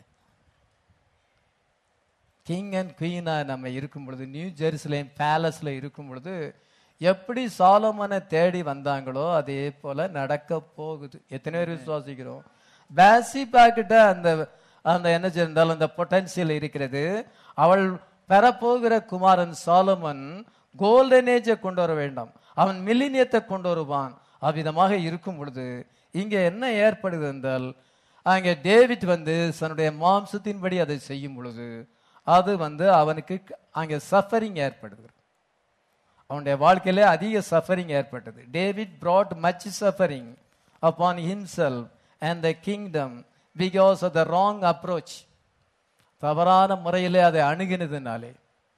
கிங் அண்ட் குயினா நம்ம இருக்கும் பொழுது நியூ ஜெருசலேம் பேலஸ்ல இருக்கும் பொழுது எப்படி சாலமனை தேடி வந்தாங்களோ அதே போல நடக்க போகுது எத்தனை பேர் விசுவாசிக்கிறோம் பேசிபா கிட்ட அந்த அந்த என்ன இருந்தாலும் அந்த பொட்டன்சியல் இருக்கிறது அவள் பெறப்போகிற குமாரன் சாலமன் கோல்டன் ஏஜை கொண்டு வர வேண்டாம் அவன் மில்லினியத்தை கொண்டு வருவான் அவ்விதமாக இருக்கும் பொழுது இங்க என்ன ஏற்படுது என்றால் அங்கே டேவிட் வந்து தன்னுடைய மாம்சத்தின்படி அதை செய்யும் பொழுது அது வந்து அவனுக்கு அங்கே சஃபரிங் ஏற்படுது அவனுடைய வாழ்க்கையில அதிக சஃபரிங் ஏற்பட்டது David brought much suffering upon himself and the kingdom because of the wrong approach தவறான முறையிலே அதை அணுகினதுனாலே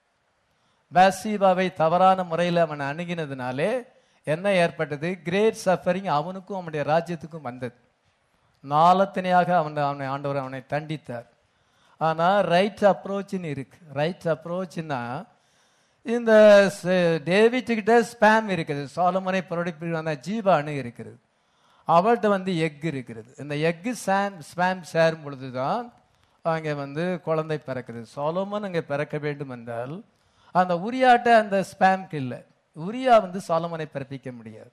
பாசிபாவை தவறான முறையில் அவன் அணுகினதுனாலே என்ன ஏற்பட்டது கிரேட் சஃபரிங் அவனுக்கும் அவனுடைய ராஜ்யத்துக்கும் வந்தது நாளத்தனையாக அவன் அவனை ஆண்டவர் அவனை தண்டித்தார் ஆனா ரைட் அப்ரோச்னு இருக்கு ரைட் அப்ரோச்னா இந்த டேவிட் கிட்ட ஸ்பேம் இருக்குது சாலமனை புரடிப்பில் ஜீவானு இருக்கிறது அவள்கிட்ட வந்து எக் இருக்கிறது இந்த எக்கு சாம் ஸ்பேம் சேரும் பொழுதுதான் அங்கே வந்து குழந்தை பிறக்குது சாலோமன் அங்கே பிறக்க வேண்டும் என்றால் அந்த உரியாட்ட அந்த ஸ்பேம்க்கு இல்லை உரியா வந்து சாலமனை பிறப்பிக்க முடியாது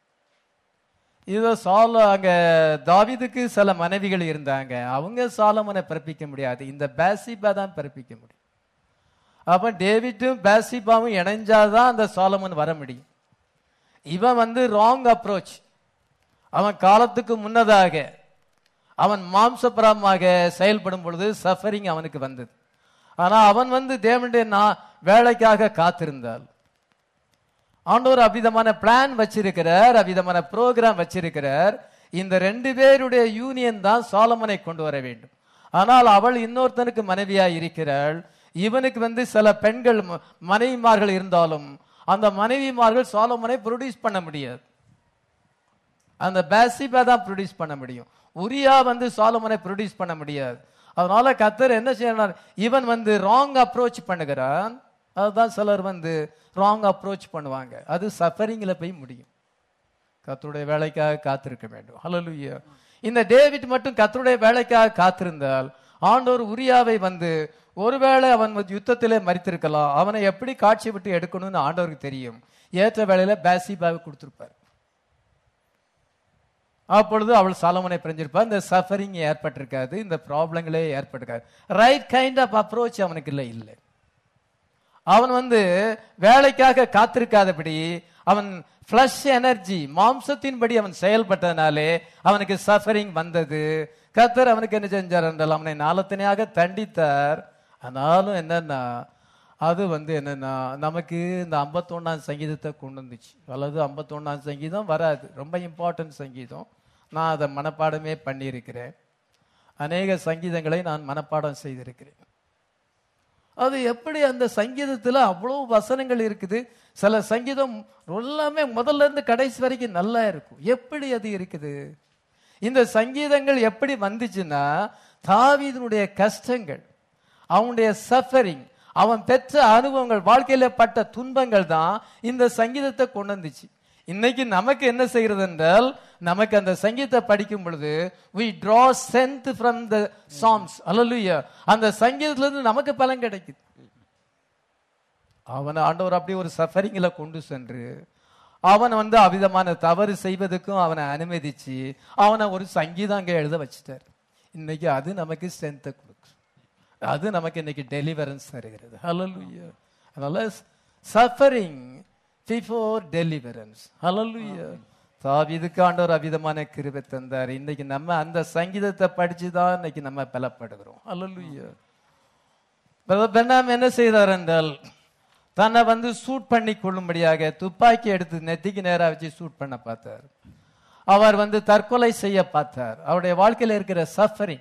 இதோ சால அங்க தாவீதுக்கு சில மனைவிகள் இருந்தாங்க அவங்க சாலமனை பிறப்பிக்க முடியாது இந்த பேசிபா தான் பிறப்பிக்க முடியும் அப்ப டேவிட்டும் பேசிபாவும் இணைஞ்சாதான் அந்த சாலமன் வர முடியும் இவன் வந்து ராங் அப்ரோச் அவன் காலத்துக்கு முன்னதாக அவன் மாம்சபரமாக செயல்படும் பொழுது சஃபரிங் அவனுக்கு வந்தது ஆனா அவன் வந்து தேவனுடைய நா- வேலைக்காக காத்திருந்தால் ஆண்டவர் அவ்விதமான பிளான் வச்சிருக்கிறார் அவ்விதமான ப்ரோக்ராம் வச்சிருக்கிறார் இந்த ரெண்டு பேருடைய யூனியன் தான் சாலமனை கொண்டு வர வேண்டும் ஆனால் அவள் இன்னொருத்தனுக்கு மனைவியாய் இருக்கிறாள் இவனுக்கு வந்து சில பெண்கள் ம- மனைவிமார்கள் இருந்தாலும் அந்த மனைவிமார்கள் சாலமனை ப்ரொடியூஸ் பண்ண முடியாது அந்த பேசிபா தான் ப்ரொடியூஸ் பண்ண முடியும் உரியா வந்து சாலமனை ப்ரொடியூஸ் பண்ண முடியாது அதனால கத்தர் என்ன செய்யறார் இவன் வந்து ராங் அப்ரோச் பண்ணுகிறான் அதுதான் சிலர் வந்து ராங் அப்ரோச் பண்ணுவாங்க அது சஃபரிங்ல போய் முடியும் கத்தருடைய வேலைக்காக காத்திருக்க வேண்டும் ஹalleluya இந்த டேவிட் மட்டும் கத்தருடைய வேலைக்காக காத்திருந்தால் ஆண்டவர் உரியாவை வந்து ஒருவேளை அவன் வந்து யுத்தத்திலே மறித்திருக்கலாம் அவனை எப்படி காட்சி விட்டு எடுக்கணும்னு ஆண்டவருக்கு தெரியும் ஏற்ற வேளையில பேசிபாவை கொடுத்திருப்பார் அப்பொழுது அவள் சாலமனை பிரிஞ்சிருப்பா இந்த சஃபரிங் ஏற்பட்டிருக்காது இந்த ப்ராப்ளங்களே ஏற்பட்டிருக்காது ரைட் கைண்ட் ஆஃப் அப்ரோச் அவனுக்கு இல்லை இல்லை அவன் வந்து வேலைக்காக காத்திருக்காதபடி அவன் ஃப்ளஷ் எனர்ஜி மாம்சத்தின்படி அவன் செயல்பட்டதனாலே அவனுக்கு சஃபரிங் வந்தது கத்தர் அவனுக்கு என்ன செஞ்சார் என்றால் அவனை நாளத்தனையாக தண்டித்தார் ஆனாலும் என்னன்னா அது வந்து என்னன்னா நமக்கு இந்த ஐம்பத்தொன்னாம் சங்கீதத்தை கொண்டு வந்துச்சு அல்லது ஐம்பத்தொன்னாம் சங்கீதம் வராது ரொம்ப இம்பார்ட்டன்ட் சங்கீதம் நான் அதை மனப்பாடமே பண்ணியிருக்கிறேன் அநேக சங்கீதங்களை நான் மனப்பாடம் செய்திருக்கிறேன் அது எப்படி அந்த சங்கீதத்துல அவ்வளவு வசனங்கள் இருக்குது சில சங்கீதம் எல்லாமே முதல்ல இருந்து கடைசி வரைக்கும் நல்லா இருக்கும் எப்படி அது இருக்குது இந்த சங்கீதங்கள் எப்படி வந்துச்சுன்னா தாவீதினுடைய கஷ்டங்கள் அவனுடைய சஃபரிங் அவன் பெற்ற அனுபவங்கள் வாழ்க்கையில பட்ட துன்பங்கள் தான் இந்த சங்கீதத்தை கொண்டு வந்துச்சு இன்னைக்கு நமக்கு என்ன செய்கிறது என்றால் நமக்கு அந்த சங்கீதத்தை படிக்கும் பொழுது we draw strength from the psalms அல்லலுயா அந்த சங்கீதத்துல இருந்து நமக்கு பலன் கிடைக்குது அவனை ஆண்டவர் அப்படி ஒரு சஃபரிங்ல கொண்டு சென்று அவன் வந்து அவிதமான தவறு செய்வதற்கும் அவனை அனுமதிச்சு அவனை ஒரு சங்கீதம் அங்க எழுத வச்சுட்டார் இன்னைக்கு அது நமக்கு ஸ்ட்ரென்த்தை கொடுக்கும் அது நமக்கு இன்னைக்கு டெலிவரன்ஸ் தருகிறது ஹalleluya அதனால சஃபரிங் பிஃபோர் டெலிவரன்ஸ் ஹalleluya தாவீதுக்கு ஆண்டவர் அவிதமான கிருபை தந்தார் இன்னைக்கு நம்ம அந்த சங்கீதத்தை படிச்சு தான் இன்னைக்கு நம்ம பலப்படுகிறோம் ஹalleluya பிரதர் பெண்ணாம் என்ன செய்தார் என்றால் தன்னை வந்து சூட் பண்ணி கொள்ளும்படியாக துப்பாக்கி எடுத்து நெத்திக்கு நேரா வச்சு சூட் பண்ண பார்த்தார் அவர் வந்து தற்கொலை செய்ய பார்த்தார் அவருடைய வாழ்க்கையில இருக்கிற சஃபரிங்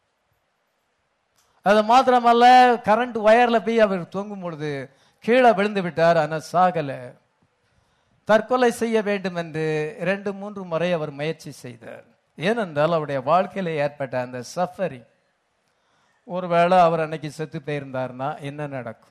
அது மாத்திரமல்ல கரண்ட் ஒயர்ல போய் அவர் தொங்கும் பொழுது கீழே விழுந்து விட்டார் ஆனால் சாகல தற்கொலை செய்ய வேண்டும் என்று இரண்டு மூன்று முறை அவர் முயற்சி செய்தார் ஏனென்றால் அவருடைய வாழ்க்கையில ஏற்பட்ட அந்த சஃபரிங் ஒருவேளை அவர் அன்னைக்கு செத்து போயிருந்தாருன்னா என்ன நடக்கும்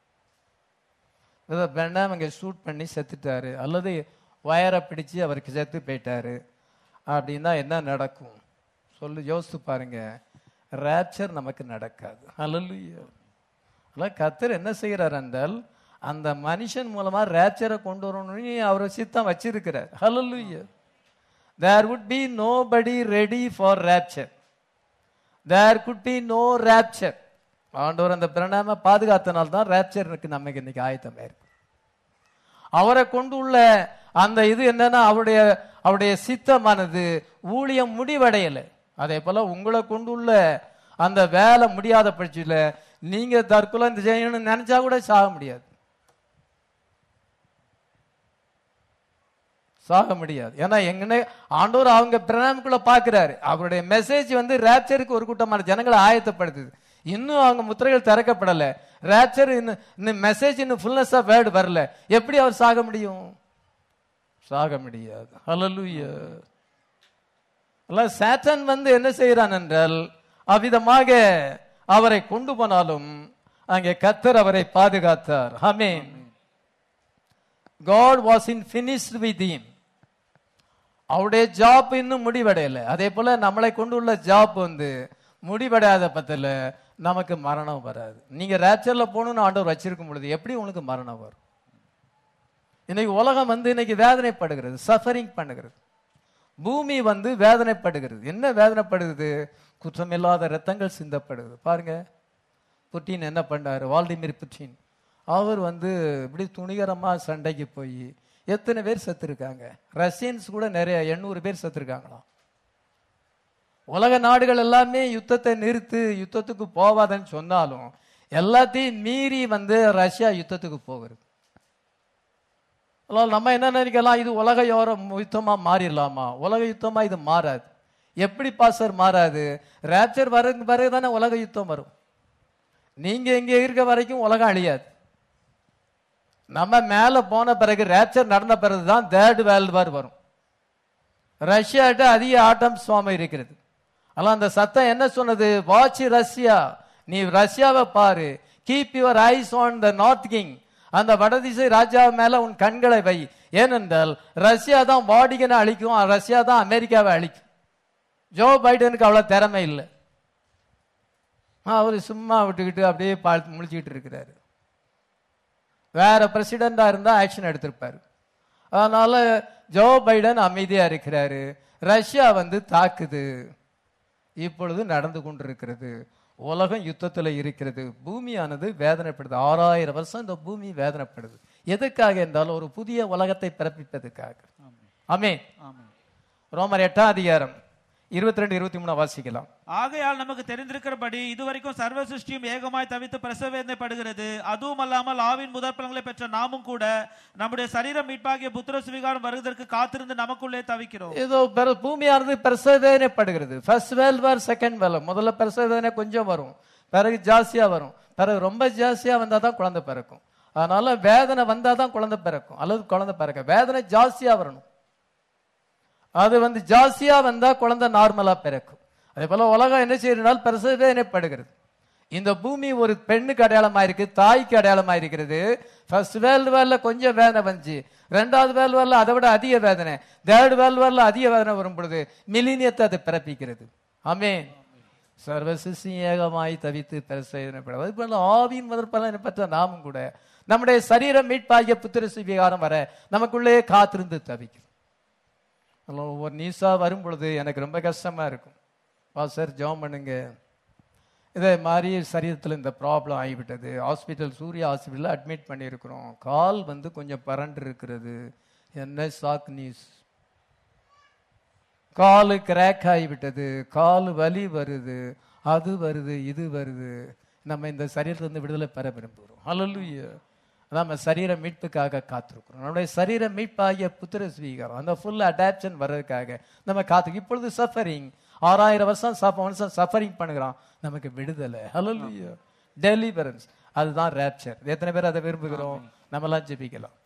இதை வேண்டாம் அங்கே ஷூட் பண்ணி செத்துட்டாரு அல்லது வயரை பிடிச்சு அவருக்கு செத்து போயிட்டாரு அப்படின்னா என்ன நடக்கும் சொல்லு யோசித்து பாருங்க ரேப்சர் நமக்கு நடக்காது ஹalleluya அதான் கத்தர் என்ன செய்கிறார் என்றால் அந்த மனுஷன் மூலமா ரேப்சரை கொண்டு வரணும்னு அவர் சித்தம் வச்சிருக்கிறார் hallelujah there would be nobody ready for rapture there could be no rapture ஆண்டவர் அந்த பிரணாம பாதுகாத்தனால தான் ரேப்சருக்கு நமக்கு இன்னைக்கு ஆயத்தமா இருக்கு அவரை கொண்டு உள்ள அந்த இது என்னன்னா அவருடைய அவருடைய சித்தமானது ஊழியம் முடிவடையல அதே போல உங்களை கொண்டுள்ள அந்த வேலை முடியாத பட்சத்தில் நீங்க தற்கொலை இந்த செய்யணும்னு நினைச்சா கூட சாக முடியாது சாக முடியாது ஏன்னா எங்கன்னு ஆண்டவர் அவங்க பிரணாமுக்குள்ள பாக்குறாரு அவருடைய மெசேஜ் வந்து ரேப்சருக்கு ஒரு கூட்டமான ஜனங்களை ஆயத்தப்படுத்துது இன்னும் அவங்க முத்திரைகள் திறக்கப்படல ரேப்சர் இன்னும் இன்னும் மெசேஜ் இன்னும் ஃபுல்னஸ் ஆஃப் வேர்டு வரல எப்படி அவர் சாக முடியும் சாக முடியாது ஹalleluya அல்ல சாத்தான் வந்து என்ன செய்கிறான் என்றால் அவ்விதமாக அவரை கொண்டு போனாலும் அங்கே கத்தர் அவரை பாதுகாத்தார் amen God was in finished with him அவருடைய ஜாப் இன்னும் முடிவடையல அதே போல நம்மளை கொண்டுள்ள ஜாப் வந்து முடிவடையாத பத்தில நமக்கு மரணம் வராது நீங்க ரேப்சர்ல போகணும்னு ஆண்டவர் வச்சிருக்கும் பொழுது எப்படி உங்களுக்கு மரணம் வரும் இன்னைக்கு உலகம் வந்து இன்னைக்கு வேதனைப்படுகிறது சஃபரிங் பண்ணுகிறது பூமி வந்து வேதனைப்படுகிறது என்ன வேதனைப்படுகிறது குற்றமில்லாத ரத்தங்கள் சிந்தப்படுது பாருங்க புட்டின் என்ன பண்ணாரு வால்டிமிர் புட்டின் அவர் வந்து இப்படி துணிகரமா சண்டைக்கு போய் எத்தனை பேர் செத்துருக்காங்க ரஷ்யன்ஸ் கூட நிறைய எண்ணூறு பேர் செத்துருக்காங்களாம் உலக நாடுகள் எல்லாமே யுத்தத்தை நிறுத்து யுத்தத்துக்கு போவாதன்னு சொன்னாலும் எல்லாத்தையும் மீறி வந்து ரஷ்யா யுத்தத்துக்கு போகிறது அதனால நம்ம என்ன நினைக்கலாம் இது உலக யோரம் யுத்தமா மாறிடலாமா உலக யுத்தமா இது மாறாது எப்படி பாசர் மாறாது ரேப்சர் வர பிறகு தானே உலக யுத்தம் வரும் நீங்க இங்க இருக்க வரைக்கும் உலகம் அழியாது நம்ம மேல போன பிறகு ரேப்சர் நடந்த பிறகு தான் தேர்ட் வேர்ல்டு வார் வரும் ரஷ்யாட்ட அதிக ஆட்டம் சுவாமி இருக்கிறது ஆனால் அந்த சத்தம் என்ன சொன்னது வாட்ச் ரஷ்யா நீ ரஷ்யாவை பாரு keep your eyes on the north king அந்த வடதிசை ராஜா மேல உன் கண்களை வை ஏனென்றால் ரஷ்யா தான் வாடிகனை அழிக்கும் ரஷ்யா தான் அமெரிக்காவை அழிக்கும் ஜோ பைடனுக்கு அவ்வளவு திறமை இல்லை அவர் சும்மா விட்டுக்கிட்டு அப்படியே பார்த்து முழிச்சுக்கிட்டு இருக்கிறாரு வேற பிரசிடண்டா இருந்தா ஆக்ஷன் எடுத்திருப்பாரு அதனால ஜோ பைடன் அமைதியா இருக்கிறாரு ரஷ்யா வந்து தாக்குது இப்பொழுது நடந்து கொண்டிருக்கிறது உலகம் யுத்தத்துல இருக்கிறது பூமியானது வேதனைப்படுது ஆறாயிரம் வருஷம் இந்த பூமி வேதனைப்படுது எதுக்காக என்றால் ஒரு புதிய உலகத்தை பிறப்பிப்பதற்காக ஆமே ரோமர் எட்டாம் அதிகாரம் இருபத்தி ரெண்டு இருபத்தி மூணு வாசிக்கலாம் ஆகையால் நமக்கு தெரிந்திருக்கிறபடி இதுவரைக்கும் சர்வ சிருஷ்டியும் ஏகமாய் தவித்து பிரசவேதனைப்படுகிறது அதுவும் அல்லாமல் ஆவின் முதற் பலன்களை பெற்ற நாமும் கூட நம்முடைய சரீரம் மீட்பாகிய புத்திர சுவிகாரம் வருவதற்கு காத்திருந்து நமக்குள்ளே தவிக்கிறோம் ஏதோ பெரு- பூமியானது பிரசவேதனைப்படுகிறது ஃபர்ஸ்ட் வேல் வார் செகண்ட் வேல் முதல்ல பிரசவேதனை கொஞ்சம் வரும் பிறகு ஜாஸ்தியா வரும் பிறகு ரொம்ப ஜாஸ்தியா வந்தா தான் குழந்தை பிறக்கும் அதனால வேதனை வந்தா தான் குழந்தை பிறக்கும் அல்லது குழந்தை பிறக்க வேதனை ஜாஸ்தியா வரணும் அது வந்து ஜாஸ்தியா வந்தா குழந்தை நார்மலா பிறக்கும் அதே போல உலகம் என்ன செய்யறதுனால் பிரசவேதனைப்படுகிறது இந்த பூமி ஒரு பெண்ணுக்கு அடையாளமா இருக்கு தாய்க்கு அடையாளமா இருக்கிறது ஃபர்ஸ்ட் வேர்ல்டு வேர்ல கொஞ்சம் வேதனை வந்துச்சு ரெண்டாவது வேர்ல்டு வேர்ல அதை விட அதிக வேதனை தேர்ட் வேர்ல்டு வேர்ல அதிக வேதனை வரும் பொழுது மிலினியத்தை அது பிறப்பிக்கிறது ஆமென் சர்வசிசி ஏகமாய் தவித்து பிரசேதனைப்பட அது போல ஆவியின் முதற்பலனை பெற்ற நாமும் கூட நம்முடைய சரீரம் மீட்பாகிய புத்திர சுவிகாரம் வர நமக்குள்ளே காத்திருந்து தவிக்கும் அதில் ஒவ்வொரு நியூஸா வரும் பொழுது எனக்கு ரொம்ப கஷ்டமா இருக்கும் சார் ஜாம் பண்ணுங்க இதே மாதிரி சரீரத்தில் இந்த ப்ராப்ளம் ஆகிவிட்டது ஹாஸ்பிட்டல் சூர்யா ஹாஸ்பிட்டலில் அட்மிட் பண்ணியிருக்கிறோம் கால் வந்து கொஞ்சம் பரண்டு இருக்கிறது என்ன ஷாக் நியூஸ் காலு கிராக் ஆகிவிட்டது கால் வலி வருது அது வருது இது வருது நம்ம இந்த சரீரத்திலிருந்து விடுதலை பெற விரும்புகிறோம் ஹalleluya நம்ம சரீர மீட்புக்காக காத்திருக்கிறோம் நம்முடைய சரீர மீட்பாகிய புத்திர ஸ்வீகாரம் அந்த ஃபுல் அடாப்ஷன் வர்றதுக்காக நம்ம காத்து இப்பொழுது சஃபரிங் ஆறாயிரம் வருஷம் சஃப வருஷம் சஃபரிங் பண்ணுகிறோம் நமக்கு விடுதலை ஹalleluya டெலிவரன்ஸ் அதுதான் ரேப்சர் எத்தனை பேர் அதை விரும்புகிறோம் நம்மலாம் ஜெபிக்கலாம்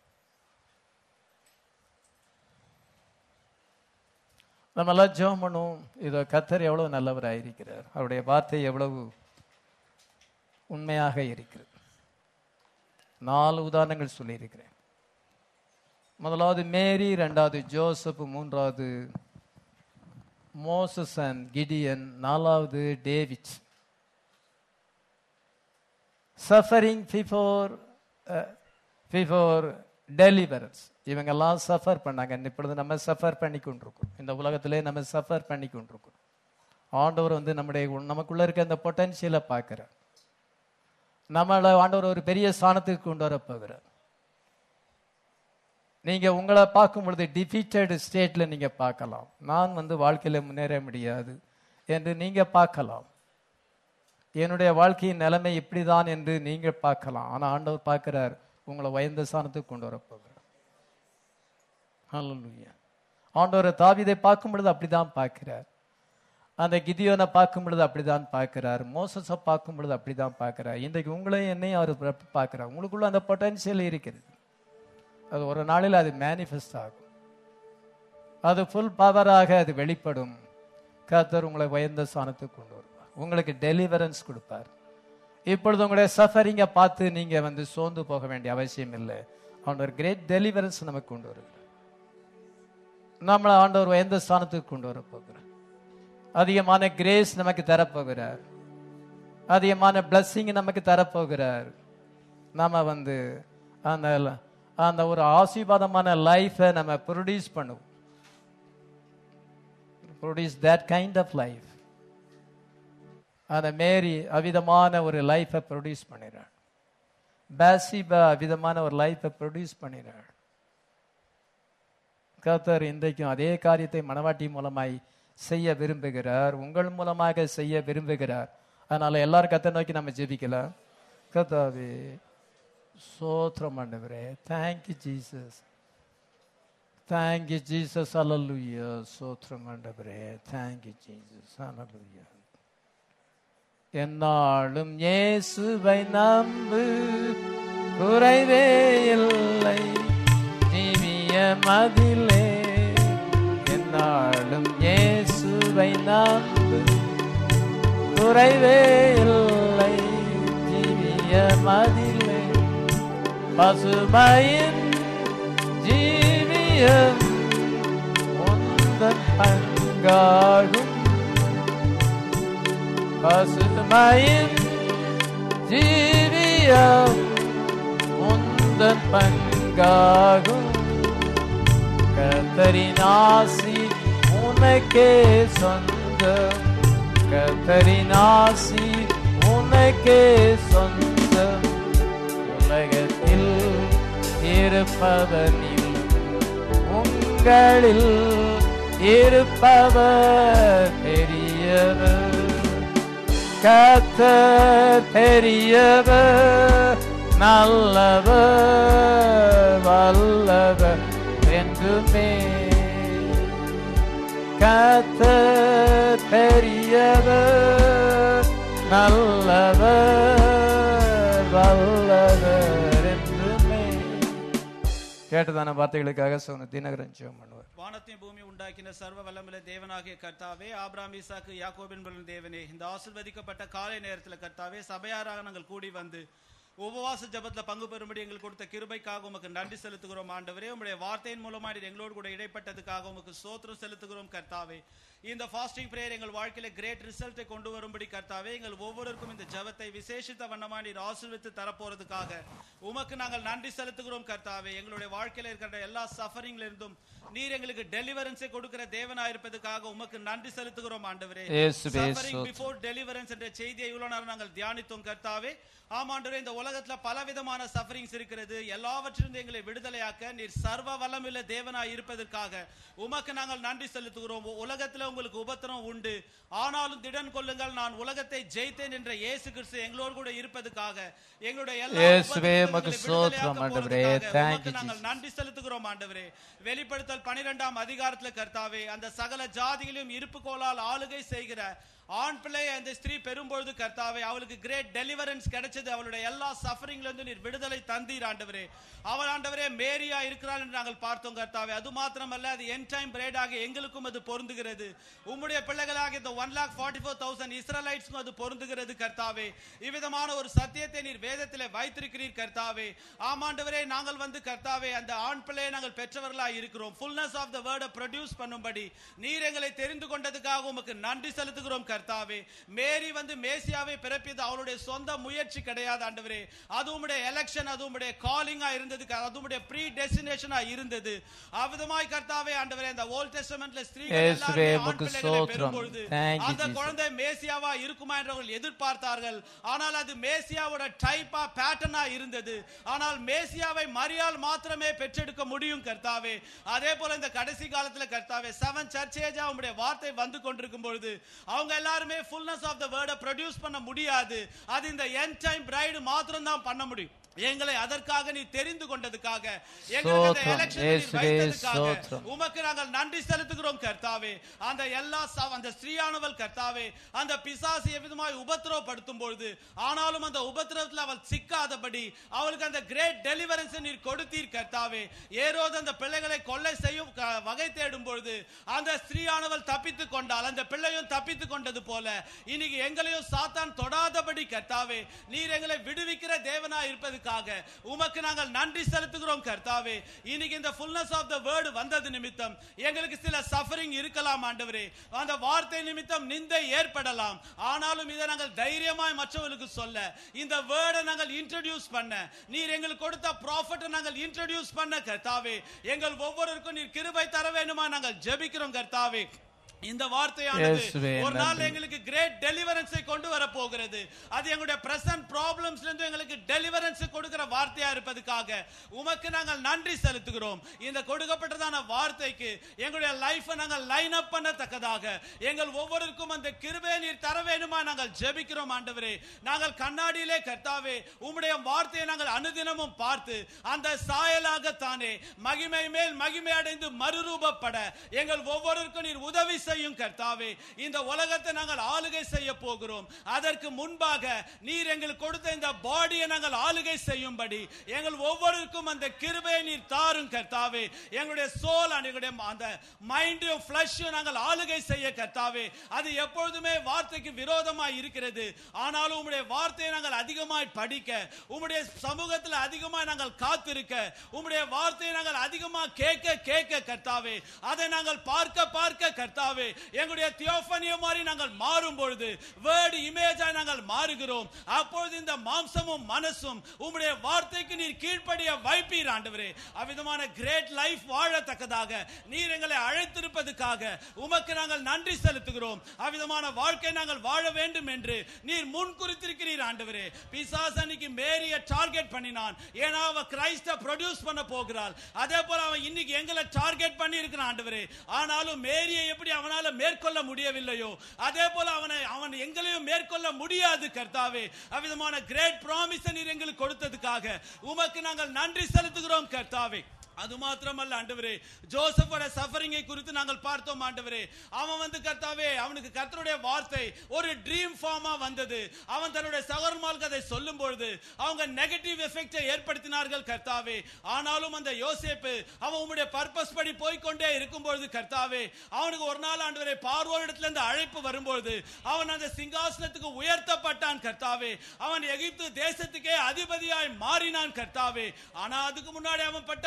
நம்மெல்லாம் ஜெபம் பண்ணுவோம் இதோ கத்தர் எவ்வளவு நல்லவராக இருக்கிறார் அவருடைய வார்த்தை எவ்வளவு உண்மையாக இருக்கிறது நாலு உதாரணங்கள் சொல்லியிருக்கிறேன் முதலாவது மேரி ரெண்டாவது ஜோசப் மூன்றாவது மோசஸ் அண்ட் கிடியன் நாலாவது David suffering before before deliverance இவங்கெல்லாம் சஃபர் பண்ணாங்க இப்பொழுது நம்ம சஃபர் பண்ணி கொண்டிருக்கோம் இந்த உலகத்திலே நம்ம சஃபர் பண்ணி கொண்டிருக்கோம் ஆண்டவர் வந்து நம்முடைய நமக்குள்ள இருக்க அந்த பொட்டன்ஷியலை பார்க்கிறார் நம்மளை ஆண்டவர் ஒரு பெரிய ஸ்தானத்துக்கு கொண்டு வர போகிறார் நீங்க உங்களை பார்க்கும் பொழுது டிஃபீட்டட் ஸ்டேட்ல நீங்க பார்க்கலாம் நான் வந்து வாழ்க்கையில முன்னேற முடியாது என்று நீங்க பார்க்கலாம் என்னுடைய வாழ்க்கையின் நிலைமை இப்படிதான் என்று நீங்க பார்க்கலாம் ஆனா ஆண்டவர் பார்க்கிறார் உங்களை உயர்ந்த ஸ்தானத்துக்கு கொண்டு வர போகிறார் ஹalleluya ஆண்டவர் தாவீதை பார்க்கும் பொழுது அப்படிதான் பார்க்கிறார் அந்த கிதியோனை பார்க்கும் பொழுது அப்படிதான் பார்க்கிறார் மோசஸை பார்க்கும் பொழுது அப்படிதான் பார்க்கிறார் இன்றைக்கு உங்களையும் என்னையும் அவர் பார்க்கிறார் உங்களுக்குள்ள அந்த பொட்டன்ஷியல் இருக்கிறது அது ஒரு நாளில் அது மேனிஃபெஸ்ட் ஆகும் அது ஃபுல் பவராக அது வெளிப்படும் கர்த்தர் உங்களை உயர்ந்த ஸ்தானத்துக்கு கொண்டு வருவார் உங்களுக்கு டெலிவரன்ஸ் கொடுப்பார் இப்பொழுது உங்களுடைய சஃபரிங்கை பார்த்து நீங்க வந்து சோர்ந்து போக வேண்டிய அவசியம் இல்லை ஆண்டவர் கிரேட் டெலிவரன்ஸ் நமக்கு கொண்டு வருகிறார் நம்மளை ஆண்டவர் உயர்ந்த ஸ்தானத்துக்கு கொண்டு வர போகிறார் அதிகமான கிரேஸ் நமக்கு தரப்போகிறார் அதிகமான பிளஸ்ஸிங் நமக்கு தரப்போகிறார் நாம வந்து அந்த அந்த ஒரு ஆசீர்வாதமான லைஃபை நம்ம ப்ரொடியூஸ் பண்ணுவோம் produce that kind of life அந்த மேரி அவிதமான ஒரு லைஃபை ப்ரொடியூஸ் பண்ணினாள் பேசிபா அவிதமான ஒரு லைஃபை ப்ரொடியூஸ் பண்ணினாள் கர்த்தர் இன்றைக்கும் அதே காரியத்தை மனவாட்டி மூலமாய் செய்ய விரும்புகிறார் உங்கள் மூலமாக செய்ய விரும்புகிறார் அதனால எல்லாரும் கத்தை நோக்கி நம்ம ஜெபிக்கலாம் கத்தாவே சோத்திரம் ஆண்டவரே thank you Jesus thank you Jesus hallelujah சோத்திரம் ஆண்டவரே தேங்க்யூ ஜீசஸ் அலலுயா என்னாலும் இயேசுவை நம்பு குறைவே இல்லை ஜீவிய மதிலே என்னாலும் இயேசுவை நம்பு குறைவே இல்லை ஜீவிய மதிலே பசுமையின் ஜீவியம் உந்தன் பங்காகும் பசுமையின் ஜீவியம் உந்தன் பங்காகும் கத்தரின் ஆசி உனக்கே சொந்தம் கத்தரின் ஆசி உனக்கே சொந்தம் உலகத்தில் இருப்பவனில் உங்களில் இருப்பவர் பெரியவர் கத்தர் பெரியவர் நல்லவர் வல்லவர் என்றுமே கத்தர் பெரியவர் நல்லவர் வல்லவர் என்றுமே கேட்டதான வார்த்தைகளுக்காக சொன்ன தினகரன் ஜெபம் பண்ணுவார் வானத்தையும் பூமி உண்டாக்கின சர்வ வல்லமுள்ள தேவனாகிய கர்த்தாவே ஆபிராம் ஈசாக்கு யாக்கோபின் பலன் தேவனே இந்த ஆசிர்வதிக்கப்பட்ட காலை நேரத்துல கர்த்தாவே சபையாராக நாங்கள் கூடி வந்து உபவாச ஜபத்துல பங்கு பெறும்படி எங்களுக்கு கொடுத்த கிருபைக்காக உமக்கு நன்றி செலுத்துகிறோம் ஆண்டவரே உங்களுடைய வார்த்தையின் மூலமா நீர் எங்களோடு கூட இடைப்பட்டதுக்காக உமக்கு சோத்திரம் செலுத்துகிறோம் கர்த்தாவே இந்த ஃபாஸ்டிங் பிரேயர் எங்கள் வாழ்க்கையில கிரேட் ரிசல்ட்டை கொண்டு வரும்படி கர்த்தாவே எங்கள் ஒவ்வொருவருக்கும் இந்த ஜபத்தை விசேஷித்த வண்ணமா நீர் ஆசீர்வித்து தரப்போறதுக்காக உமக்கு நாங்கள் நன்றி செலுத்துகிறோம் கர்த்தாவே எங்களுடைய வாழ்க்கையில இருக்கிற எல்லா சஃபரிங்ல இருந்தும் நீர் எங்களுக்கு டெலிவரன்ஸை கொடுக்கிற தேவனா இருப்பதுக்காக உமக்கு நன்றி செலுத்துகிறோம் ஆண்டவரே இயேசுவே Suffering ஸ்தோத்திரம். before deliverance என்ற செய்தியை இவ்வளவு நேரம் நாங்கள் தியானித்தோம் கர்த்தாவே ஆமாண்டவரே இந்த உலக உலகத்துல பலவிதமான சஃபரிங்ஸ் இருக்கிறது எல்லாவற்றிலிருந்து எங்களை விடுதலையாக்க நீர் சர்வ வல்லமுள்ள தேவனாய் இருப்பதற்காக உமக்கு நாங்கள் நன்றி செலுத்துகிறோம் உலகத்துல உங்களுக்கு உபத்திரம் உண்டு ஆனாலும் திடன் கொள்ளுங்கள் நான் உலகத்தை ஜெயித்தேன் என்ற இயேசு கிறிஸ்து எங்களோடு கூட இருப்பதற்காக எங்களுடைய எல்லா இயேசுவே, உபத்திரத்திலிருந்து உமக்கு எங்களை ஸ்தோத்திரம், விடுதலையாக்க ஆண்டவரே. போறதுக்காக Thank உமக்கு you, நாங்கள் Jesus. நன்றி செலுத்துகிறோம் ஆண்டவரே வெளிப்படுத்தல் பனிரெண்டாம் அதிகாரத்துல கர்த்தாவே அந்த சகல ஜாதிகளையும் இருப்பு கோலால் ஆளுகை செய்கிற ஆண் பிள்ளை அந்த ஸ்திரீ பெறும்பொழுது கர்த்தாவே அவளுக்கு கிரேட் டெலிவரன்ஸ் கிடைச்சது அவளுடைய எல்லா சஃபரிங்ல இருந்து நீர் விடுதலை தந்தீர் ஆண்டவரே அவள் ஆண்டவரே மேரியா இருக்கிறாள் என்று நாங்கள் பார்த்தோம் கர்த்தாவே அது மாத்திரமல்ல அது என் டைம் பிரேடாக எங்களுக்கும் அது பொருந்துகிறது உம்முடைய பிள்ளைகளாக இந்த one lakh forty four thousand இஸ்ரலைட்ஸ்க்கும் அது பொருந்துகிறது கர்த்தாவே இவ்விதமான ஒரு சத்தியத்தை நீர் வேதத்திலே வைத்திருக்கிறீர் கர்த்தாவே ஆமாண்டவரே நாங்கள் வந்து கர்த்தாவே அந்த ஆண் பிள்ளையை நாங்கள் பெற்றவர்களாய் இருக்கிறோம் ஃபுல்னஸ் ஆஃப் த வேர்டை ப்ரொடியூஸ் பண்ணும்படி நீர் எங்களை தெரிந்து கொண்டதுக்காக உமக்கு நன்றி செலுத்துகிறோம் கர்த்தாவே மேரி வந்து மேசியாவை பிறப்பியது அவளுடைய சொந்த முயற்சி கிடையாது ஆண்டவரே அது உம்முடைய எலெக்ஷன் அது உம்முடைய காலிங்கா இருந்தது அது உம்முடைய ப்ரீ டெஸ்டினேஷனா இருந்தது அவ்விதமாய் கர்த்தாவே ஆண்டவரே அந்த ஓல்ட் டெஸ்டமென்ட்ல ஸ்திரீகள் இயேசுவே, எல்லாருமே ஆண் உமக்கு பிள்ளைகளை ஸ்தோத்திரம். பெறும்பொழுது Thank you, அந்த Jesus. குழந்தை மேசியாவா இருக்குமா என்று அவர்கள் எதிர்பார்த்தார்கள் ஆனால் அது மேசியாவோட டைப்பா பேட்டர்னா இருந்தது ஆனால் மேசியாவை மரியாள் மாத்திரமே பெற்றெடுக்க முடியும் கர்த்தாவே அதே போல இந்த கடைசி காலத்துல கர்த்தாவே செவன் சர்ச்சேஜா உங்களுடைய வார்த்தை வந்து கொண்டிருக்கும் பொழுது அவங்க எல்லாருமே ஃபுல்னஸ் ஆஃப் த வேர்டை ப்ரொடியூஸ் பண்ண முடியாது அது இந்த என் டைம் பிரைடு மாத்திரம் தான் பண்ண முடியும் எங்களை அதற்காக நீ தெரிந்து கொண்டதுக்காக எங்களுக்கு அந்த ஸ்தோத்திரம். election நீர் இயேசுவே, வைத்ததுக்காக ஸ்தோத்திரம். உமக்கு நாங்கள் நன்றி செலுத்துகிறோம் கர்த்தாவே அந்த எல்லா ச- அந்த ஸ்திரீயானவள் கர்த்தாவே அந்த பிசாசு எவ்விதமாய் உபத்திரவப்படுத்தும் பொழுது ஆனாலும் அந்த உபத்திரவத்தில் அவள் சிக்காதபடி அவளுக்கு அந்த கிரேட் டெலிவரன்ஸ் நீர் கொடுத்தீர் கர்த்தாவே ஏரோது அந்த பிள்ளைகளை கொள்ளை செய்யும் க- வகை தேடும் பொழுது அந்த ஸ்திரீயானவள் தப்பித்துக் கொண்டால் அந்த பிள்ளையும் தப்பித்துக் கொண்டது போல இன்னைக்கு எங்களையும் சாத்தான் தொடாதபடி கர்த்தாவே நீர் எங்களை விடுவிக்கிற தேவனா இருப்பதற்காக உமக்கு நாங்கள் நன்றி செலுத்துகிறோம் கர்த்தாவே இன்னைக்கு இந்த ஃபுல்னஸ் ஆஃப் த வேர்டு வந்தது நிமித்தம் எங்களுக்கு சில சஃபரிங் இருக்கலாம் ஆண்டவரே அந்த வார்த்தை நிமித்தம் நிந்தை ஏற்படலாம் ஆனாலும் இதை நாங்கள் தைரியமாய் மற்றவர்களுக்கு சொல்ல இந்த வேர்டை நாங்கள் இன்ட்ரடியூஸ் பண்ண நீர் எங்களுக்கு கொடுத்த ப்ராஃபிட்டை நாங்கள் இன்ட்ரடியூஸ் பண்ண கர்த்தாவே எங்கள் ஒவ்வொருவருக்கும் நீர் கிருபை தர வேண்டுமா நாங்கள் ஜெபிக்கிறோம் கர்த்தாவே இந்த வார்த்தையானது இயேசுவே, ஒரு நாள் நன்றி. எங்களுக்கு கிரேட் டெலிவரன்ஸை கொண்டு வர போகிறது அது எங்களுடைய பிரசன்ட் ப்ராப்ளம்ஸ்ல இருந்து எங்களுக்கு டெலிவரன்ஸ் கொடுக்கிற வார்த்தையா இருப்பதுக்காக உமக்கு நாங்கள் நன்றி செலுத்துகிறோம் இந்த கொடுக்கப்பட்டதான வார்த்தைக்கு எங்களுடைய லைஃபை நாங்கள் லைன் அப் பண்ணத்தக்கதாக எங்கள் ஒவ்வொருக்கும் அந்த கிருபை நீர் தர வேணுமா நாங்கள் ஜெபிக்கிறோம் ஆண்டவரே நாங்கள் கண்ணாடியிலே கர்த்தாவே உம்முடைய வார்த்தையை நாங்கள் அனுதினமும் பார்த்து அந்த சாயலாக தானே மகிமை மேல் மகிமை அடைந்து மறுரூபப்பட எங்கள் ஒவ்வொருவருக்கும் நீர் உதவி செய்யும் கர்த்தாவே இந்த உலகத்தை நாங்கள் ஆளுகை செய்ய போகிறோம் அதற்கு முன்பாக நீர் எங்களுக்கு கொடுத்த இந்த பாடியை நாங்கள் ஆளுகை செய்யும்படி எங்கள் ஒவ்வொருவருக்கும் அந்த கிருபையை நீர் தாரும் கர்த்தாவே எங்களுடைய சோல் எங்களுடைய அந்த மைண்டையும் ஃபிளஷையும் நாங்கள் ஆளுகை செய்ய கர்த்தாவே அது எப்பொழுதுமே வார்த்தைக்கு விரோதமாய் இருக்கிறது ஆனாலும் உம்முடைய வார்த்தையை நாங்கள் அதிகமாய் படிக்க உம்முடைய சமூகத்தில் அதிகமாய் நாங்கள் காத்திருக்க உம்முடைய வார்த்தையை நாங்கள் அதிகமாக கேட்க கேட்க கர்த்தாவே அதை நாங்கள் பார்க்க பார்க்க கர்த்தாவே எங்களுடைய தியோபனிய மாதிரி நாங்கள் மாறும் பொழுது வேர்டு இமேஜாய் நாங்கள் மாறுகிறோம் அப்பொழுது இந்த மாம்சமும் மனசும் உம்முடைய வார்த்தைக்கு நீர் கீழ்ப்படிய வைப்பீர் ஆண்டவரே அவ்விதமான கிரேட் லைஃப் வாழத்தக்கதாக நீர் எங்களை அழைத்திருப்பதற்காக உமக்கு நாங்கள் நன்றி செலுத்துகிறோம் அவ்விதமான வாழ்க்கை நாங்கள் வாழ வேண்டும் என்று நீர் முன் குறித்திருக்கிறீர் ஆண்டவரே பிசாசு அன்னைக்கு மேரிய டார்கெட் பண்ணினான் ஏன்னா அவ கிரைஸ்ட ப்ரொடியூஸ் பண்ண போகிறாள் அதே போல அவன் இன்னைக்கு எங்களை டார்கெட் பண்ணி இருக்கிறான் ஆண்டவரே ஆனாலும் மேரியை எப்படி அவனால மேற்கொள்ள முடியவில்லையோ அதே போல அவனை அவன் எங்களையும் மேற்கொள்ள முடியாது கர்த்தாவே அவ்விதமான கிரேட் ப்ராமிஸ் நீர் எங்களுக்கு கொடுத்ததுக்காக உமக்கு நாங்கள் நன்றி செலுத்துகிறோம் கர்த்தாவே அது மாத்திரமல்ல ஆண்டவரே ஜோசப்போட சஃபரிங்கை குறித்து நாங்கள் பார்த்தோம் ஆண்டவரே அவன் வந்து கர்த்தாவே அவனுக்கு கர்த்தருடைய வார்த்தை ஒரு ட்ரீம் ஃபார்மா வந்தது அவன் தன்னுடைய சகோதரமாருக்கு அதை சொல்லும் பொழுது அவங்க நெகட்டிவ் எஃபெக்டை ஏற்படுத்தினார்கள் கர்த்தாவே ஆனாலும் அந்த யோசேப்பு அவன் உம்முடைய பர்பஸ் படி போய்க்கொண்டே இருக்கும் பொழுது கர்த்தாவே அவனுக்கு ஒரு நாள் ஆண்டவரே பார்வோரிடத்துல இருந்து அழைப்பு வரும்பொழுது அவன் அந்த சிங்காசனத்துக்கு உயர்த்தப்பட்டான் கர்த்தாவே அவன் எகிப்து தேசத்துக்கே அதிபதியாய் மாறினான் கர்த்தாவே ஆனா அதுக்கு முன்னாடி அவன் பட்ட உபத்திரம்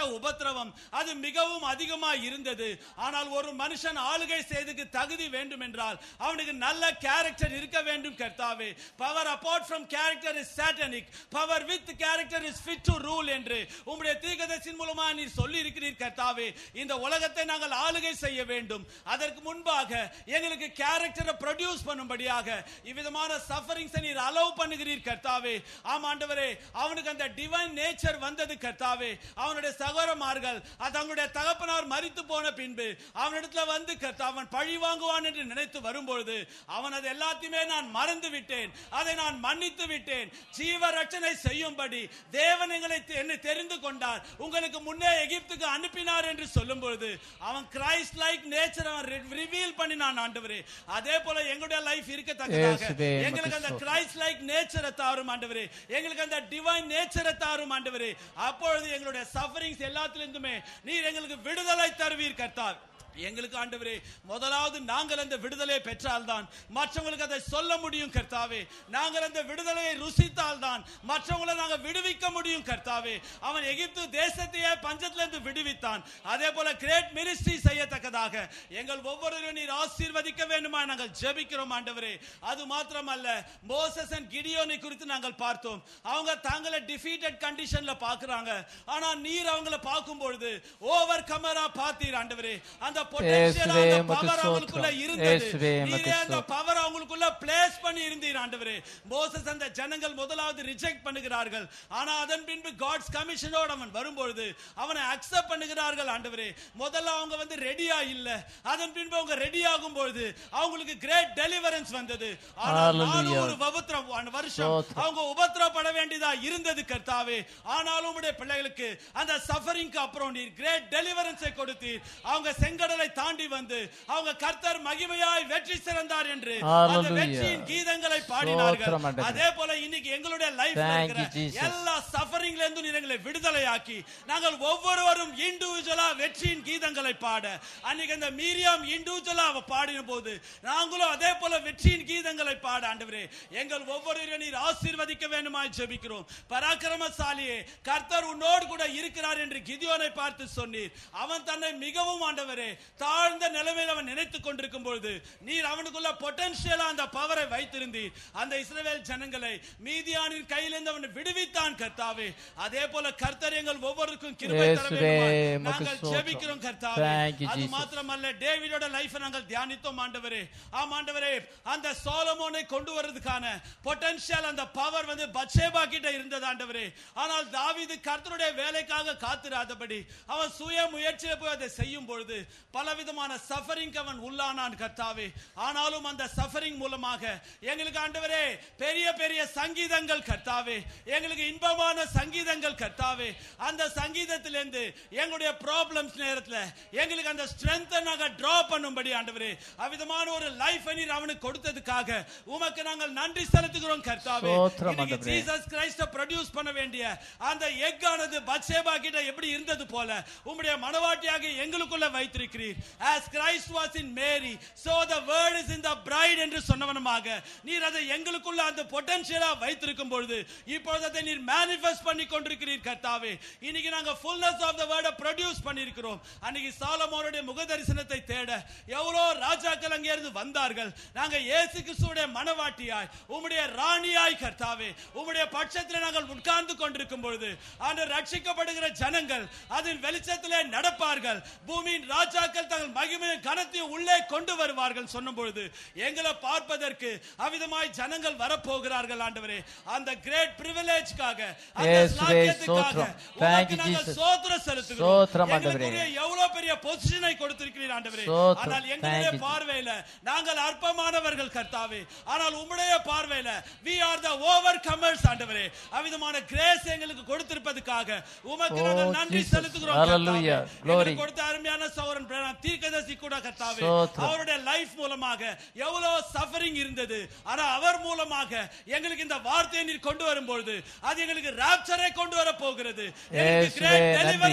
உபத்திரவம் அது மிகவும் அதிகமாக இருந்தது ஆனால் ஒரு மனுஷன் ஆளுகை செய்துக்கு தகுதி வேண்டும் என்றால் அவனுக்கு நல்ல கேரக்டர் இருக்க வேண்டும் கர்த்தாவே power apart from character is satanic power with character is fit to rule என்று உம்முடைய தீர்க்கதரிசியின் மூலமா நீர் சொல்லி இருக்கிறீர் கர்த்தாவே இந்த உலகத்தை நாங்கள் ஆளுகை செய்ய வேண்டும் அதற்கு முன்பாக எங்களுக்கு கேரக்டரை ப்ரொடியூஸ் பண்ணும்படியாக இவ்விதமான சஃபரிங்ஸ் நீர் அலோவ் பண்ணுகிறீர் கர்த்தாவே ஆம் ஆண்டவரே அவனுக்கு அந்த டிவைன் நேச்சர் வந்தது கர்த்தாவே அவனுடைய சகோதரமார்கள் அது அவனுடைய தகப்பனார் மரித்து போன பின்பு அவனிடத்துல வந்து கர்த்தா அவன் பழி வாங்குவான் என்று நினைத்து வரும்பொழுது அவன் அது எல்லாத்தையுமே நான் மறந்து விட்டேன் அதை நான் மன்னித்து விட்டேன் ஜீவ ரட்சனை செய்யும்படி தேவன் எங்களை தெ- என்னை தெரிந்து கொண்டார் உங்களுக்கு முன்னே எகிப்துக்கு அனுப்பினார் என்று சொல்லும் பொழுது அவன் கிரைஸ்ட் லைக் நேச்சர் அவன் ரிவீல் பண்ணினான் ஆண்டவரே அதே போல எங்களுடைய லைஃப் இருக்கத்தக்கதாக இயேசுவே, உமக்கு எங்களுக்கு அந்த ஸ்தோத்திரம். கிரைஸ்ட் லைக் நேச்சரை தாரும் ஆண்டவரே எங்களுக்கு அந்த டிவைன் நேச்சரை தாரும் ஆண்டவரே அப்பொழுது எங்களுடைய சஃபரிங்ஸ் எல்லாத்திலிருந்துமே நீர் எங்களுக்கு விடுதலை தருவீர் கர்த்தார் எங்களுக்கு ஆண்டவரே முதலாவது நாங்கள் அந்த விடுதலையை பெற்றால்தான் மற்றவங்களுக்கு அதை சொல்ல முடியும் கர்த்தாவே நாங்கள் அந்த விடுதலையை ருசித்தால் தான் மற்றவங்களை நாங்கள் விடுவிக்க முடியும் கர்த்தாவே அவன் எகிப்து தேசத்தையே பஞ்சத்திலிருந்து விடுவித்தான் அதே போல கிரேட் மினிஸ்ட்ரி செய்யத்தக்கதாக எங்கள் ஒவ்வொருவரையும் நீர் ஆசீர்வதிக்க வேண்டுமா நாங்கள் ஜெபிக்கிறோம் ஆண்டவரே அது மாத்திரமல்ல மோசஸ் அண்ட் கிடியோனை குறித்து நாங்கள் பார்த்தோம் அவங்க தாங்களை டிஃபீட்டட் கண்டிஷன்ல பாக்குறாங்க ஆனா நீர் அவங்கள பார்க்கும் பொழுது ஓவர் கமரா பார்த்தீர் ஆண்டவரே அந்த பொட்டன்ஷியல் இயேசுவே, அந்த உமக்கு பவர் அவங்களுக்குள்ள ஸ்தோத்திரம். இருந்தது இயேசுவே, உமக்கு நீரே அந்த ஸ்தோத்திரம். பவர் அவங்களுக்குள்ள பிளேஸ் பண்ணி இருந்தீர் ஆண்டவரே மோசஸ் அந்த ஜனங்கள் முதலாவது ரிஜெக்ட் பண்ணுகிறார்கள் ஆனா அதன் பின்பு காட்ஸ் கமிஷனோட அவன் வரும்பொழுது அவனை அக்செப்ட் பண்ணுகிறார்கள் ஆண்டவரே முதல்ல அவங்க வந்து ரெடியா இல்ல அதன் பின்பு அவங்க ரெடி ஆகும் பொழுது அவங்களுக்கு கிரேட் டெலிவரன்ஸ் வந்தது ஆனா Hallelujah. நானூறு உபத்திரம் வருஷம் ஸ்தோத்திரம். அவங்க உபத்திரப்பட வேண்டியதா இருந்தது கர்த்தாவே ஆனாலும் உடைய பிள்ளைகளுக்கு அந்த சஃபரிங்க்கு அப்புறம் நீர் கிரேட் டெலிவரன்ஸை கொடுத்தீர் அவங்க செங்கடலை தாண்டி வந்து அவங்க கர்த்தர் மகிமையாய் வெற்றி சிறந்தார் என்று அந்த Hallelujah. வெற்றியின் கீதங்களை பாடினார்கள் ஸ்தோத்திரம் ஆண்டவரே. அதே போல இன்னைக்கு எங்களுடைய லைஃப்ல Thank இருக்கிற you, Jesus. எல்லா சஃபரிங்ல இருந்து நீர் எங்களை விடுதலையாக்கி நாங்கள் ஒவ்வொருவரும் இண்டிவிஜுவலா வெற்றியின் கீதங்களை பாட அன்னைக்கு அந்த மீரியாம் இண்டிவிஜுவலா அவ பாடின போது நாங்களும் அதே போல வெற்றியின் கீதங்களை பாட ஆண்டவரே எங்கள் ஒவ்வொருவரையும் நீர் ஆசீர்வதிக்க வேண்டுமாய் ஜெபிக்கிறோம் பராக்கிரமசாலியே கர்த்தர் உன்னோடு கூட இருக்கிறார் என்று கிதியோனை பார்த்து சொன்னீர் அவன் தன்னை மிகவும் ஆண்டவரே தாழ்ந்த நிலைமையில் அவன் நினைத்துக் கொண்டிருக்கும் பொழுது நீர் அவனுக்குள்ள பொட்டன்ஷியலா அந்த பவரை வைத்திருந்தீர் அந்த இஸ்ரவேல் ஜனங்களை மீதியானின் கையிலிருந்து அவன் விடுவித்தான் கர்த்தாவே அதே போல கர்த்தர் எங்கள் ஒவ்வொருக்கும் கிருபை தர இயேசுவே, வேண்டுமாய் உமக்கு நாங்கள் ஸ்தோத்திரம். ஜெபிக்கிறோம் கர்த்தாவே Thank you, அது Jesus. மாத்திரமல்ல டேவிடோட லைஃப் நாங்கள் தியானித்தோம் ஆண்டவரே ஆம் ஆண்டவரே அந்த சோலமோனை கொண்டு வர்றதுக்கான பொட்டன்ஷியல் அந்த பவர் வந்து பட்சேபா கிட்ட இருந்தது ஆண்டவரே ஆனால் தாவீது கர்த்தருடைய வேலைக்காக காத்திராதபடி அவன் சுய முயற்சியில போய் அதை செய்யும் பொழுது பலவிதமான சஃபரிங் அவன் உள்ளானான் கர்த்தாவே ஆனாலும் அந்த சஃபரிங் மூலமாக எங்களுக்கு ஆண்டவரே பெரிய பெரிய சங்கீதங்கள் கர்த்தாவே எங்களுக்கு இன்பமான சங்கீதங்கள் கர்த்தாவே அந்த சங்கீதத்திலிருந்து எங்களுடைய ப்ராப்ளம்ஸ் நேரத்துல எங்களுக்கு அந்த ஸ்ட்ரென்த்தை நாங்க டிரா பண்ணும்படி ஆண்டவரே அவ்விதமான ஒரு லைஃப் நீர் அவனுக்கு கொடுத்ததுக்காக உமக்கு நாங்கள் நன்றி செலுத்துகிறோம் கர்த்தாவே ஸ்தோத்திரம் இன்னைக்கு ஆண்டவரே. ஜீசஸ் கிரைஸ்ட ப்ரொடியூஸ் பண்ண வேண்டிய அந்த எக் ஆனது பத்சேபா கிட்ட எப்படி இருந்தது போல உம்முடைய மனவாட்டியாக எங்களுக்குள்ள வைத்திருக்கிறீர் as Christ was in Mary so the word is in the bride என்று சொன்னவனமாக நீர் அதை எங்களுக்குள்ள அந்த பொட்டன்ஷியலா வைத்திருக்கும் பொழுது இப்பொழுது அதை நீர் மேனிஃபெஸ்ட் பண்ணி கொண்டிருக்கிறீர் கர்த்தாவே இன்னைக்கு நாங்க fullness of the word produce பண்ணியிருக்கிறோம் அன்னைக்கு சாலமோனுடைய முக தரிசனத்தை தேட எவ்வளோ ராஜாக்கள் அங்கே இருந்து வந்தார்கள் நாங்க இயேசு கிறிஸ்துவுடைய மனவாட்டியாய் உம்முடைய ராணியாய் கர்த்தாவே உம்முடைய பட்சத்தில் நாங்கள் உட்கார்ந்து கொண்டிருக்கும் பொழுது அந்த ரட்சிக்கப்படுகிற ஜனங்கள் அதன் வெளிச்சத்திலே நடப்பார்கள் பூமியின் ராஜாக்கள் தங்கள் மகிமையும் கனத்தையும் உள்ளே கொண்டு வருவார்கள் சொன்ன பொழுது எங்களை பார்ப்பதற்கு அவிதமாய் ஜனங்கள் வரப்போகிறார்கள் ஆண்டவரே அந்த கிரேட் பிரிவிலேஜ்க்காக அந்த இயேசுவே, ஸ்லாக்கியத்துக்காக ஸ்தோத்திரம். Thank உமக்கு you, நாங்கள் Jesus. ஸ்தோத்திரம் செலுத்துகிறோம் ஸ்தோத்திரம், ஆண்டவரே. எங்களுக்குரிய எவ்வளவு பெரிய பொசிஷனை கொடுத்திருக்கிறீர் ஆண்டவரே ஸ்தோத்திரம். ஆனால் எங்களுடைய Thank you. பார்வையில நாங்கள் அற்பமானவர்கள் கர்த்தாவே ஆனால் உம்முடைய பார்வையில we are the overcomers ஆண்டவரே அவிதமான கிரேஸ் எங்களுக்கு கொடுத்திருப்பதற்காக உமக்கு Oh, நாங்கள் நன்றி Jesus. செலுத்துகிறோம் Hallelujah. கர்த்தாவே. Glory. எங்களுக்கு கொடுத்த அருமையான சௌரன் பிரேரம் தீர்க்கதரிசி கூட கர்த்தாவே ஸ்தோத்திரம். அவருடைய லைஃப் மூலமாக எவ்வளவு சஃபரிங் இருந்தது ஆனா அவர் மூலமாக எங்களுக்கு இந்த வார்த்தையை நீர் கொண்டு வரும்பொழுது அது எங்களுக்கு ராப்சரை கொண்டு வர போகிறது எங்களுக்கு இயேசுவே, கிரேட் நன்றி. டெலிவரன்ஸ் வர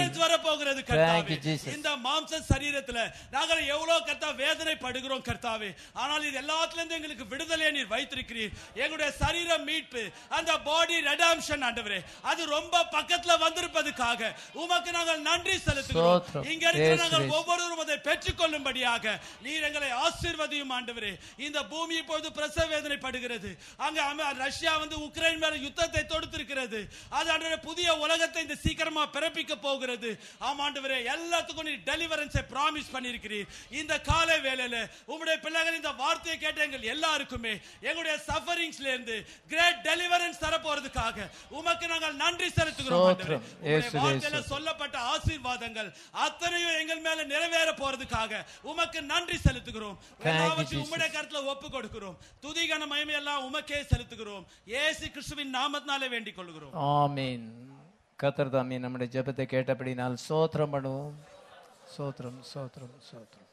போகிறது Thank கர்த்தாவே you, Jesus. இந்த மாம்ச சரீரத்துல நாங்கள் எவ்வளவு கர்த்தா வேதனைப்படுகிறோம் கர்த்தாவே ஆனால் இது எல்லாத்துல இருந்து எங்களுக்கு விடுதலையை நீர் வைத்திருக்கிறீர் எங்களுடைய சரீர மீட்பு அந்த பாடி ரெடாம்ஷன் ஆண்டவரே அது ரொம்ப பக்கத்துல வந்திருப்பதுக்காக உமக்கு நாங்கள் நன்றி செலுத்துகிறோம் ஸ்தோத்திரம். இங்க இருக்கிற Yes, நாங்கள் yes. ஒவ்வொருவரும் அதை பெற்றுக்கொள்ளும்படியாக நீர் எங்களை ஆசீர்வதியும் ஆண்டவரே இந்த பூமி இப்பொழுது பிரசவ வேதனைப்படுகிறது அங்க அமெ- ரஷ்யா வந்து உக்ரைன் மேல யுத்தத்தை தொடுத்திருக்கிறது அது ஆண்டவரே புதிய உலகத்தை இந்த சீக்கிரமா பிறப்பிக்க போகிறது ஆமாண்டவரே எல்லாத்துக்கும் நீ டெலிவரன்ஸை ப்ராமிஸ் பண்ணியிருக்கிறீர் இந்த காலை வேளையில உம்முடைய பிள்ளைகள் இந்த வார்த்தையை கேட்ட எங்கள் எல்லாருக்குமே எங்களுடைய சஃபரிங்ஸ்ல இருந்து கிரேட் டெலிவரன்ஸ் தர போறதுக்காக உமக்கு நாங்கள் நன்றி செலுத்துகிறோம் ஆண்டவரே. ஸ்தோத்திரம். உம்முடைய இயேசுவே, வார்த்தையில இயேசுவே. சொல்லப்பட்ட ஆசீர்வாதங்கள் அத்தனையும் எங்கள் மேல நிறைவேற போறதுக்காக உமக்கு நன்றி செலுத்துகிறோம் Thank you, எல்லாவற்றையும் Jesus. உம்முடைய கருத்துல ஒப்பு கொடுக்கிறோம் துதிகன மகிமை எல்லாம் உமக்கே செலுத்துகிறோம் இயேசு கிறிஸ்துவின் நாமத்தினாலே வேண்டிக் கொள்கிறோம் ஆமீன் கத்தர் தாமே நம்முடைய ஜெபத்தை கேட்டபடினால் சோத்திரம் பண்ணுவோம் சோத்திரம் சோத்திரம் சோத்திரம்